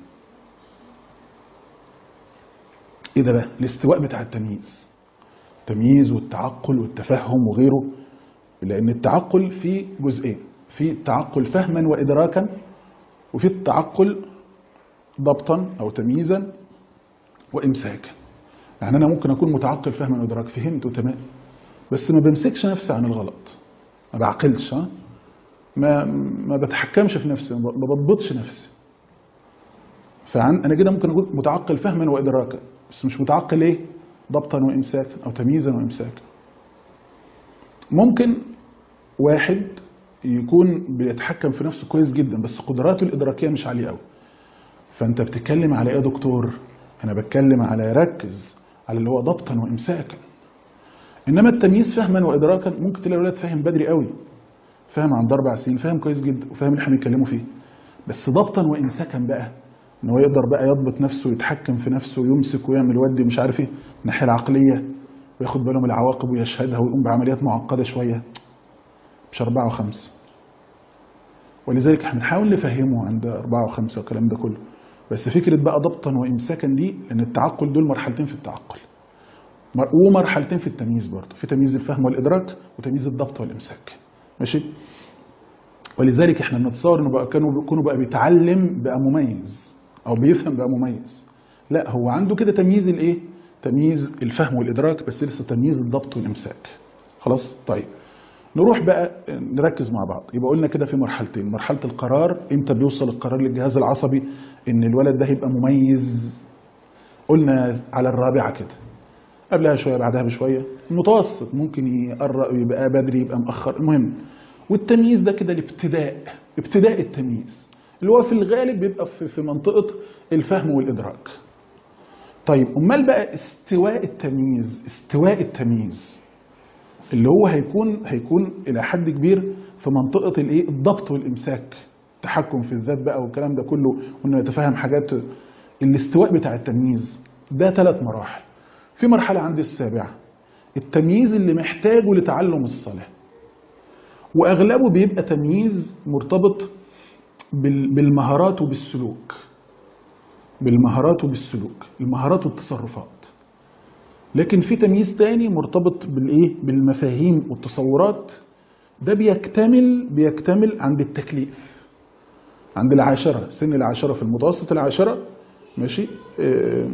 إيه ده بقى الاستواء بتاع التمييز التمييز والتعقل والتفهم وغيره لأن التعقل فيه جزئين في التعقل فهما وإدراكا وفي التعقل ضبطا أو تمييزا وإمساكا يعني أنا ممكن أكون متعقل فهما وإدراك فهمت تمام بس ما بمسكش نفسي عن الغلط ما بعقلش ها ما ما بتحكمش في نفسي ما بضبطش نفسي فعن انا كده ممكن اكون متعقل فهما وادراكا بس مش متعقل ايه ضبطا وامساكا او تمييزا وامساكا ممكن واحد يكون بيتحكم في نفسه كويس جدا بس قدراته الادراكيه مش عاليه قوي فانت بتتكلم على ايه يا دكتور انا بتكلم على ركز على اللي هو ضبطا وامساكا انما التمييز فهما وادراكا ممكن تلاقي الولاد فاهم بدري قوي فاهم عند اربع سنين فاهم كويس جدا وفاهم اللي احنا بنتكلموا فيه بس ضبطا وامساكا بقى ان هو يقدر بقى يضبط نفسه ويتحكم في نفسه ويمسك ويعمل ودي مش عارف ايه الناحيه العقليه وياخد باله من العواقب ويشهدها ويقوم بعمليات معقده شويه مش اربعه وخمسه ولذلك احنا بنحاول نفهمه عند اربعه وخمسه والكلام ده كله بس فكره بقى ضبطا وامساكا دي ان التعقل دول مرحلتين في التعقل ومرحلتين في التمييز برضه في تمييز الفهم والادراك وتمييز الضبط والامساك ماشي ولذلك احنا بنتصور انه بقى كانوا بيكونوا بقى بيتعلم بقى مميز او بيفهم بقى مميز لا هو عنده كده تمييز الايه تمييز الفهم والادراك بس لسه تمييز الضبط والامساك خلاص طيب نروح بقى نركز مع بعض يبقى قلنا كده في مرحلتين مرحله القرار امتى بيوصل القرار للجهاز العصبي ان الولد ده هيبقى مميز قلنا على الرابعه كده قبلها شويه بعدها بشويه المتوسط ممكن يقرب يبقى بدري يبقى مأخر المهم والتمييز ده كده الابتداء ابتداء التمييز اللي هو في الغالب بيبقى في, في منطقه الفهم والادراك طيب امال بقى استواء التمييز استواء التمييز اللي هو هيكون هيكون الى حد كبير في منطقه الايه الضبط والامساك التحكم في الذات بقى والكلام ده كله وانه يتفهم حاجات الاستواء بتاع التمييز ده ثلاث مراحل في مرحلة عند السابعة التمييز اللي محتاجه لتعلم الصلاة وأغلبه بيبقى تمييز مرتبط بالمهارات وبالسلوك بالمهارات وبالسلوك المهارات والتصرفات لكن في تمييز تاني مرتبط بالايه بالمفاهيم والتصورات ده بيكتمل بيكتمل عند التكليف عند العاشرة سن العاشرة في المتوسط العاشرة ماشي آه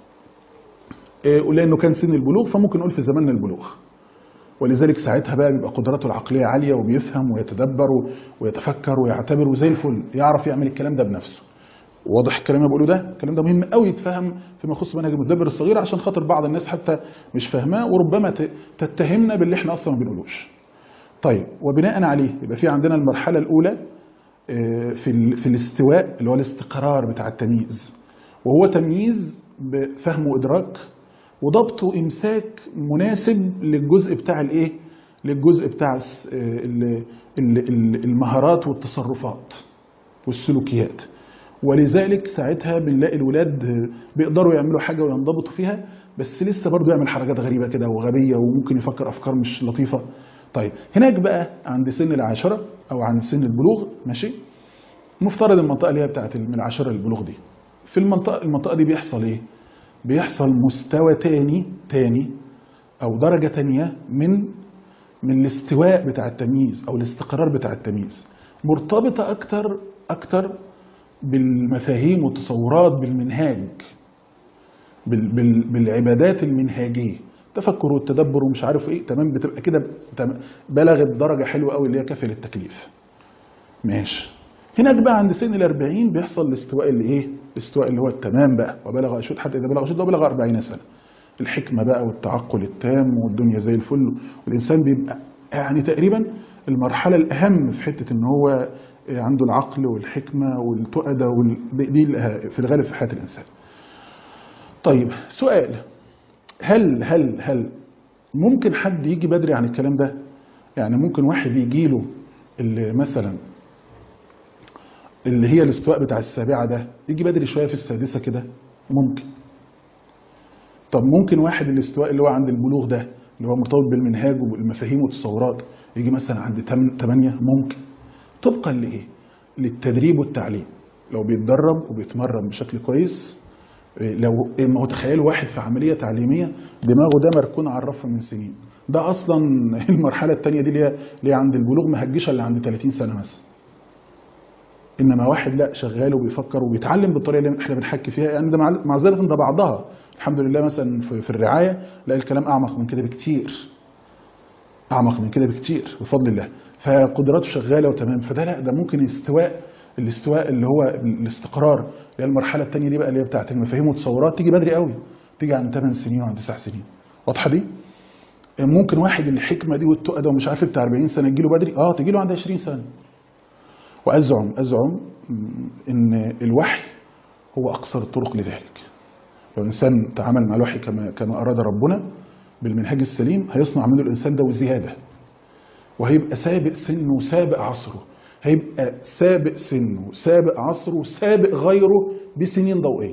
لانه كان سن البلوغ فممكن نقول في زمن البلوغ ولذلك ساعتها بقى بيبقى قدراته العقليه عاليه وبيفهم ويتدبر ويتفكر ويعتبر وزي الفل يعرف يعمل الكلام ده بنفسه واضح الكلام اللي بقوله ده الكلام ده مهم قوي يتفهم فيما يخص منهج المدبر الصغير عشان خاطر بعض الناس حتى مش فاهماه وربما تتهمنا باللي احنا اصلا ما بنقولوش طيب وبناء عليه يبقى في عندنا المرحله الاولى في في الاستواء اللي هو الاستقرار بتاع التمييز وهو تمييز بفهم وادراك وضبط وامساك مناسب للجزء بتاع الايه للجزء بتاع المهارات والتصرفات والسلوكيات ولذلك ساعتها بنلاقي الولاد بيقدروا يعملوا حاجه وينضبطوا فيها بس لسه برضه يعمل حركات غريبه كده وغبيه وممكن يفكر افكار مش لطيفه طيب هناك بقى عند سن العاشره او عند سن البلوغ ماشي مفترض المنطقه اللي هي بتاعت من العاشره للبلوغ دي في المنطقه المنطقه دي بيحصل ايه بيحصل مستوى تاني تاني او درجة تانية من من الاستواء بتاع التمييز او الاستقرار بتاع التمييز مرتبطة اكتر اكتر بالمفاهيم والتصورات بالمنهاج بال بال بالعبادات المنهاجية تفكر والتدبر ومش عارف ايه تمام بتبقى كده بلغت درجة حلوة قوي اللي هي كافية للتكليف ماشي هناك بقى عند سن ال 40 بيحصل الاستواء اللي ايه؟ الاستواء اللي هو التمام بقى وبلغ اشد حتى اذا بلغ اشد وبلغ 40 سنه. الحكمه بقى والتعقل التام والدنيا زي الفل والانسان بيبقى يعني تقريبا المرحله الاهم في حته ان هو عنده العقل والحكمه والتؤده وال... دي في الغالب في حياه الانسان. طيب سؤال هل هل هل ممكن حد يجي بدري عن الكلام ده؟ يعني ممكن واحد يجي له اللي مثلا اللي هي الاستواء بتاع السابعة ده يجي بدري شوية في السادسة كده ممكن طب ممكن واحد الاستواء اللي هو عند البلوغ ده اللي هو مرتبط بالمنهاج والمفاهيم والتصورات يجي مثلا عند 8 ممكن طبقا لايه للتدريب والتعليم لو بيتدرب وبيتمرن بشكل كويس لو ما هو تخيلوا واحد في عمليه تعليميه دماغه ده مركون على الرف من سنين ده اصلا المرحله الثانيه دي اللي هي اللي هي عند البلوغ ما هتجيش الا عند 30 سنه مثلا انما واحد لا شغال وبيفكر وبيتعلم بالطريقه اللي احنا بنحكي فيها يعني ده مع- معذره ده بعضها الحمد لله مثلا في, في الرعايه لا الكلام اعمق من كده بكتير اعمق من كده بكتير بفضل الله فقدراته شغاله وتمام فده لا ده ممكن استواء الاستواء اللي هو الاستقرار اللي هي المرحله الثانيه دي بقى اللي هي بتاعت المفاهيم والتصورات تيجي بدري قوي تيجي عند 8 سنين وعند 9 سنين واضحه دي ممكن واحد الحكمه دي والتقى ده ومش عارف بتاع 40 سنه تجي له بدري اه تجي له عند 20 سنه وازعم ازعم م، ان الوحي هو اقصر الطرق لذلك لو الانسان تعامل مع الوحي كما كما اراد ربنا بالمنهاج السليم هيصنع منه الانسان ده وزياده وهيبقى سابق سنه وسابق عصره هيبقى سابق سنه سابق عصره سابق غيره بسنين ضوئيه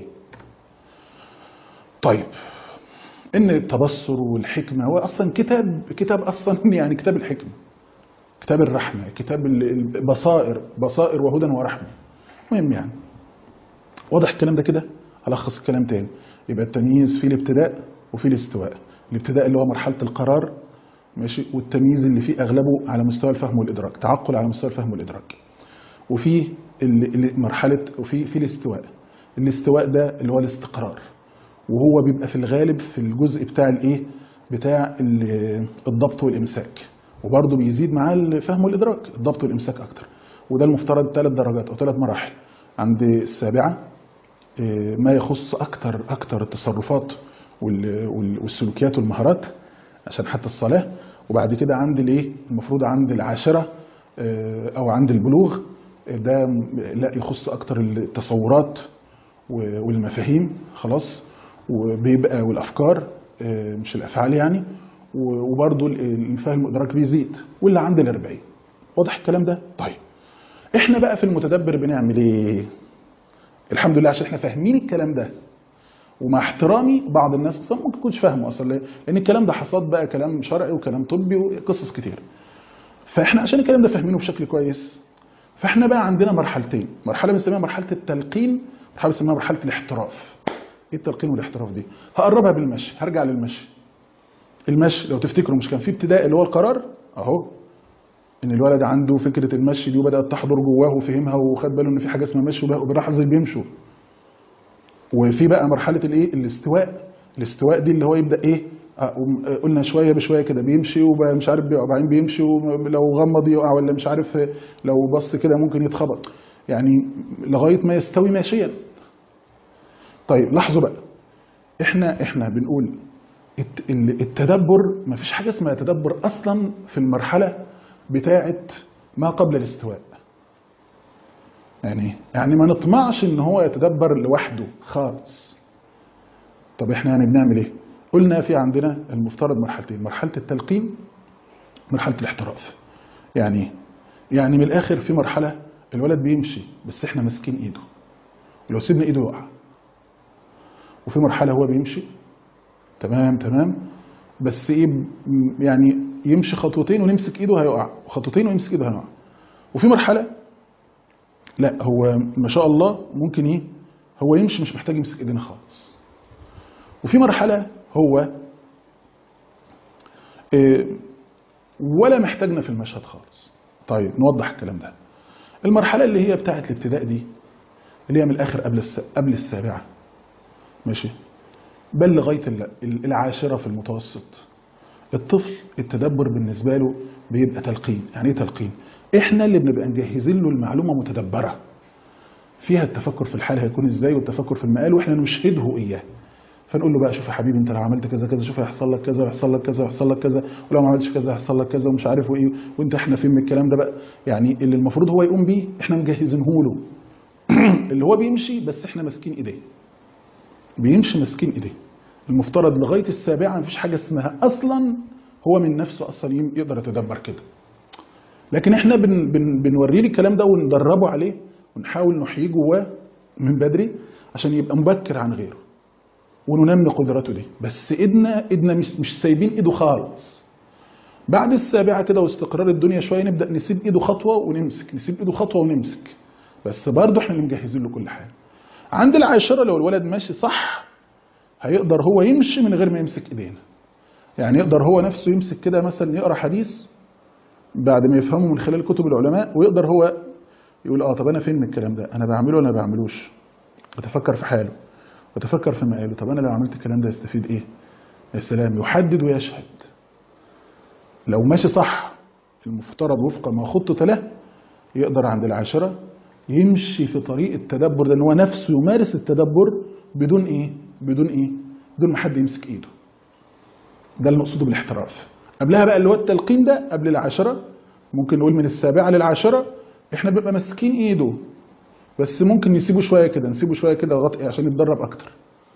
طيب ان التبصر والحكمه هو اصلا كتاب كتاب اصلا يعني كتاب الحكمه كتاب الرحمه كتاب ال- البصائر بصائر وهدى ورحمه مهم يعني واضح الكلام ده كده هلخص الكلام تاني يبقى التمييز في الابتداء وفي الاستواء الابتداء اللي هو مرحله القرار ماشي والتمييز اللي فيه اغلبه على مستوى الفهم والادراك تعقل على مستوى الفهم والادراك وفي ال- ال- مرحله وفي في الاستواء الاستواء ده اللي هو الاستقرار وهو بيبقى في الغالب في الجزء بتاع الايه بتاع ال- الضبط والامساك وبرضه بيزيد معاه الفهم والادراك الضبط والامساك اكتر وده المفترض ثلاث درجات او ثلاث مراحل عند السابعه إيه، ما يخص اكتر اكتر التصرفات وال- وال- والسلوكيات والمهارات عشان حتى الصلاه وبعد كده عند الايه المفروض عند العاشره آه، او عند البلوغ آه، ده م- لا يخص اكتر التصورات و- والمفاهيم خلاص وبيبقى والافكار آه، مش الافعال يعني و- وبرضه ال- الفهم والادراك بيزيد واللي عند الاربعين واضح الكلام ده طيب احنا بقى في المتدبر بنعمل ايه الحمد لله عشان احنا فاهمين الكلام ده ومع احترامي بعض الناس اصلا ممكن يكونش فاهمه اصلا ليه؟ لان الكلام ده حصاد بقى كلام شرعي وكلام طبي وقصص كتير فاحنا عشان الكلام ده فاهمينه بشكل كويس فاحنا بقى عندنا مرحلتين مرحله بنسميها مرحله التلقين مرحله بنسميها مرحله الاحتراف ايه التلقين والاحتراف دي هقربها بالمشي هرجع للمشي المشي لو تفتكروا مش كان في ابتداء اللي هو القرار اهو ان الولد عنده فكره المشي دي وبدات تحضر جواه وفهمها وخد باله ان في حاجه اسمها مشي وبقى- وباللحظه بيمشوا وفي بقى مرحله الايه الاستواء الاستواء دي اللي هو يبدا ايه آه، وم- آه، قلنا شويه بشويه كده بيمشي ومش عارف بيقع وبعدين بيمشي ولو غمض يقع ولا مش عارف آه، لو بص كده ممكن يتخبط يعني لغايه ما يستوي ماشيا طيب لاحظوا بقى احنا احنا بنقول الت- ال- التدبر ما فيش حاجه اسمها تدبر اصلا في المرحله بتاعه ما قبل الاستواء يعني يعني ما نطمعش ان هو يتدبر لوحده خالص طب احنا يعني بنعمل ايه قلنا في عندنا المفترض مرحلتين مرحله التلقين مرحله الاحتراف يعني ايه؟ يعني من الاخر في مرحله الولد بيمشي بس احنا ماسكين ايده لو سيبنا ايده يقع وفي مرحله هو بيمشي تمام تمام بس ايه م- يعني يمشي خطوتين ونمسك ايده هيقع وخطوتين ويمسك ايده هيقع وفي مرحله لا هو ما شاء الله ممكن ايه هو يمشي مش محتاج يمسك ايدينا خالص وفي مرحله هو إيه، ولا محتاجنا في المشهد خالص طيب نوضح الكلام ده المرحله اللي هي بتاعه الابتداء دي اللي هي من الاخر قبل الس... قبل السابعه ماشي بل لغايه ال- ال- العاشره في المتوسط الطفل التدبر بالنسبه له بيبقى تلقين يعني ايه تلقين احنا اللي بنبقى مجهزين له المعلومه متدبره فيها التفكر في الحال هيكون ازاي والتفكر في المقال واحنا نشهده اياه فنقول له بقى شوف يا حبيبي انت لو عملت كذا كذا شوف هيحصل لك كذا ويحصل لك كذا ويحصل لك كذا ولو ما عملتش كذا هيحصل لك كذا ومش عارف وايه وانت احنا فين من الكلام ده بقى يعني اللي المفروض هو يقوم بيه احنا مجهزينه له اللي هو بيمشي بس احنا ماسكين ايديه بيمشي ماسكين ايديه المفترض لغايه السابعه مفيش حاجه اسمها اصلا هو من نفسه اصلا يم- يقدر يتدبر كده لكن احنا بن بن بنوريه الكلام ده وندربه عليه ونحاول نحييه جواه من بدري عشان يبقى مبكر عن غيره وننمي قدراته دي بس ايدنا ايدنا مش, مش سايبين ايده خالص بعد السابعه كده واستقرار الدنيا شويه نبدا نسيب ايده خطوه ونمسك نسيب ايده خطوه ونمسك بس برضه احنا اللي مجهزين له كل حاجه عند العاشره لو الولد ماشي صح هيقدر هو يمشي من غير ما يمسك ايدينا يعني يقدر هو نفسه يمسك كده مثلا يقرا حديث بعد ما يفهمه من خلال كتب العلماء ويقدر هو يقول اه طب انا فين من الكلام ده انا بعمله ولا ما بعملوش يتفكر في حاله وتفكر في مقاله طب انا لو عملت الكلام ده يستفيد ايه يا سلام يحدد ويشهد لو ماشي صح المفترض وفق ما خطط له يقدر عند العاشرة يمشي في طريق التدبر لان هو نفسه يمارس التدبر بدون ايه بدون ايه بدون ما حد يمسك ايده ده المقصود بالاحتراف قبلها بقى اللي هو التلقين ده قبل العاشرة ممكن نقول من السابعة للعاشرة احنا بنبقى ماسكين ايده بس ممكن نسيبه شويه كده نسيبه شويه كده لغايه عشان يتدرب اكتر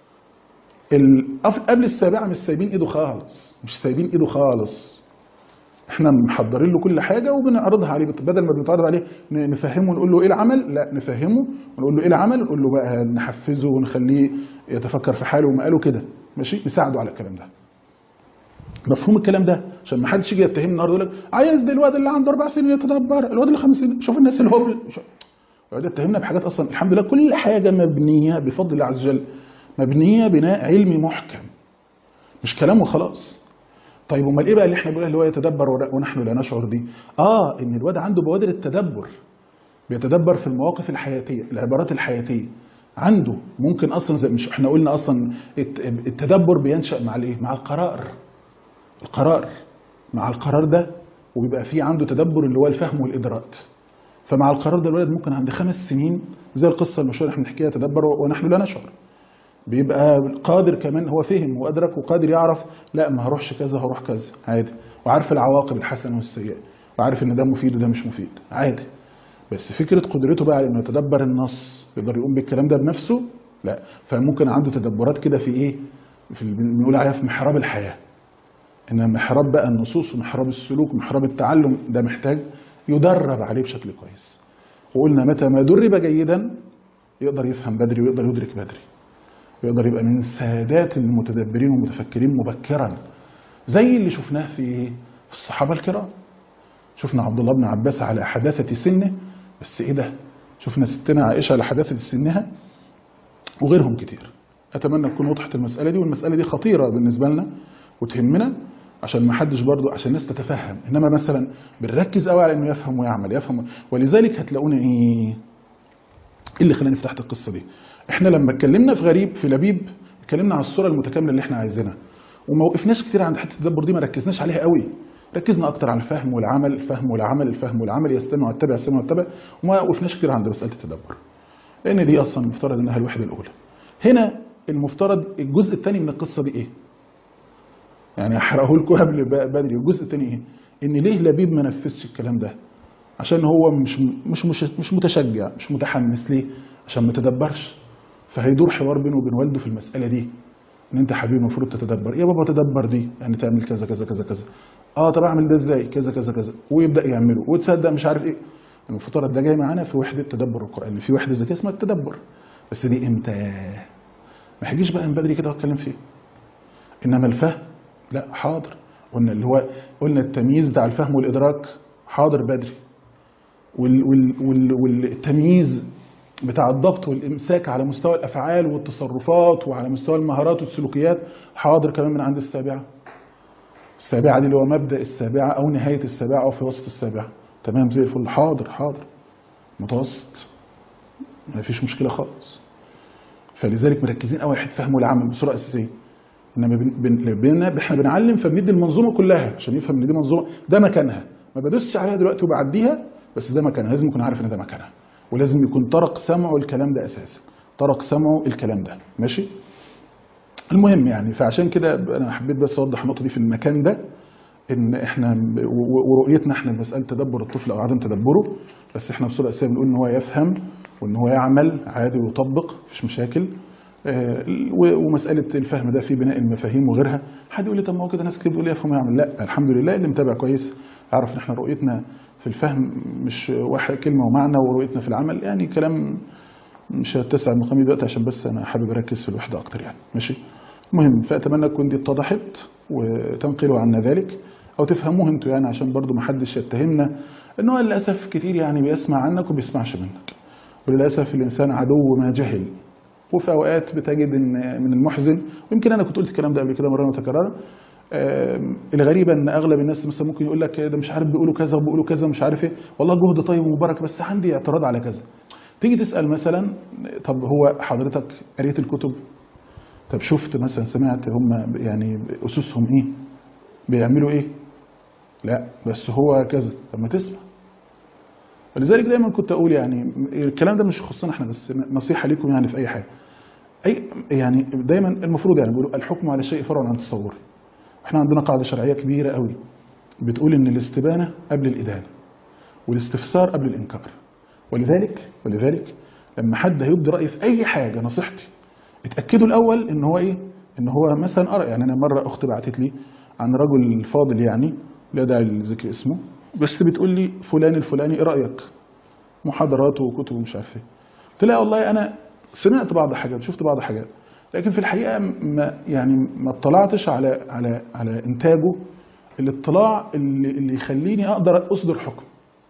ال- قبل السابعه مش سايبين ايده خالص مش سايبين ايده خالص احنا محضرين له كل حاجه وبنعرضها عليه بدل ما بنتعرض عليه ن- نفهمه ونقول له ايه العمل لا نفهمه ونقول له ايه العمل ونقول له بقى نحفزه ونخليه يتفكر في حاله ومقاله كده ماشي نساعده على الكلام ده مفهوم الكلام ده عشان ما حدش يجي يتهمني النهارده يقول لك عايز ده الواد اللي عنده اربع سنين يتدبر الواد اللي خمس سنين شوف الناس الهبل شوف- يقعد يتهمنا بحاجات اصلا الحمد لله كل حاجه مبنيه بفضل الله عز وجل مبنيه بناء علمي محكم مش كلام وخلاص طيب امال ايه بقى اللي احنا بنقولها اللي هو يتدبر ون- ونحن لا نشعر دي اه ان الواد عنده بوادر التدبر بيتدبر في المواقف الحياتيه العبارات الحياتيه عنده ممكن اصلا زي مش احنا قلنا اصلا الت- التدبر بينشا مع الايه مع القرار القرار مع القرار ده وبيبقى فيه عنده تدبر اللي هو الفهم والادراك فمع القرار ده الولد ممكن عند خمس سنين زي القصه المشهوره اللي احنا بنحكيها تدبر ونحن لا نشعر بيبقى قادر كمان هو فهم وادرك وقادر يعرف لا ما هروحش كذا هروح كذا عادي وعارف العواقب الحسنه والسيئه وعارف ان ده مفيد وده مش مفيد عادي بس فكره قدرته بقى على انه يتدبر النص يقدر يقوم بالكلام ده بنفسه لا فممكن عنده تدبرات كده في ايه في اللي بنقول عليها في محراب الحياه ان محراب بقى النصوص ومحراب السلوك ومحراب التعلم ده محتاج يدرب عليه بشكل كويس وقلنا متى ما درب جيدا يقدر يفهم بدري ويقدر يدرك بدري ويقدر يبقى من سادات المتدبرين والمتفكرين مبكرا زي اللي شفناه في في الصحابه الكرام شفنا عبد الله بن عباس على حداثه سنه بس ايه ده شفنا ستنا عائشه على حداثه سنها وغيرهم كتير اتمنى تكون وضحت المساله دي والمساله دي خطيره بالنسبه لنا وتهمنا عشان ما حدش برضو عشان الناس تتفهم انما مثلا بنركز قوي على انه يفهم ويعمل يفهم ولذلك هتلاقونا ايه ايه اللي خلاني فتحت القصه دي احنا لما اتكلمنا في غريب في لبيب اتكلمنا على الصوره المتكامله اللي احنا عايزينها وما وقفناش كتير عند حته التدبر دي ما ركزناش عليها قوي ركزنا اكتر على الفهم والعمل الفهم والعمل الفهم والعمل يستمع ويتبع يستمع ويتبع وما وقفناش كتير عند مساله التدبر لان دي اصلا المفترض انها الوحده الاولى هنا المفترض الجزء الثاني من القصه دي ايه يعني هحرقه لكم قبل بدري الجزء الثاني ايه ان ليه لبيب ما نفذش الكلام ده عشان هو مش مش مش, مش متشجع مش متحمس ليه عشان ما تدبرش فهيدور حوار بينه وبين والده في المساله دي ان انت حبيبي المفروض تتدبر يا بابا تدبر دي يعني تعمل كذا كذا كذا كذا اه طب اعمل ده ازاي كذا كذا كذا ويبدا يعمله وتصدق مش عارف ايه المفترض ده جاي معانا في وحده تدبر القران في وحده ذكيه اسمها التدبر بس دي امتى ما هيجيش بقى من بدري كده واتكلم فيه انما الفهم لا حاضر قلنا اللي هو قلنا التمييز بتاع الفهم والادراك حاضر بدري وال وال وال والتمييز بتاع الضبط والامساك على مستوى الافعال والتصرفات وعلى مستوى المهارات والسلوكيات حاضر كمان من عند السابعه السابعه دي اللي هو مبدا السابعه او نهايه السابعه او في وسط السابعه تمام زي الفل حاضر حاضر متوسط ما فيش مشكله خالص فلذلك مركزين قوي حته فهم والعمل بصوره اساسيه انما بن بن احنا بنعلم فبندي المنظومه كلها عشان يفهم ان دي منظومه ده مكانها ما بدوسش عليها دلوقتي وبعديها بس ده مكانها لازم يكون عارف ان ده مكانها ولازم يكون طرق سمعه الكلام ده اساسا طرق سمعه الكلام ده ماشي المهم يعني فعشان كده انا حبيت بس اوضح النقطه دي في المكان ده ان احنا ورؤيتنا احنا لمساله تدبر الطفل او عدم تدبره بس احنا بصوره اساسيه بنقول ان هو يفهم وان هو يعمل عادي ويطبق مفيش مشاكل ومساله الفهم ده في بناء المفاهيم وغيرها حد يقول لي طب ما هو كده ناس كتير بتقول لي يفهم ويعمل لا الحمد لله اللي متابع كويس عارف ان احنا رؤيتنا في الفهم مش واحد كلمه ومعنى ورؤيتنا في العمل يعني كلام مش هتسع المقام دلوقتي عشان بس انا حابب اركز في الوحده اكتر يعني ماشي المهم فاتمنى تكون دي اتضحت وتنقلوا عنا ذلك او تفهموه انتوا يعني عشان برضو ما حدش يتهمنا ان هو للاسف كتير يعني بيسمع عنك وبيسمعش منك وللاسف الانسان عدو ما جهل وفي اوقات بتجد ان من المحزن ويمكن انا كنت قلت الكلام ده قبل كده مره متكرره آم، الغريبه ان اغلب الناس مثلا ممكن يقول لك ده مش عارف بيقولوا كذا وبيقولوا كذا ومش عارف ايه والله جهد طيب ومبارك بس عندي اعتراض على كذا تيجي تسال مثلا طب هو حضرتك قريت الكتب طب شفت مثلا سمعت هم يعني اسسهم ايه بيعملوا ايه لا بس هو كذا طب ما تسمع ولذلك دايما كنت اقول يعني الكلام ده مش يخصنا احنا بس نصيحه ليكم يعني في اي حاجه اي يعني دايما المفروض يعني بيقولوا الحكم على شيء فرع عن التصور احنا عندنا قاعده شرعيه كبيره قوي بتقول ان الاستبانه قبل الادانه والاستفسار قبل الانكار ولذلك ولذلك لما حد هيبدي راي في اي حاجه نصيحتي اتاكدوا الاول ان هو ايه ان هو مثلا ارى يعني انا مره اختي بعتت لي عن رجل فاضل يعني لا داعي لذكر اسمه بس بتقول لي فلان الفلاني ايه رايك محاضراته وكتب ومش عارف ايه قلت لها والله انا سمعت بعض الحاجات شفت بعض الحاجات لكن في الحقيقه ما يعني ما اطلعتش على على على انتاجه الاطلاع اللي, اللي يخليني اقدر اصدر حكم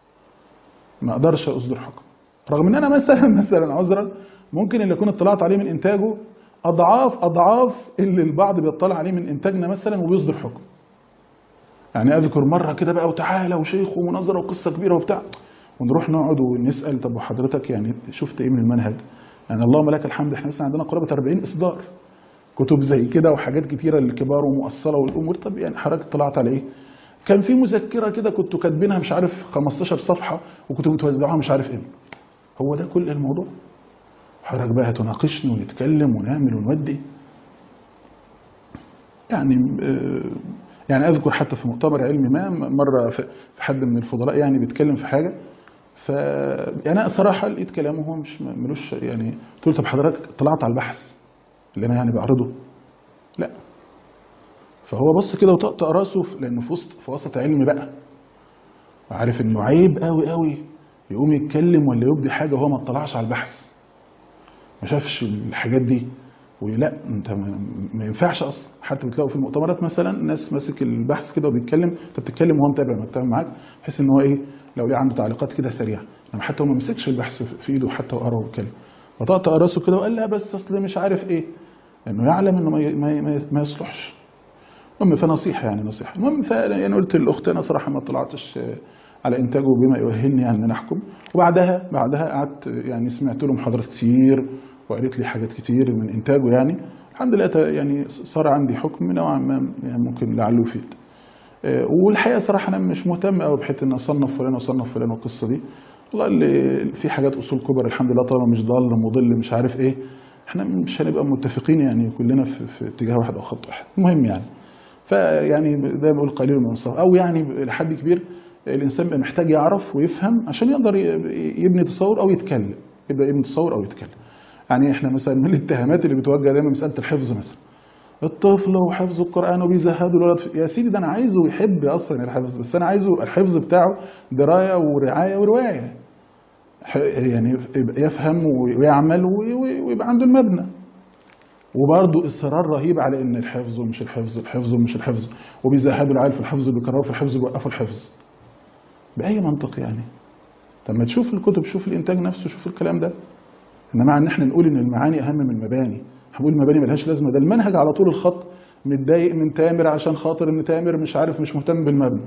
ما اقدرش اصدر حكم رغم ان انا مثلا مثلا عذرا ممكن اللي اكون اطلعت عليه من انتاجه اضعاف اضعاف اللي البعض بيطلع عليه من انتاجنا مثلا وبيصدر حكم يعني اذكر مره كده بقى وتعالى وشيخ ومناظره وقصه كبيره وبتاع ونروح نقعد ونسال طب وحضرتك يعني شفت ايه من المنهج؟ يعني اللهم لك الحمد احنا مثلا عندنا قرابه 40 اصدار كتب زي كده وحاجات كتيره للكبار ومؤصله والامور طب يعني حضرتك طلعت على ايه؟ كان في مذكره كده كنتوا كاتبينها مش عارف 15 صفحه وكنتوا بتوزعوها مش عارف ايه هو ده كل الموضوع حضرتك بقى تناقشني ونتكلم ونعمل ونودي يعني آه، يعني اذكر حتى في مؤتمر علمي ما مره في في حد من الفضلاء يعني بيتكلم في حاجه ف يعني انا صراحه لقيت كلامه هو مش ملوش يعني قلت له طب حضرتك طلعت على البحث اللي انا يعني بعرضه لا فهو بص كده وطقطق راسه في- لانه في وسط في وسط علم بقى وعارف انه عيب قوي قوي يقوم يتكلم ولا يبدي حاجه وهو ما اطلعش على البحث ما شافش الحاجات دي ولا انت ما, ما ينفعش اصلا حتى بتلاقوا في المؤتمرات مثلا ناس ماسك البحث كده وبيتكلم انت بتتكلم وهو متابع متابع معاك تحس ان هو ايه لو ليه عنده تعليقات كده سريعه لما حتى هو ما مسكش البحث في- في ايده حتى وقرا واتكلم وطقطق راسه كده وقال لا بس اصل مش عارف ايه لانه يعلم انه ما ي- ما ي- ما ي- ما يصلحش المهم فنصيحه يعني نصيحه المهم ف يعني قلت للاخت انا صراحه ما طلعتش آه، على انتاجه بما يؤهلني يعني ان انا احكم وبعدها بعدها قعدت يعني سمعت له محاضرات كتير وقريت لي حاجات كتير من انتاجه يعني الحمد لله ت- يعني صار عندي حكم نوعا ما يعني ممكن لعله يفيد آه، والحقيقه صراحه انا مش مهتم قوي بحته ان اصنف فلان واصنف فلان والقصه دي والله اللي في حاجات اصول كبر الحمد لله طالما مش ضال مضل مش عارف ايه احنا مش هنبقى متفقين يعني كلنا في, في اتجاه واحد او خط واحد المهم يعني فيعني ده بقول قليل من الصف او يعني لحد كبير الانسان بيبقى محتاج يعرف ويفهم عشان يقدر ي- يبني تصور او يتكلم يبدا يبني تصور او يتكلم يعني احنا مثلا من الاتهامات اللي بتوجه دايما مساله الحفظ مثلا الطفل وحفظ القران وبيزهدوا الولد في- يا سيدي ده انا عايزه يحب اصلا الحفظ بس انا عايزه الحفظ بتاعه درايه ورعايه وروايه ح- يعني يبقى يفهم ويعمل وي- وي- ويبقى عنده المبنى وبرضه اصرار رهيب على ان الحفظ ومش الحفظ الحفظ ومش الحفظ وبيزهدوا العيال في الحفظ وبيكرروا في الحفظ وبيوقفوا الحفظ باي منطق يعني طب ما تشوف الكتب شوف الانتاج نفسه شوف الكلام ده انما ان احنا نقول ان المعاني اهم من المباني هنقول المباني ملهاش لازمه ده المنهج على طول الخط متضايق من تامر عشان خاطر ان تامر مش عارف مش مهتم بالمبنى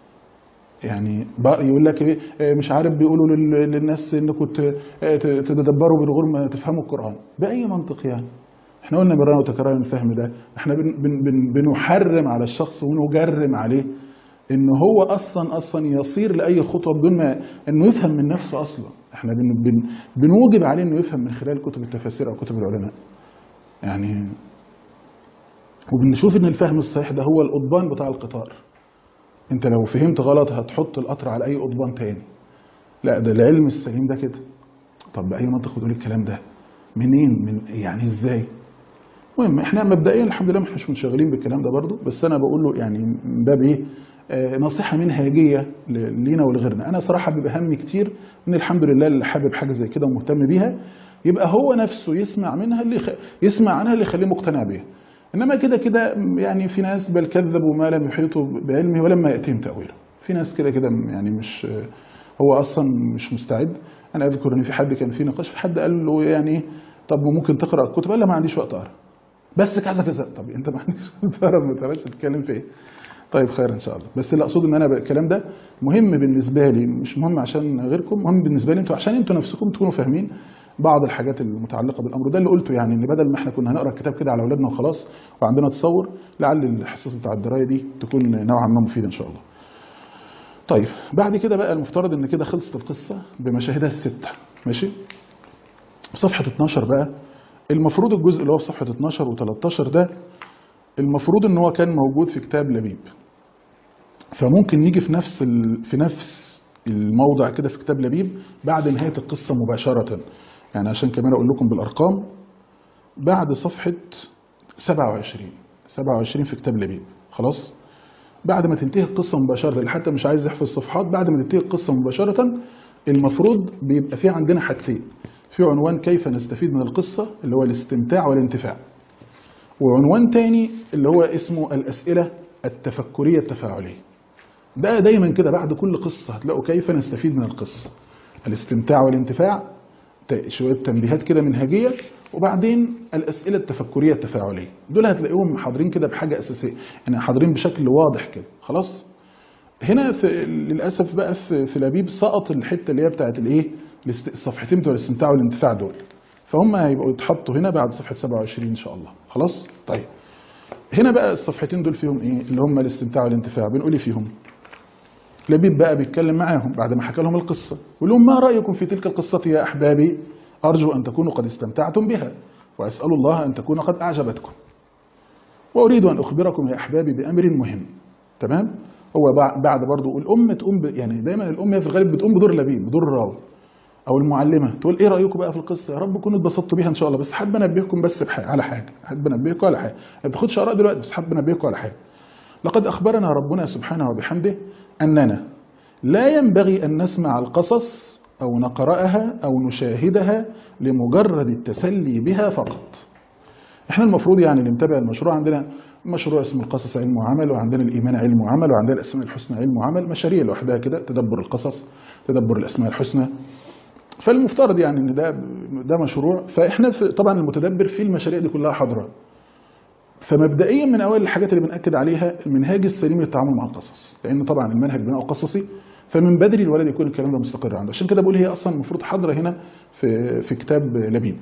يعني بقى يقول لك ايه آه، مش عارف بيقولوا لل- للناس انكم ت- آه، ت- تتدبروا من غير ما تفهموا القران باي منطق يعني احنا قلنا مرة وتكرار الفهم ده احنا بن بن بن بنحرم على الشخص ونجرم عليه ان هو اصلا اصلا يصير لاي خطوه بدون ما انه يفهم من نفسه اصلا احنا بن بن بنوجب عليه انه يفهم من خلال كتب التفاسير او كتب العلماء يعني وبنشوف ان الفهم الصحيح ده هو القضبان بتاع القطار انت لو فهمت غلط هتحط القطر على اي قضبان تاني لا ده العلم السليم ده كده طب باي منطق بتقول الكلام ده منين من يعني ازاي المهم احنا مبدئيا الحمد لله ما احناش منشغلين بالكلام ده برضو بس انا بقول له يعني من باب ايه آه، نصيحه منهجيه ل- لينا ولغيرنا انا صراحه بيبقى همي كتير ان الحمد لله اللي حابب حاجه زي كده ومهتم بيها يبقى هو نفسه يسمع منها اللي يخ... يسمع عنها اللي يخليه مقتنع بيها انما كده كده يعني في ناس بل كذبوا ما لم يحيطوا بعلمه ولما ياتيهم تاويله في ناس كده كده يعني مش هو اصلا مش مستعد انا اذكر ان في حد كان في نقاش في حد قال له يعني إيه، طب ممكن تقرا الكتب قال له ما عنديش وقت اقرا بس كذا كذا طب انت ما عندكش وقت تقرا ما تقراش تتكلم في ايه طيب خير ان شاء الله بس اللي اقصده ان انا بقى الكلام ده مهم بالنسبه لي مش مهم عشان غيركم مهم بالنسبه لي انتوا عشان انتوا نفسكم تكونوا فاهمين بعض الحاجات المتعلقه بالامر ده اللي قلته يعني ان بدل ما احنا كنا هنقرا الكتاب كده على اولادنا وخلاص وعندنا تصور لعل الحصص بتاع الدرايه دي تكون نوعا ما مفيده ان شاء الله طيب بعد كده بقى المفترض ان كده خلصت القصه بمشاهدها السته ماشي صفحه 12 بقى المفروض الجزء اللي هو في صفحه 12 و13 ده المفروض ان هو كان موجود في كتاب لبيب فممكن يجي في نفس ال... في نفس الموضع كده في كتاب لبيب بعد نهايه القصه مباشره يعني عشان كمان اقول لكم بالارقام بعد صفحه 27 27 في كتاب لبيب خلاص بعد ما تنتهي القصه مباشره اللي حتى مش عايز يحفظ صفحات بعد ما تنتهي القصه مباشره المفروض بيبقى في عندنا حاجتين في عنوان كيف نستفيد من القصه اللي هو الاستمتاع والانتفاع وعنوان تاني اللي هو اسمه الأسئلة التفكرية التفاعلية ده دايما كده بعد كل قصة هتلاقوا كيف نستفيد من القصة الاستمتاع والانتفاع ت- شوية تنبيهات كده منهجية وبعدين الأسئلة التفكرية التفاعلية دول هتلاقيهم حاضرين كده بحاجة أساسية يعني حاضرين بشكل واضح كده خلاص هنا في للأسف بقى في, في لبيب سقط الحتة اللي هي بتاعت الإيه الاست- الصفحتين بتوع الاستمتاع والانتفاع دول فهم هيبقوا يتحطوا هنا بعد صفحة 27 إن شاء الله خلاص طيب هنا بقى الصفحتين دول فيهم إيه اللي هم الاستمتاع والانتفاع بنقول إيه فيهم لبيب بقى بيتكلم معاهم بعد ما حكى لهم القصة يقول لهم ما رأيكم في تلك القصة يا أحبابي أرجو أن تكونوا قد استمتعتم بها وأسأل الله أن تكون قد أعجبتكم وأريد أن أخبركم يا أحبابي بأمر مهم تمام هو بع- بعد برضه الأم تقوم ب... يعني دايما الأم هي في الغالب بتقوم بدور لبيب بدور الراوي او المعلمه تقول ايه رايكم بقى في القصه يا رب تكونوا اتبسطتوا بيها ان شاء الله بس حابب انبهكم بس بحاجة على حاجه حابب انبهكم على حاجه ما بتاخدش اراء دلوقتي بس حابب انبهكم على حاجه لقد اخبرنا ربنا سبحانه وبحمده اننا لا ينبغي ان نسمع القصص او نقراها او نشاهدها لمجرد التسلي بها فقط احنا المفروض يعني اللي متابع المشروع عندنا مشروع اسمه القصص علم وعمل وعندنا الايمان علم وعمل وعندنا الاسماء الحسنى علم وعمل مشاريع لوحدها كده تدبر القصص تدبر الاسماء الحسنى فالمفترض يعني ان ده ده مشروع فاحنا في طبعا المتدبر في المشاريع دي كلها حاضره فمبدئيا من اوائل الحاجات اللي بناكد عليها المنهاج السليم للتعامل مع القصص لان طبعا المنهج بناء قصصي فمن بدري الولد يكون الكلام ده مستقر عنده عشان كده بقول هي اصلا المفروض حاضره هنا في في كتاب لبيب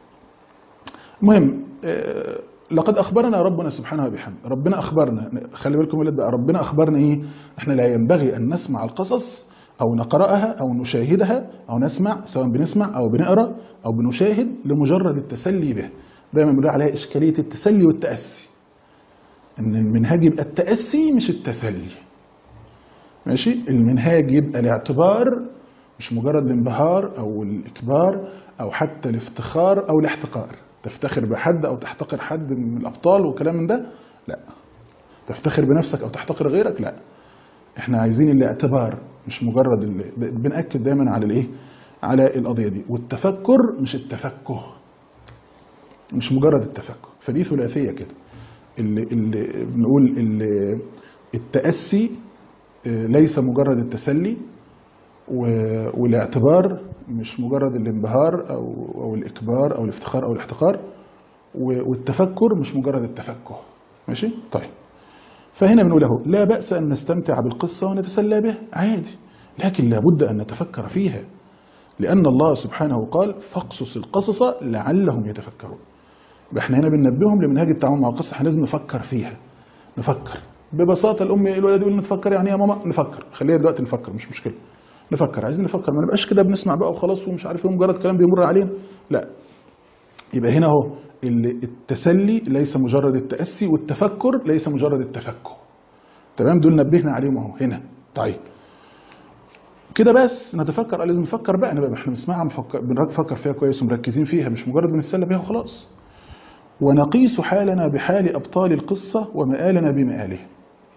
المهم آه، لقد اخبرنا ربنا سبحانه وبحمده ربنا اخبرنا خلي بالكم يا ولاد بقى ربنا اخبرنا ايه احنا لا ينبغي ان نسمع القصص او نقراها او نشاهدها او نسمع سواء بنسمع او بنقرا او بنشاهد لمجرد التسلي به دايما بنقول عليها اشكاليه التسلي والتاسي ان المنهاج يبقى التاسي مش التسلي ماشي المنهاج يبقى الاعتبار مش مجرد الانبهار او الاكبار او حتى الافتخار او الاحتقار تفتخر بحد او تحتقر حد من الابطال وكلام من ده لا تفتخر بنفسك او تحتقر غيرك لا احنا عايزين الاعتبار مش مجرد اللي بنأكد دايما على الايه على القضيه دي والتفكر مش التفكه مش مجرد التفكه فدي ثلاثيه كده اللي, اللي بنقول اللي التأسي آه، ليس مجرد التسلي و- والاعتبار مش مجرد الانبهار او او الاكبار او الافتخار او الاحتقار و- والتفكر مش مجرد التفكه ماشي طيب فهنا بنقول اهو لا بأس أن نستمتع بالقصة ونتسلى بها عادي لكن لابد أن نتفكر فيها لأن الله سبحانه قال فاقصص القصص لعلهم يتفكرون يبقى احنا هنا بننبههم لمنهاج التعامل مع القصة احنا لازم نفكر فيها نفكر ببساطة الأم الولد يقول نتفكر يعني إيه يا ماما نفكر خليها دلوقتي نفكر مش مشكلة نفكر عايزين نفكر ما نبقاش كده بنسمع بقى وخلاص ومش عارف ايه مجرد كلام بيمر علينا لا يبقى هنا اهو ال- التسلي ليس مجرد التأسي والتفكر ليس مجرد التفكه تمام دول نبهنا عليهم اهو هنا طيب كده بس نتفكر آه، لازم نفكر بقى نبقى احنا بنسمعها مفكر بنفكر فيها كويس ومركزين فيها مش مجرد بنتسلى بيها وخلاص ونقيس حالنا بحال أبطال القصة ومآلنا بمآله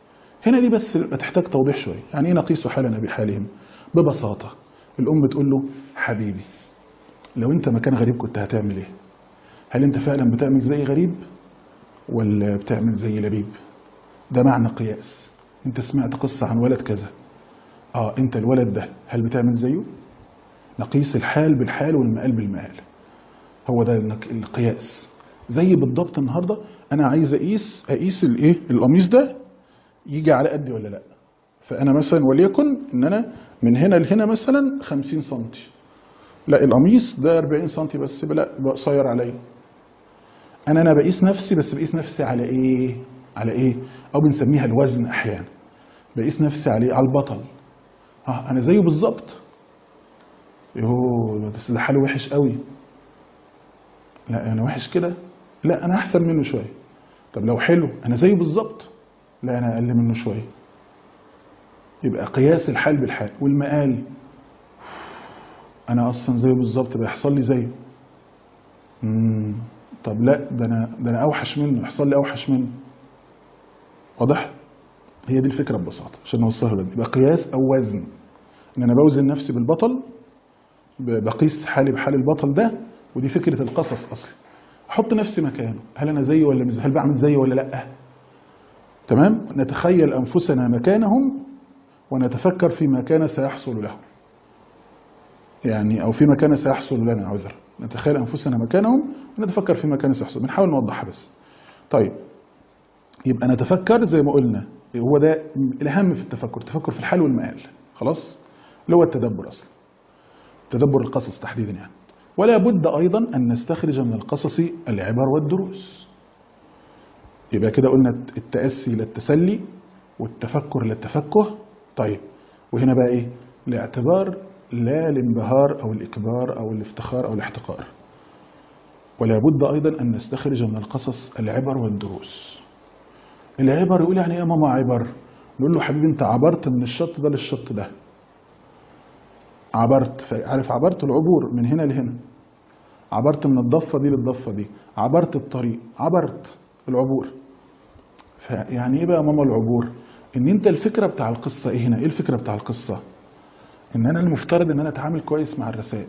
هنا دي بس بتحتاج توضيح شويه يعني ايه نقيس حالنا بحالهم ببساطه الام بتقول له حبيبي لو انت مكان غريب كنت هتعمل ايه هل انت فعلا بتعمل زي غريب ولا بتعمل زي لبيب ده معنى قياس انت سمعت قصه عن ولد كذا اه انت الولد ده هل بتعمل زيه نقيس الحال بالحال والمقال بالمقال هو ده النق- القياس زي بالضبط النهارده انا عايز اقيس اقيس الايه القميص ده يجي على قدي ولا لا فانا مثلا وليكن ان انا من هنا لهنا مثلا 50 سم لا القميص ده 40 سم بس لا يبقى قصير عليا انا انا بقيس نفسي بس بقيس نفسي على ايه على ايه او بنسميها الوزن احيانا بقيس نفسي عليه على البطل اه انا زيه بالظبط يوه بس ده حاله وحش قوي لا انا وحش كده لا انا احسن منه شويه طب لو حلو انا زيه بالظبط لا انا اقل منه شويه يبقى قياس الحال بالحال والمقال انا اصلا زيه بالظبط بيحصل لي زيه امم طب لا ده انا ده انا اوحش منه يحصل لي اوحش منه واضح هي دي الفكره ببساطه عشان نوصلها بدري يبقى قياس او وزن ان انا بوزن نفسي بالبطل ب- بقيس حالي بحال البطل ده ودي فكره القصص اصلا احط نفسي مكانه هل انا زيه ولا مش هل بعمل زيه ولا لا تمام نتخيل انفسنا مكانهم ونتفكر فيما كان سيحصل لهم يعني او فيما كان سيحصل لنا عذر نتخيل انفسنا مكانهم ونتفكر فيما كان سيحصل بنحاول نوضحها بس طيب يبقى نتفكر زي ما قلنا هو ده الاهم في التفكر التفكر في الحال والمآل خلاص اللي هو التدبر اصلا تدبر القصص تحديدا يعني ولا بد ايضا ان نستخرج من القصص العبر والدروس يبقى كده قلنا التأسي للتسلي والتفكر للتفكه طيب وهنا بقى ايه الاعتبار لا الانبهار او الاكبار او الافتخار او الاحتقار ولا بد ايضا ان نستخرج من القصص العبر والدروس العبر يقول يعني ايه يا ماما عبر نقول له حبيبي انت عبرت من الشط ده للشط ده عبرت عارف عبرت العبور من هنا لهنا عبرت من الضفة دي للضفة دي عبرت الطريق عبرت العبور فيعني ايه بقى يا ماما العبور ان انت الفكرة بتاع القصة ايه هنا ايه الفكرة بتاع القصة ان انا المفترض ان انا اتعامل كويس مع الرسائل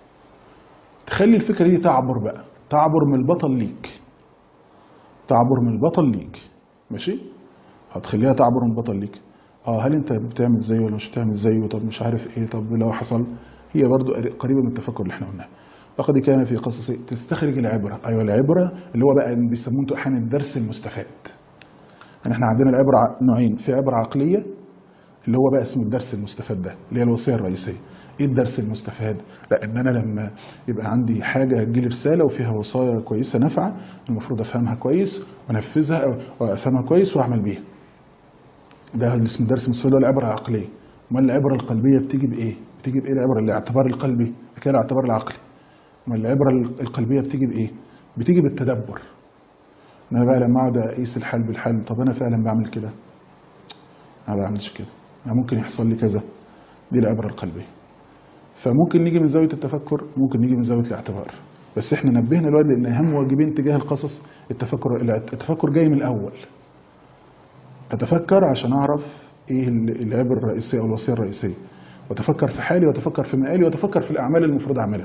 تخلي الفكرة دي تعبر بقى تعبر من البطل ليك تعبر من البطل ليك ماشي هتخليها تعبر من البطل ليك اه هل انت بتعمل زيه ولا مش بتعمل زيه طب مش عارف ايه طب لو حصل هي برضو قريبه من التفكر اللي احنا قلناه لقد كان في قصص تستخرج العبره ايوه العبره اللي هو بقى بيسموه انتوا احيانا الدرس المستفاد يعني احنا عندنا العبره ع- نوعين في عبره عقليه اللي هو بقى اسمه الدرس المستفاد ده اللي هي الوصيه الرئيسيه ايه الدرس المستفاد لا ان انا لما يبقى عندي حاجه تجيلي رساله وفيها وصايا كويسه نافعه المفروض افهمها كويس وانفذها وافهمها كويس واعمل بيها ده اللي اسمه درس المستفاد اللي هو العبره العقليه امال العبره القلبيه بتيجي بايه بتيجي بايه العبره الاعتبار القلبي كده الاعتبار العقلي امال العبره القلبيه بتيجي بايه بتيجي بالتدبر إن انا بقى لما اقعد اقيس الحال بالحال طب انا فعلا بعمل كده انا ما بعملش كده يعني ممكن يحصل لي كذا دي العبره القلبيه فممكن نيجي من زاويه التفكر ممكن نيجي من زاويه الاعتبار بس احنا نبهنا الواد لان اهم واجبين تجاه القصص التفكر التفكر جاي من الاول اتفكر عشان اعرف ايه العبر الرئيسيه او الوصيه الرئيسيه واتفكر في حالي واتفكر في مقالي واتفكر في الاعمال اللي المفروض اعملها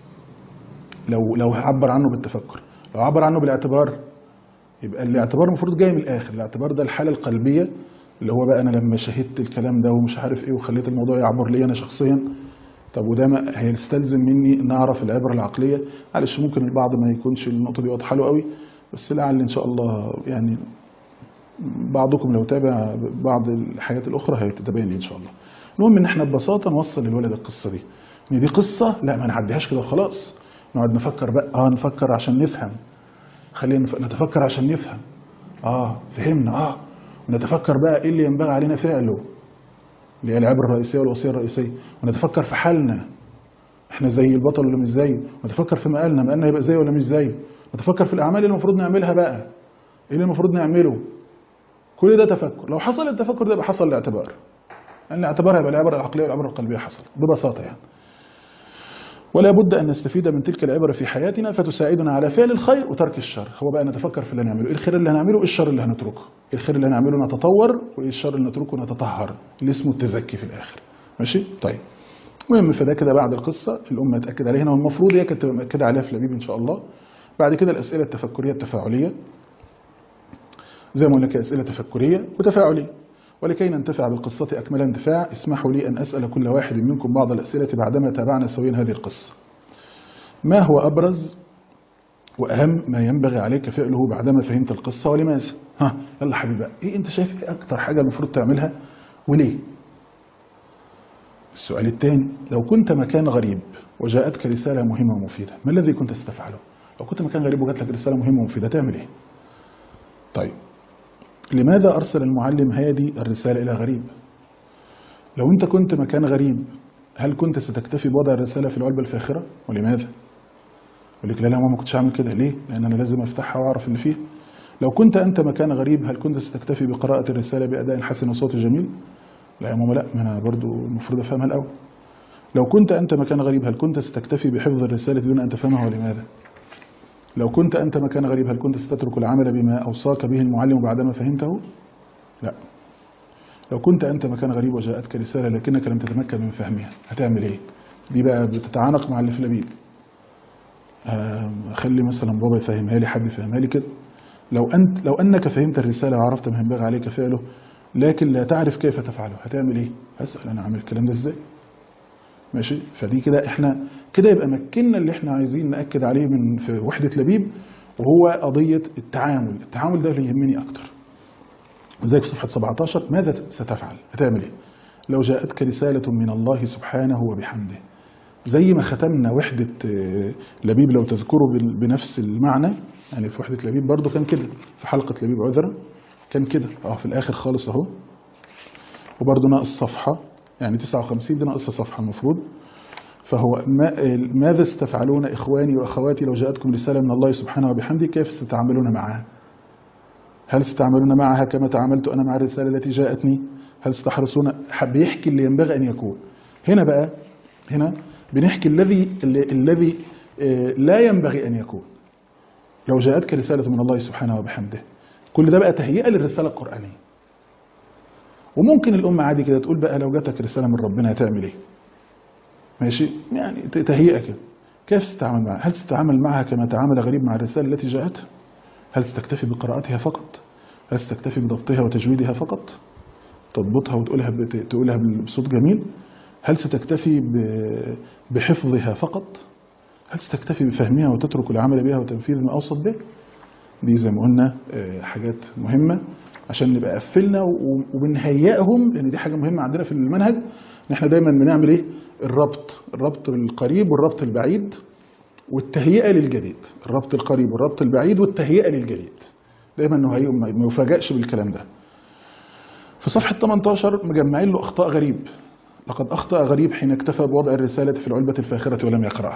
لو لو هعبر عنه بالتفكر لو عبر عنه بالاعتبار يبقى الاعتبار المفروض جاي من الاخر الاعتبار ده الحاله القلبيه اللي هو بقى انا لما شهدت الكلام ده ومش عارف ايه وخليت الموضوع يعبر لي انا شخصيا طب وده ما هيستلزم مني ان اعرف العبره العقليه معلش ممكن البعض ما يكونش النقطه دي واضحه له قوي بس لعل ان شاء الله يعني بعضكم لو تابع بعض الحاجات الاخرى هيتبين لي ان شاء الله المهم ان احنا ببساطه نوصل للولد القصه دي ان دي قصه لا ما نعديهاش كده وخلاص نقعد نفكر بقى اه نفكر عشان نفهم خلينا نتفكر عشان نفهم اه فهمنا اه ونتفكر بقى ايه اللي ينبغي علينا فعله اللي هي العبره الرئيسيه والوصيه الرئيسيه ونتفكر في حالنا احنا زي البطل ولا مش زيه ونتفكر في مقالنا مقالنا هيبقى زيه ولا مش زيه نتفكر في الاعمال اللي المفروض نعملها بقى ايه اللي المفروض نعمله كل ده تفكر لو حصل التفكر ده يبقى حصل الاعتبار لان الاعتبار هيبقى العبره العقليه والعبره القلبيه حصلت ببساطه يعني ولا بد أن نستفيد من تلك العبرة في حياتنا فتساعدنا على فعل الخير وترك الشر هو بقى نتفكر في اللي هنعمله إيه الخير اللي هنعمله إيه الشر اللي هنتركه إيه الخير اللي هنعمله نتطور وإيه الشر اللي نتركه نتطهر اللي اسمه التزكي في الآخر ماشي طيب المهم فده كده بعد القصة الأمة تأكد عليها هنا والمفروض هي كانت تبقى مأكدة عليها في لبيب إن شاء الله بعد كده الأسئلة التفكرية التفاعلية زي ما قلنا كده أسئلة تفكرية وتفاعلية ولكي ننتفع بالقصة أكمل انتفاع اسمحوا لي أن أسأل كل واحد منكم بعض الأسئلة بعدما تابعنا سويا هذه القصة ما هو أبرز وأهم ما ينبغي عليك فعله بعدما فهمت القصة ولماذا ها يلا حبيبي بقى. إيه أنت شايف إيه أكتر حاجة المفروض تعملها وليه السؤال الثاني لو كنت مكان غريب وجاءتك رسالة مهمة ومفيدة ما الذي كنت ستفعله لو كنت مكان غريب وجات لك رسالة مهمة ومفيدة تعمل إيه طيب لماذا أرسل المعلم هادي الرسالة إلى غريب لو أنت كنت مكان غريب هل كنت ستكتفي بوضع الرسالة في العلبة الفاخرة ولماذا يقول لك لا لا ما كنتش هعمل كده ليه لأن أنا لازم أفتحها وأعرف اللي فيها لو كنت أنت مكان غريب هل كنت ستكتفي بقراءة الرسالة بأداء حسن وصوت جميل لا يا ماما لا ما أنا برضو المفروض أفهمها الأول لو كنت أنت مكان غريب هل كنت ستكتفي بحفظ الرسالة دون أن تفهمها ولماذا لو كنت أنت مكان غريب هل كنت ستترك العمل بما أوصاك به المعلم بعدما فهمته لا لو كنت أنت مكان غريب وجاءتك رسالة لكنك لم تتمكن من فهمها هتعمل إيه دي بقى بتتعانق مع اللي في لبيب خلي مثلا بابا يفهمها لي حد يفهمها لي كده لو أنت لو أنك فهمت الرسالة وعرفت ما ينبغي عليك فعله لكن لا تعرف كيف تفعله هتعمل إيه هسأل أنا عامل الكلام ده إزاي ماشي فدي كده احنا كده يبقى مكنا اللي احنا عايزين نأكد عليه من في وحدة لبيب وهو قضية التعامل التعامل ده اللي يهمني أكتر زي في صفحة 17 ماذا ستفعل هتعمل ايه لو جاءتك رسالة من الله سبحانه وبحمده زي ما ختمنا وحدة لبيب لو تذكروا بنفس المعنى يعني في وحدة لبيب برضو كان كده في حلقة لبيب عذرة كان كده اه في الآخر خالص اهو وبرضو ناقص صفحة يعني 59 دي ناقصة صفحة المفروض فهو ما ماذا ستفعلون إخواني وأخواتي لو جاءتكم رسالة من الله سبحانه وبحمده كيف ستعملون معها هل ستعملون معها كما تعاملت أنا مع الرسالة التي جاءتني هل ستحرصون حب يحكي اللي ينبغي أن يكون هنا بقى هنا بنحكي الذي الذي لا ينبغي أن يكون لو جاءتك رسالة من الله سبحانه وبحمده كل ده بقى تهيئة للرسالة القرآنية وممكن الأمة عادي كده تقول بقى لو جاتك رسالة من ربنا هتعمل ايه ماشي يعني تهيئة كده كيف ستتعامل معها هل ستتعامل معها كما تعامل غريب مع الرسالة التي جاءته هل ستكتفي بقراءتها فقط هل ستكتفي بضبطها وتجويدها فقط تضبطها وتقولها تقولها بصوت جميل هل ستكتفي بحفظها فقط هل ستكتفي بفهمها وتترك العمل بها وتنفيذ ما أوصت به دي زي ما قلنا حاجات مهمة عشان نبقى قفلنا وبنهيئهم لان دي حاجه مهمه عندنا في المنهج ان احنا دايما بنعمل ايه الربط الربط القريب والربط البعيد والتهيئه للجديد الربط القريب والربط البعيد والتهيئه للجديد دايما انه ما يفاجئش بالكلام ده في صفحه 18 مجمعين له اخطاء غريب لقد اخطا غريب حين اكتفى بوضع الرساله في العلبه الفاخره ولم يقراها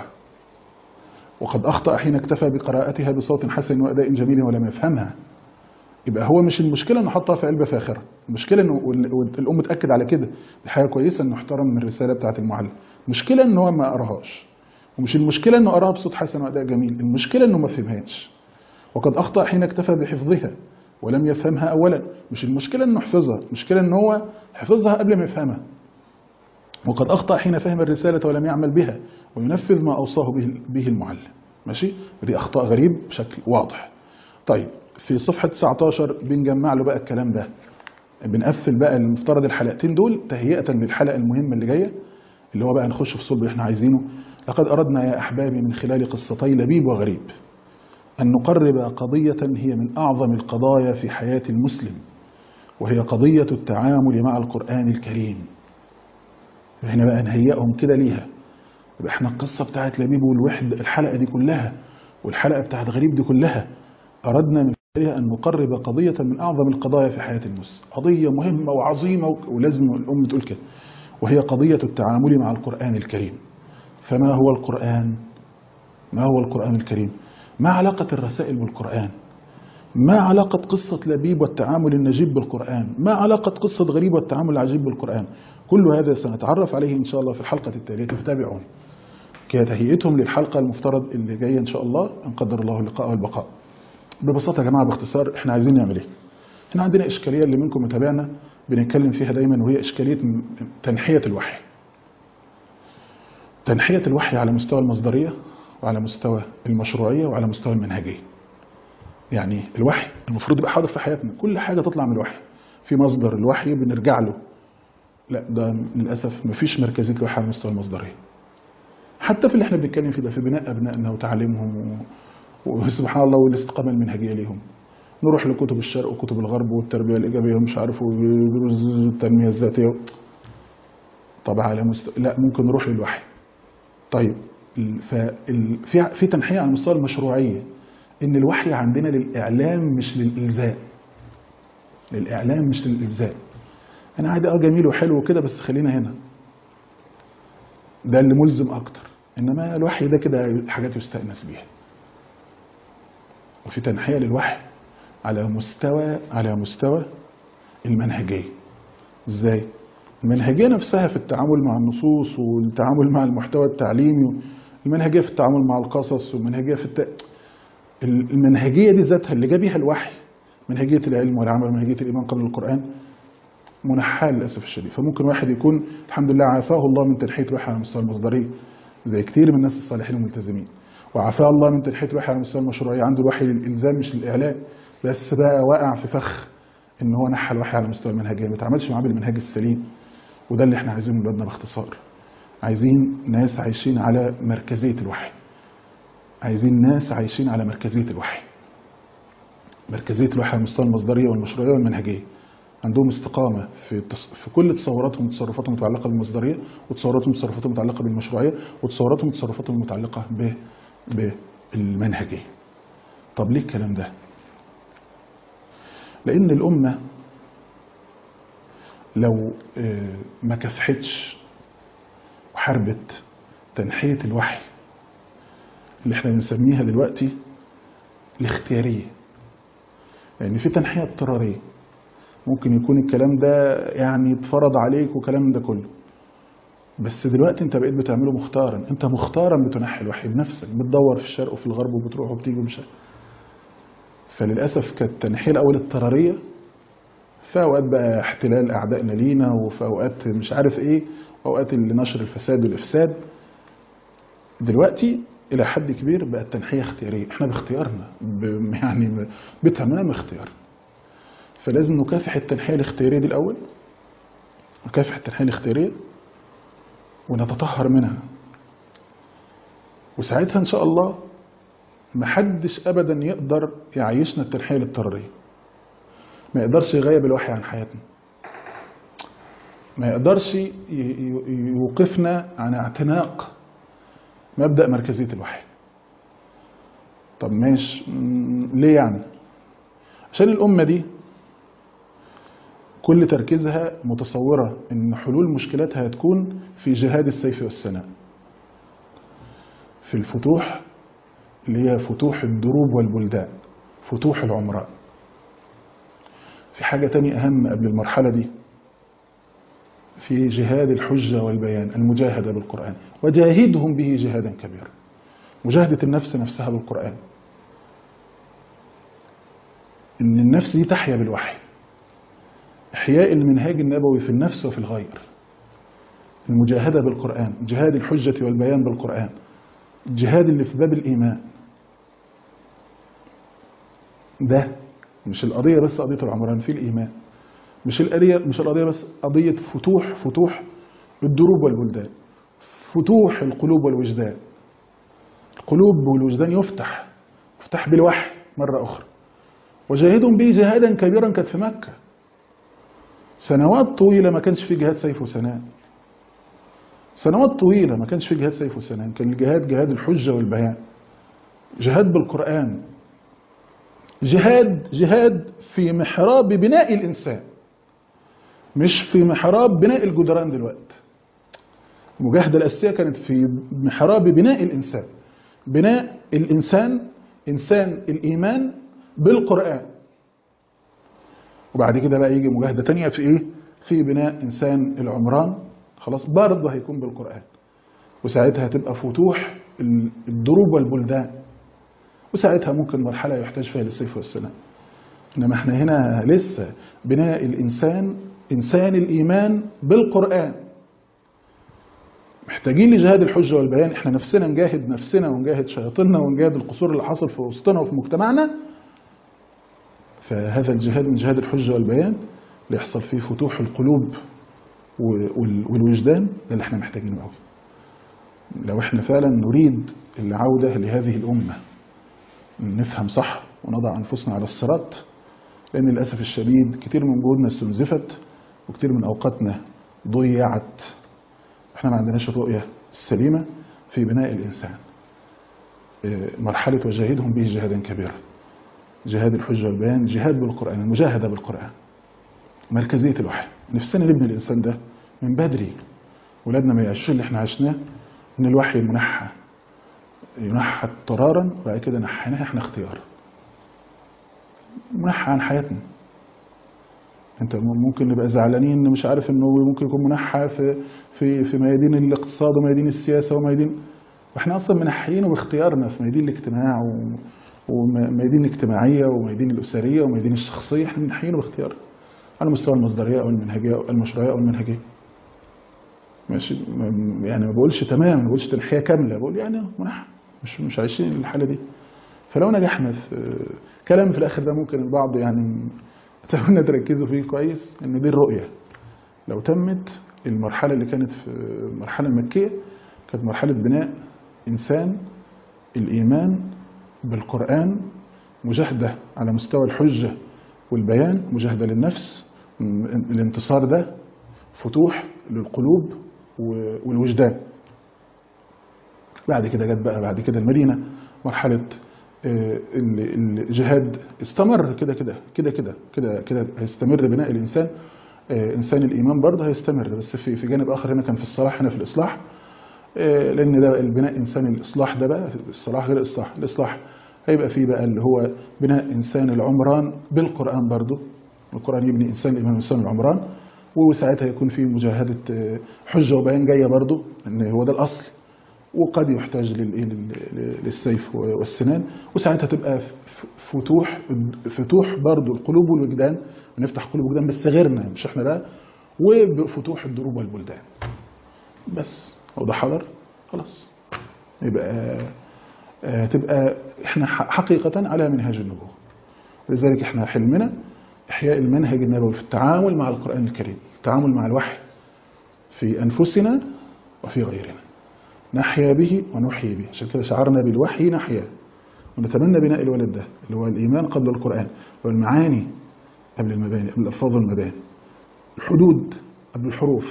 وقد اخطا حين اكتفى بقراءتها بصوت حسن واداء جميل ولم يفهمها يبقى هو مش المشكله انه حطها في علبه فاخره المشكله انه الام تاكد على كده دي حاجه كويسه انه احترم من الرساله بتاعه المعلم المشكله ان هو ما قراهاش ومش المشكله انه قراها بصوت حسن واداء جميل المشكله انه ما فهمهاش وقد اخطا حين اكتفى بحفظها ولم يفهمها اولا مش المشكله انه حفظها المشكله ان هو حفظها قبل ما يفهمها وقد اخطا حين فهم الرساله ولم يعمل بها وينفذ ما اوصاه به, به المعلم ماشي ودي اخطاء غريب بشكل واضح طيب في صفحة 19 بنجمع له بقى الكلام ده بنقفل بقى المفترض الحلقتين دول تهيئة للحلقة المهمة اللي جاية اللي هو بقى نخش في صلب اللي احنا عايزينه لقد أردنا يا أحبابي من خلال قصتي لبيب وغريب أن نقرب قضية هي من أعظم القضايا في حياة المسلم وهي قضية التعامل مع القرآن الكريم احنا بقى نهيئهم كده ليها يبقى احنا القصة بتاعت لبيب والوحد الحلقة دي كلها والحلقة بتاعت غريب دي كلها أردنا من خلالها أن نقرب قضية من أعظم القضايا في حياة المسلم قضية مهمة وعظيمة ولازم الأم تقول كده وهي قضية التعامل مع القرآن الكريم فما هو القرآن ما هو القرآن الكريم ما علاقة الرسائل بالقرآن ما علاقة قصة لبيب والتعامل النجيب بالقرآن ما علاقة قصة غريب والتعامل العجيب بالقرآن كل هذا سنتعرف عليه إن شاء الله في الحلقة التالية فتابعون كتهيئتهم للحلقة المفترض اللي جاية إن شاء الله إن قدر الله اللقاء والبقاء ببساطة يا جماعة باختصار إحنا عايزين نعمل إيه إحنا عندنا إشكالية اللي منكم متابعنا بنتكلم فيها دايما وهي إشكالية م- تنحية الوحي تنحية الوحي على مستوى المصدرية وعلى مستوى المشروعية وعلى مستوى المنهجية يعني الوحي المفروض يبقى حاضر في حياتنا كل حاجة تطلع من الوحي في مصدر الوحي بنرجع له لا ده للأسف مفيش مركزية الوحي على مستوى المصدرية حتى في اللي احنا بنتكلم فيه ده في بناء أبنائنا وتعليمهم و... وسبحان الله والاستقامة المنهجية ليهم نروح لكتب الشرق وكتب الغرب والتربية الإيجابية ومش عارف والتنمية الذاتية طب على مستوى لا ممكن نروح للوحي طيب ال- فال- في في تنحية على مستوى المشروعية إن الوحي عندنا للإعلام مش للإلزام للإعلام مش للإلزام أنا عادي أه جميل وحلو وكده بس خلينا هنا ده اللي ملزم أكتر إنما الوحي ده كده حاجات يستأنس بيها وفي تنحية للوحي على مستوى على مستوى المنهجية ازاي؟ المنهجية نفسها في التعامل مع النصوص والتعامل مع المحتوى التعليمي المنهجية في التعامل مع القصص والمنهجية في الت... المنهجية دي ذاتها اللي جاب بيها الوحي منهجية العلم والعمل ومنهجية الإيمان قبل القرآن منحاة للأسف الشديد فممكن واحد يكون الحمد لله عافاه الله من تنحية الوحي على مستوى المصدرية زي كتير من الناس الصالحين الملتزمين وعافاه الله من تنحية الوحي على مستوى المشروعية عنده الوحي للإلزام مش للإعلام بس بقى واقع في فخ إن هو نحى الوحي على مستوى المنهجية ما يتعاملش معاه بالمنهج السليم وده اللي احنا عايزينه من ولادنا باختصار عايزين ناس عايشين على مركزية الوحي عايزين ناس عايشين على مركزية الوحي مركزية الوحي على مستوى المصدرية والمشروعية والمنهجية عندهم استقامة في التص... في كل تصوراتهم وتصرفاتهم المتعلقة بالمصدرية وتصوراتهم وتصرفاتهم المتعلقة بالمشروعية وتصوراتهم وتصرفاتهم المتعلقة ب... بالمنهجية طب ليه الكلام ده؟ لأن الأمة لو آه، ما كافحتش وحاربت تنحية الوحي اللي احنا بنسميها دلوقتي الاختيارية يعني في تنحية اضطرارية ممكن يكون الكلام ده يعني اتفرض عليك وكلام ده كله بس دلوقتي انت بقيت بتعمله مختارا انت مختارا بتنحي الوحي بنفسك بتدور في الشرق وفي الغرب وبتروح وبتيجي ومش عارف. فللاسف كانت التنحيه الاول اضطراريه في اوقات بقى احتلال اعدائنا لينا وفي اوقات مش عارف ايه اوقات اللي نشر الفساد والافساد دلوقتي الى حد كبير بقى التنحيه اختياريه احنا باختيارنا ب- يعني ب- بتمام اختيار فلازم نكافح التنحيه الاختياريه دي الاول نكافح التنحيه الاختياريه ونتطهر منها وساعتها ان شاء الله محدش ابدا يقدر يعيشنا التنحيه الاضطراريه ما يقدرش يغيب الوحي عن حياتنا ما يقدرش ي- ي- يوقفنا عن اعتناق مبدأ مركزية الوحي طب ماشي مم، ليه يعني عشان الأمة دي كل تركيزها متصورة ان حلول مشكلاتها هتكون في جهاد السيف والسناء في الفتوح اللي هي فتوح الدروب والبلدان فتوح العمران في حاجة تانية أهم قبل المرحلة دي في جهاد الحجة والبيان المجاهدة بالقرآن وجاهدهم به جهادا كبيرا مجاهدة النفس نفسها بالقرآن إن النفس دي تحيا بالوحي إحياء المنهاج النبوي في النفس وفي الغير المجاهدة بالقرآن جهاد الحجة والبيان بالقرآن الجهاد اللي في باب الإيمان ده مش القضية بس قضية العمران في الإيمان مش القضية مش القضية بس قضية فتوح فتوح الدروب والبلدان فتوح القلوب والوجدان القلوب والوجدان يفتح يفتح بالوحي مرة أخرى وجاهدهم به جهادا كبيرا كانت في مكة سنوات طويلة ما كانش في جهاد سيف وسنان سنوات طويلة ما كانش في جهاد سيف وسنان كان الجهاد جهاد الحجة والبيان جهاد بالقرآن جهاد جهاد في محراب بناء الإنسان مش في محراب بناء الجدران دلوقتي المجاهدة الأساسية كانت في محراب بناء الإنسان بناء الإنسان إنسان الإيمان بالقرآن وبعد كده بقى يجي مجاهدة تانية في إيه؟ في بناء إنسان العمران خلاص برضه هيكون بالقرآن وساعتها تبقى فتوح ال- الدروب والبلدان وساعتها ممكن مرحلة يحتاج فيها للسيف والسنان إنما احنا هنا لسه بناء الإنسان إنسان الإيمان بالقرآن محتاجين لجهاد الحجة والبيان احنا نفسنا نجاهد نفسنا ونجاهد شياطيننا ونجاهد القصور اللي حصل في وسطنا وفي مجتمعنا فهذا الجهاد من جهاد الحجة والبيان اللي يحصل فيه فتوح القلوب و- وال- والوجدان ده اللي احنا محتاجينه قوي لو احنا فعلا نريد العودة لهذه الأمة نفهم صح ونضع أنفسنا على الصراط لأن للأسف الشديد كتير من جهودنا استنزفت وكتير من أوقاتنا ضيعت احنا ما عندناش الرؤية السليمة في بناء الإنسان اه، مرحلة وجاهدهم به جهادا كبيرا جهاد الحجة والبيان جهاد بالقرآن المجاهدة بالقرآن مركزية الوحي نفسنا نبني الإنسان ده من بدري ولادنا ما يعيشوش اللي احنا عشناه ان الوحي منحى ينحى اضطرارا وبعد كده نحيناه احنا اختيارا منحى عن حياتنا انت ممكن نبقى زعلانين إن مش عارف انه ممكن يكون منحى في في في ميادين الاقتصاد وميادين السياسه وميادين واحنا اصلا منحيينه باختيارنا في ميادين الاجتماع و- وميادين الاجتماعيه وميادين الاسريه وميادين الشخصيه احنا منحيينه باختيارنا على مستوى المصدريه او المنهجيه او المشروعيه او المنهجيه ماشي م- يعني ما بقولش تمام ما بقولش تنحيه كامله بقول يعني منحى مش مش عايشين الحاله دي فلو نجحنا في كلام في الاخر ده ممكن البعض يعني اتمنى تركزوا فيه كويس ان دي الرؤيه لو تمت المرحله اللي كانت في المرحله المكيه كانت مرحله بناء انسان الايمان بالقران مجاهده على مستوى الحجه والبيان مجاهده للنفس م- الانتصار ده فتوح للقلوب و- والوجدان بعد كده جت بقى بعد كده المدينه مرحله آه، ال- الجهاد استمر كده كده كده كده كده كده هيستمر بناء الانسان آه، انسان الايمان برضه هيستمر بس في في جانب اخر هنا كان في الصلاح هنا في الاصلاح آه، لان ده البناء انسان الاصلاح ده بقى الصلاح غير الاصلاح الاصلاح هيبقى فيه بقى اللي هو بناء انسان العمران بالقران برضه القران يبني انسان الايمان وانسان العمران وساعتها يكون في مجاهده آه، حجه وبيان جايه برضه ان هو ده الاصل وقد يحتاج للإيه؟ لل- للسيف والسنان وساعتها تبقى ف- فتوح فتوح برضو القلوب والوجدان نفتح قلوب وجدان بس غيرنا مش احنا بقى وبفتوح الدروب والبلدان بس هو ده حضر خلاص يبقى آه، تبقى احنا ح- حقيقة على منهاج النبوة لذلك احنا حلمنا احياء المنهج النبوي في التعامل مع القرآن الكريم التعامل مع الوحي في أنفسنا وفي غيرنا نحيا به ونحيي به عشان كده شعرنا بالوحي نحيا ونتمنى بناء الولد ده اللي هو الإيمان قبل القرآن والمعاني قبل المباني قبل الألفاظ والمباني الحدود قبل الحروف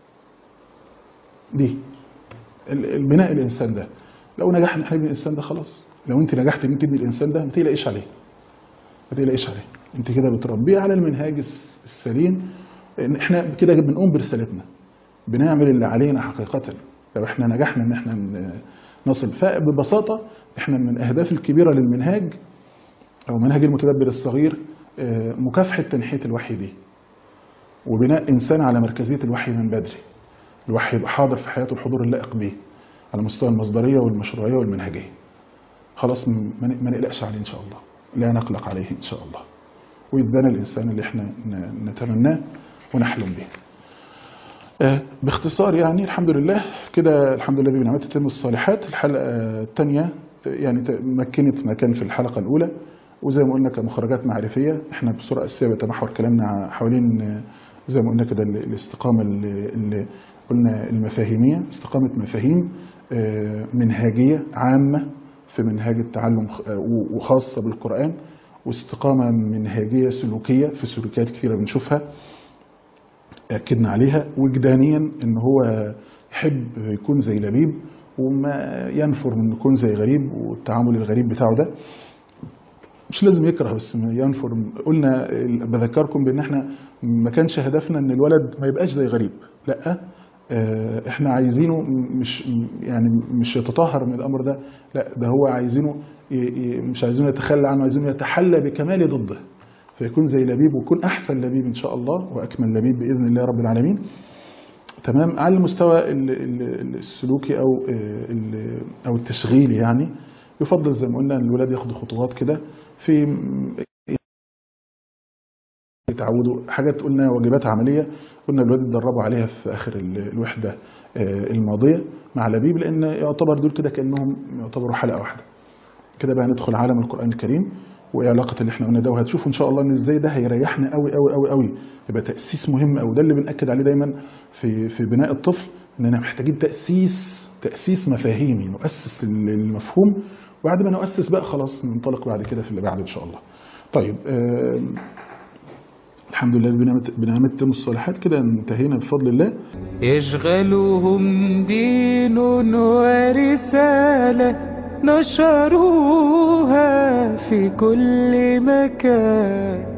دي ال- البناء الإنسان ده لو نجحنا نحيي الإنسان ده خلاص لو أنت نجحت إن تبني الإنسان ده ما تقلقيش عليه ما تقلقيش عليه أنت كده بتربيه على المنهاج الس- السليم إن إحنا كده بنقوم برسالتنا بنعمل اللي علينا حقيقة لو احنا نجحنا ان احنا ن- نصل فببساطة احنا من الاهداف الكبيرة للمنهاج او منهج المتدبر الصغير آه، مكافحة تنحية الوحي دي وبناء انسان على مركزية الوحي من بدري الوحي يبقى حاضر في حياته الحضور اللائق به على مستوى المصدرية والمشروعية والمنهجية خلاص م- ما ن- ما نقلقش عليه ان شاء الله لا نقلق عليه ان شاء الله ويدانا الانسان اللي احنا ن- نتمناه ونحلم به آه، باختصار يعني الحمد لله كده الحمد لله بنعمته تتم الصالحات الحلقة الثانية يعني ت- مكنت ما كان في الحلقة الأولى وزي ما قلنا كمخرجات معرفية احنا بصورة أساسية بيتمحور كلامنا حوالين آه، زي ما قلنا كده ال- الاستقامة اللي اللي قلنا المفاهيمية استقامة مفاهيم آه، منهاجية عامة في منهاج التعلم خ- آه، و- وخاصة بالقرآن واستقامة منهاجية سلوكية في سلوكيات كثيرة بنشوفها أكدنا عليها وجدانيا ان هو يحب يكون زي لبيب وما ينفر من يكون زي غريب والتعامل الغريب بتاعه ده مش لازم يكره بس ما ينفر قلنا بذكركم بان احنا ما كانش هدفنا ان الولد ما يبقاش زي غريب لا آه، احنا عايزينه مش يعني مش يتطهر من الامر ده لا ده هو عايزينه ي- ي- مش عايزينه يتخلى عنه عايزينه يتحلى بكمال ضده فيكون زي لبيب ويكون احسن لبيب ان شاء الله واكمل لبيب باذن الله رب العالمين تمام على المستوى ال- ال- السلوكي او آه، ال- او التشغيلي يعني يفضل زي ما قلنا ان الولاد ياخدوا خطوات كده في م- يتعودوا حاجات قلنا واجبات عمليه قلنا الولاد يتدربوا عليها في اخر ال- الوحده آه، الماضيه مع لبيب لان يعتبر دول كده كانهم يعتبروا حلقه واحده كده بقى ندخل عالم القران الكريم وايه علاقه اللي احنا قلنا ده وهتشوفوا ان شاء الله ان ازاي ده هيريحنا قوي قوي قوي قوي يبقى تاسيس مهم قوي ده اللي بناكد عليه دايما في في بناء الطفل اننا محتاجين تاسيس تاسيس مفاهيمي نؤسس المفهوم وبعد ما نؤسس بقى خلاص ننطلق بعد كده في اللي بعده ان شاء الله طيب آم، الحمد لله بنعمة بنعمة تم الصالحات كده انتهينا بفضل الله يشغلهم دين ورسالة نشروها في كل مكان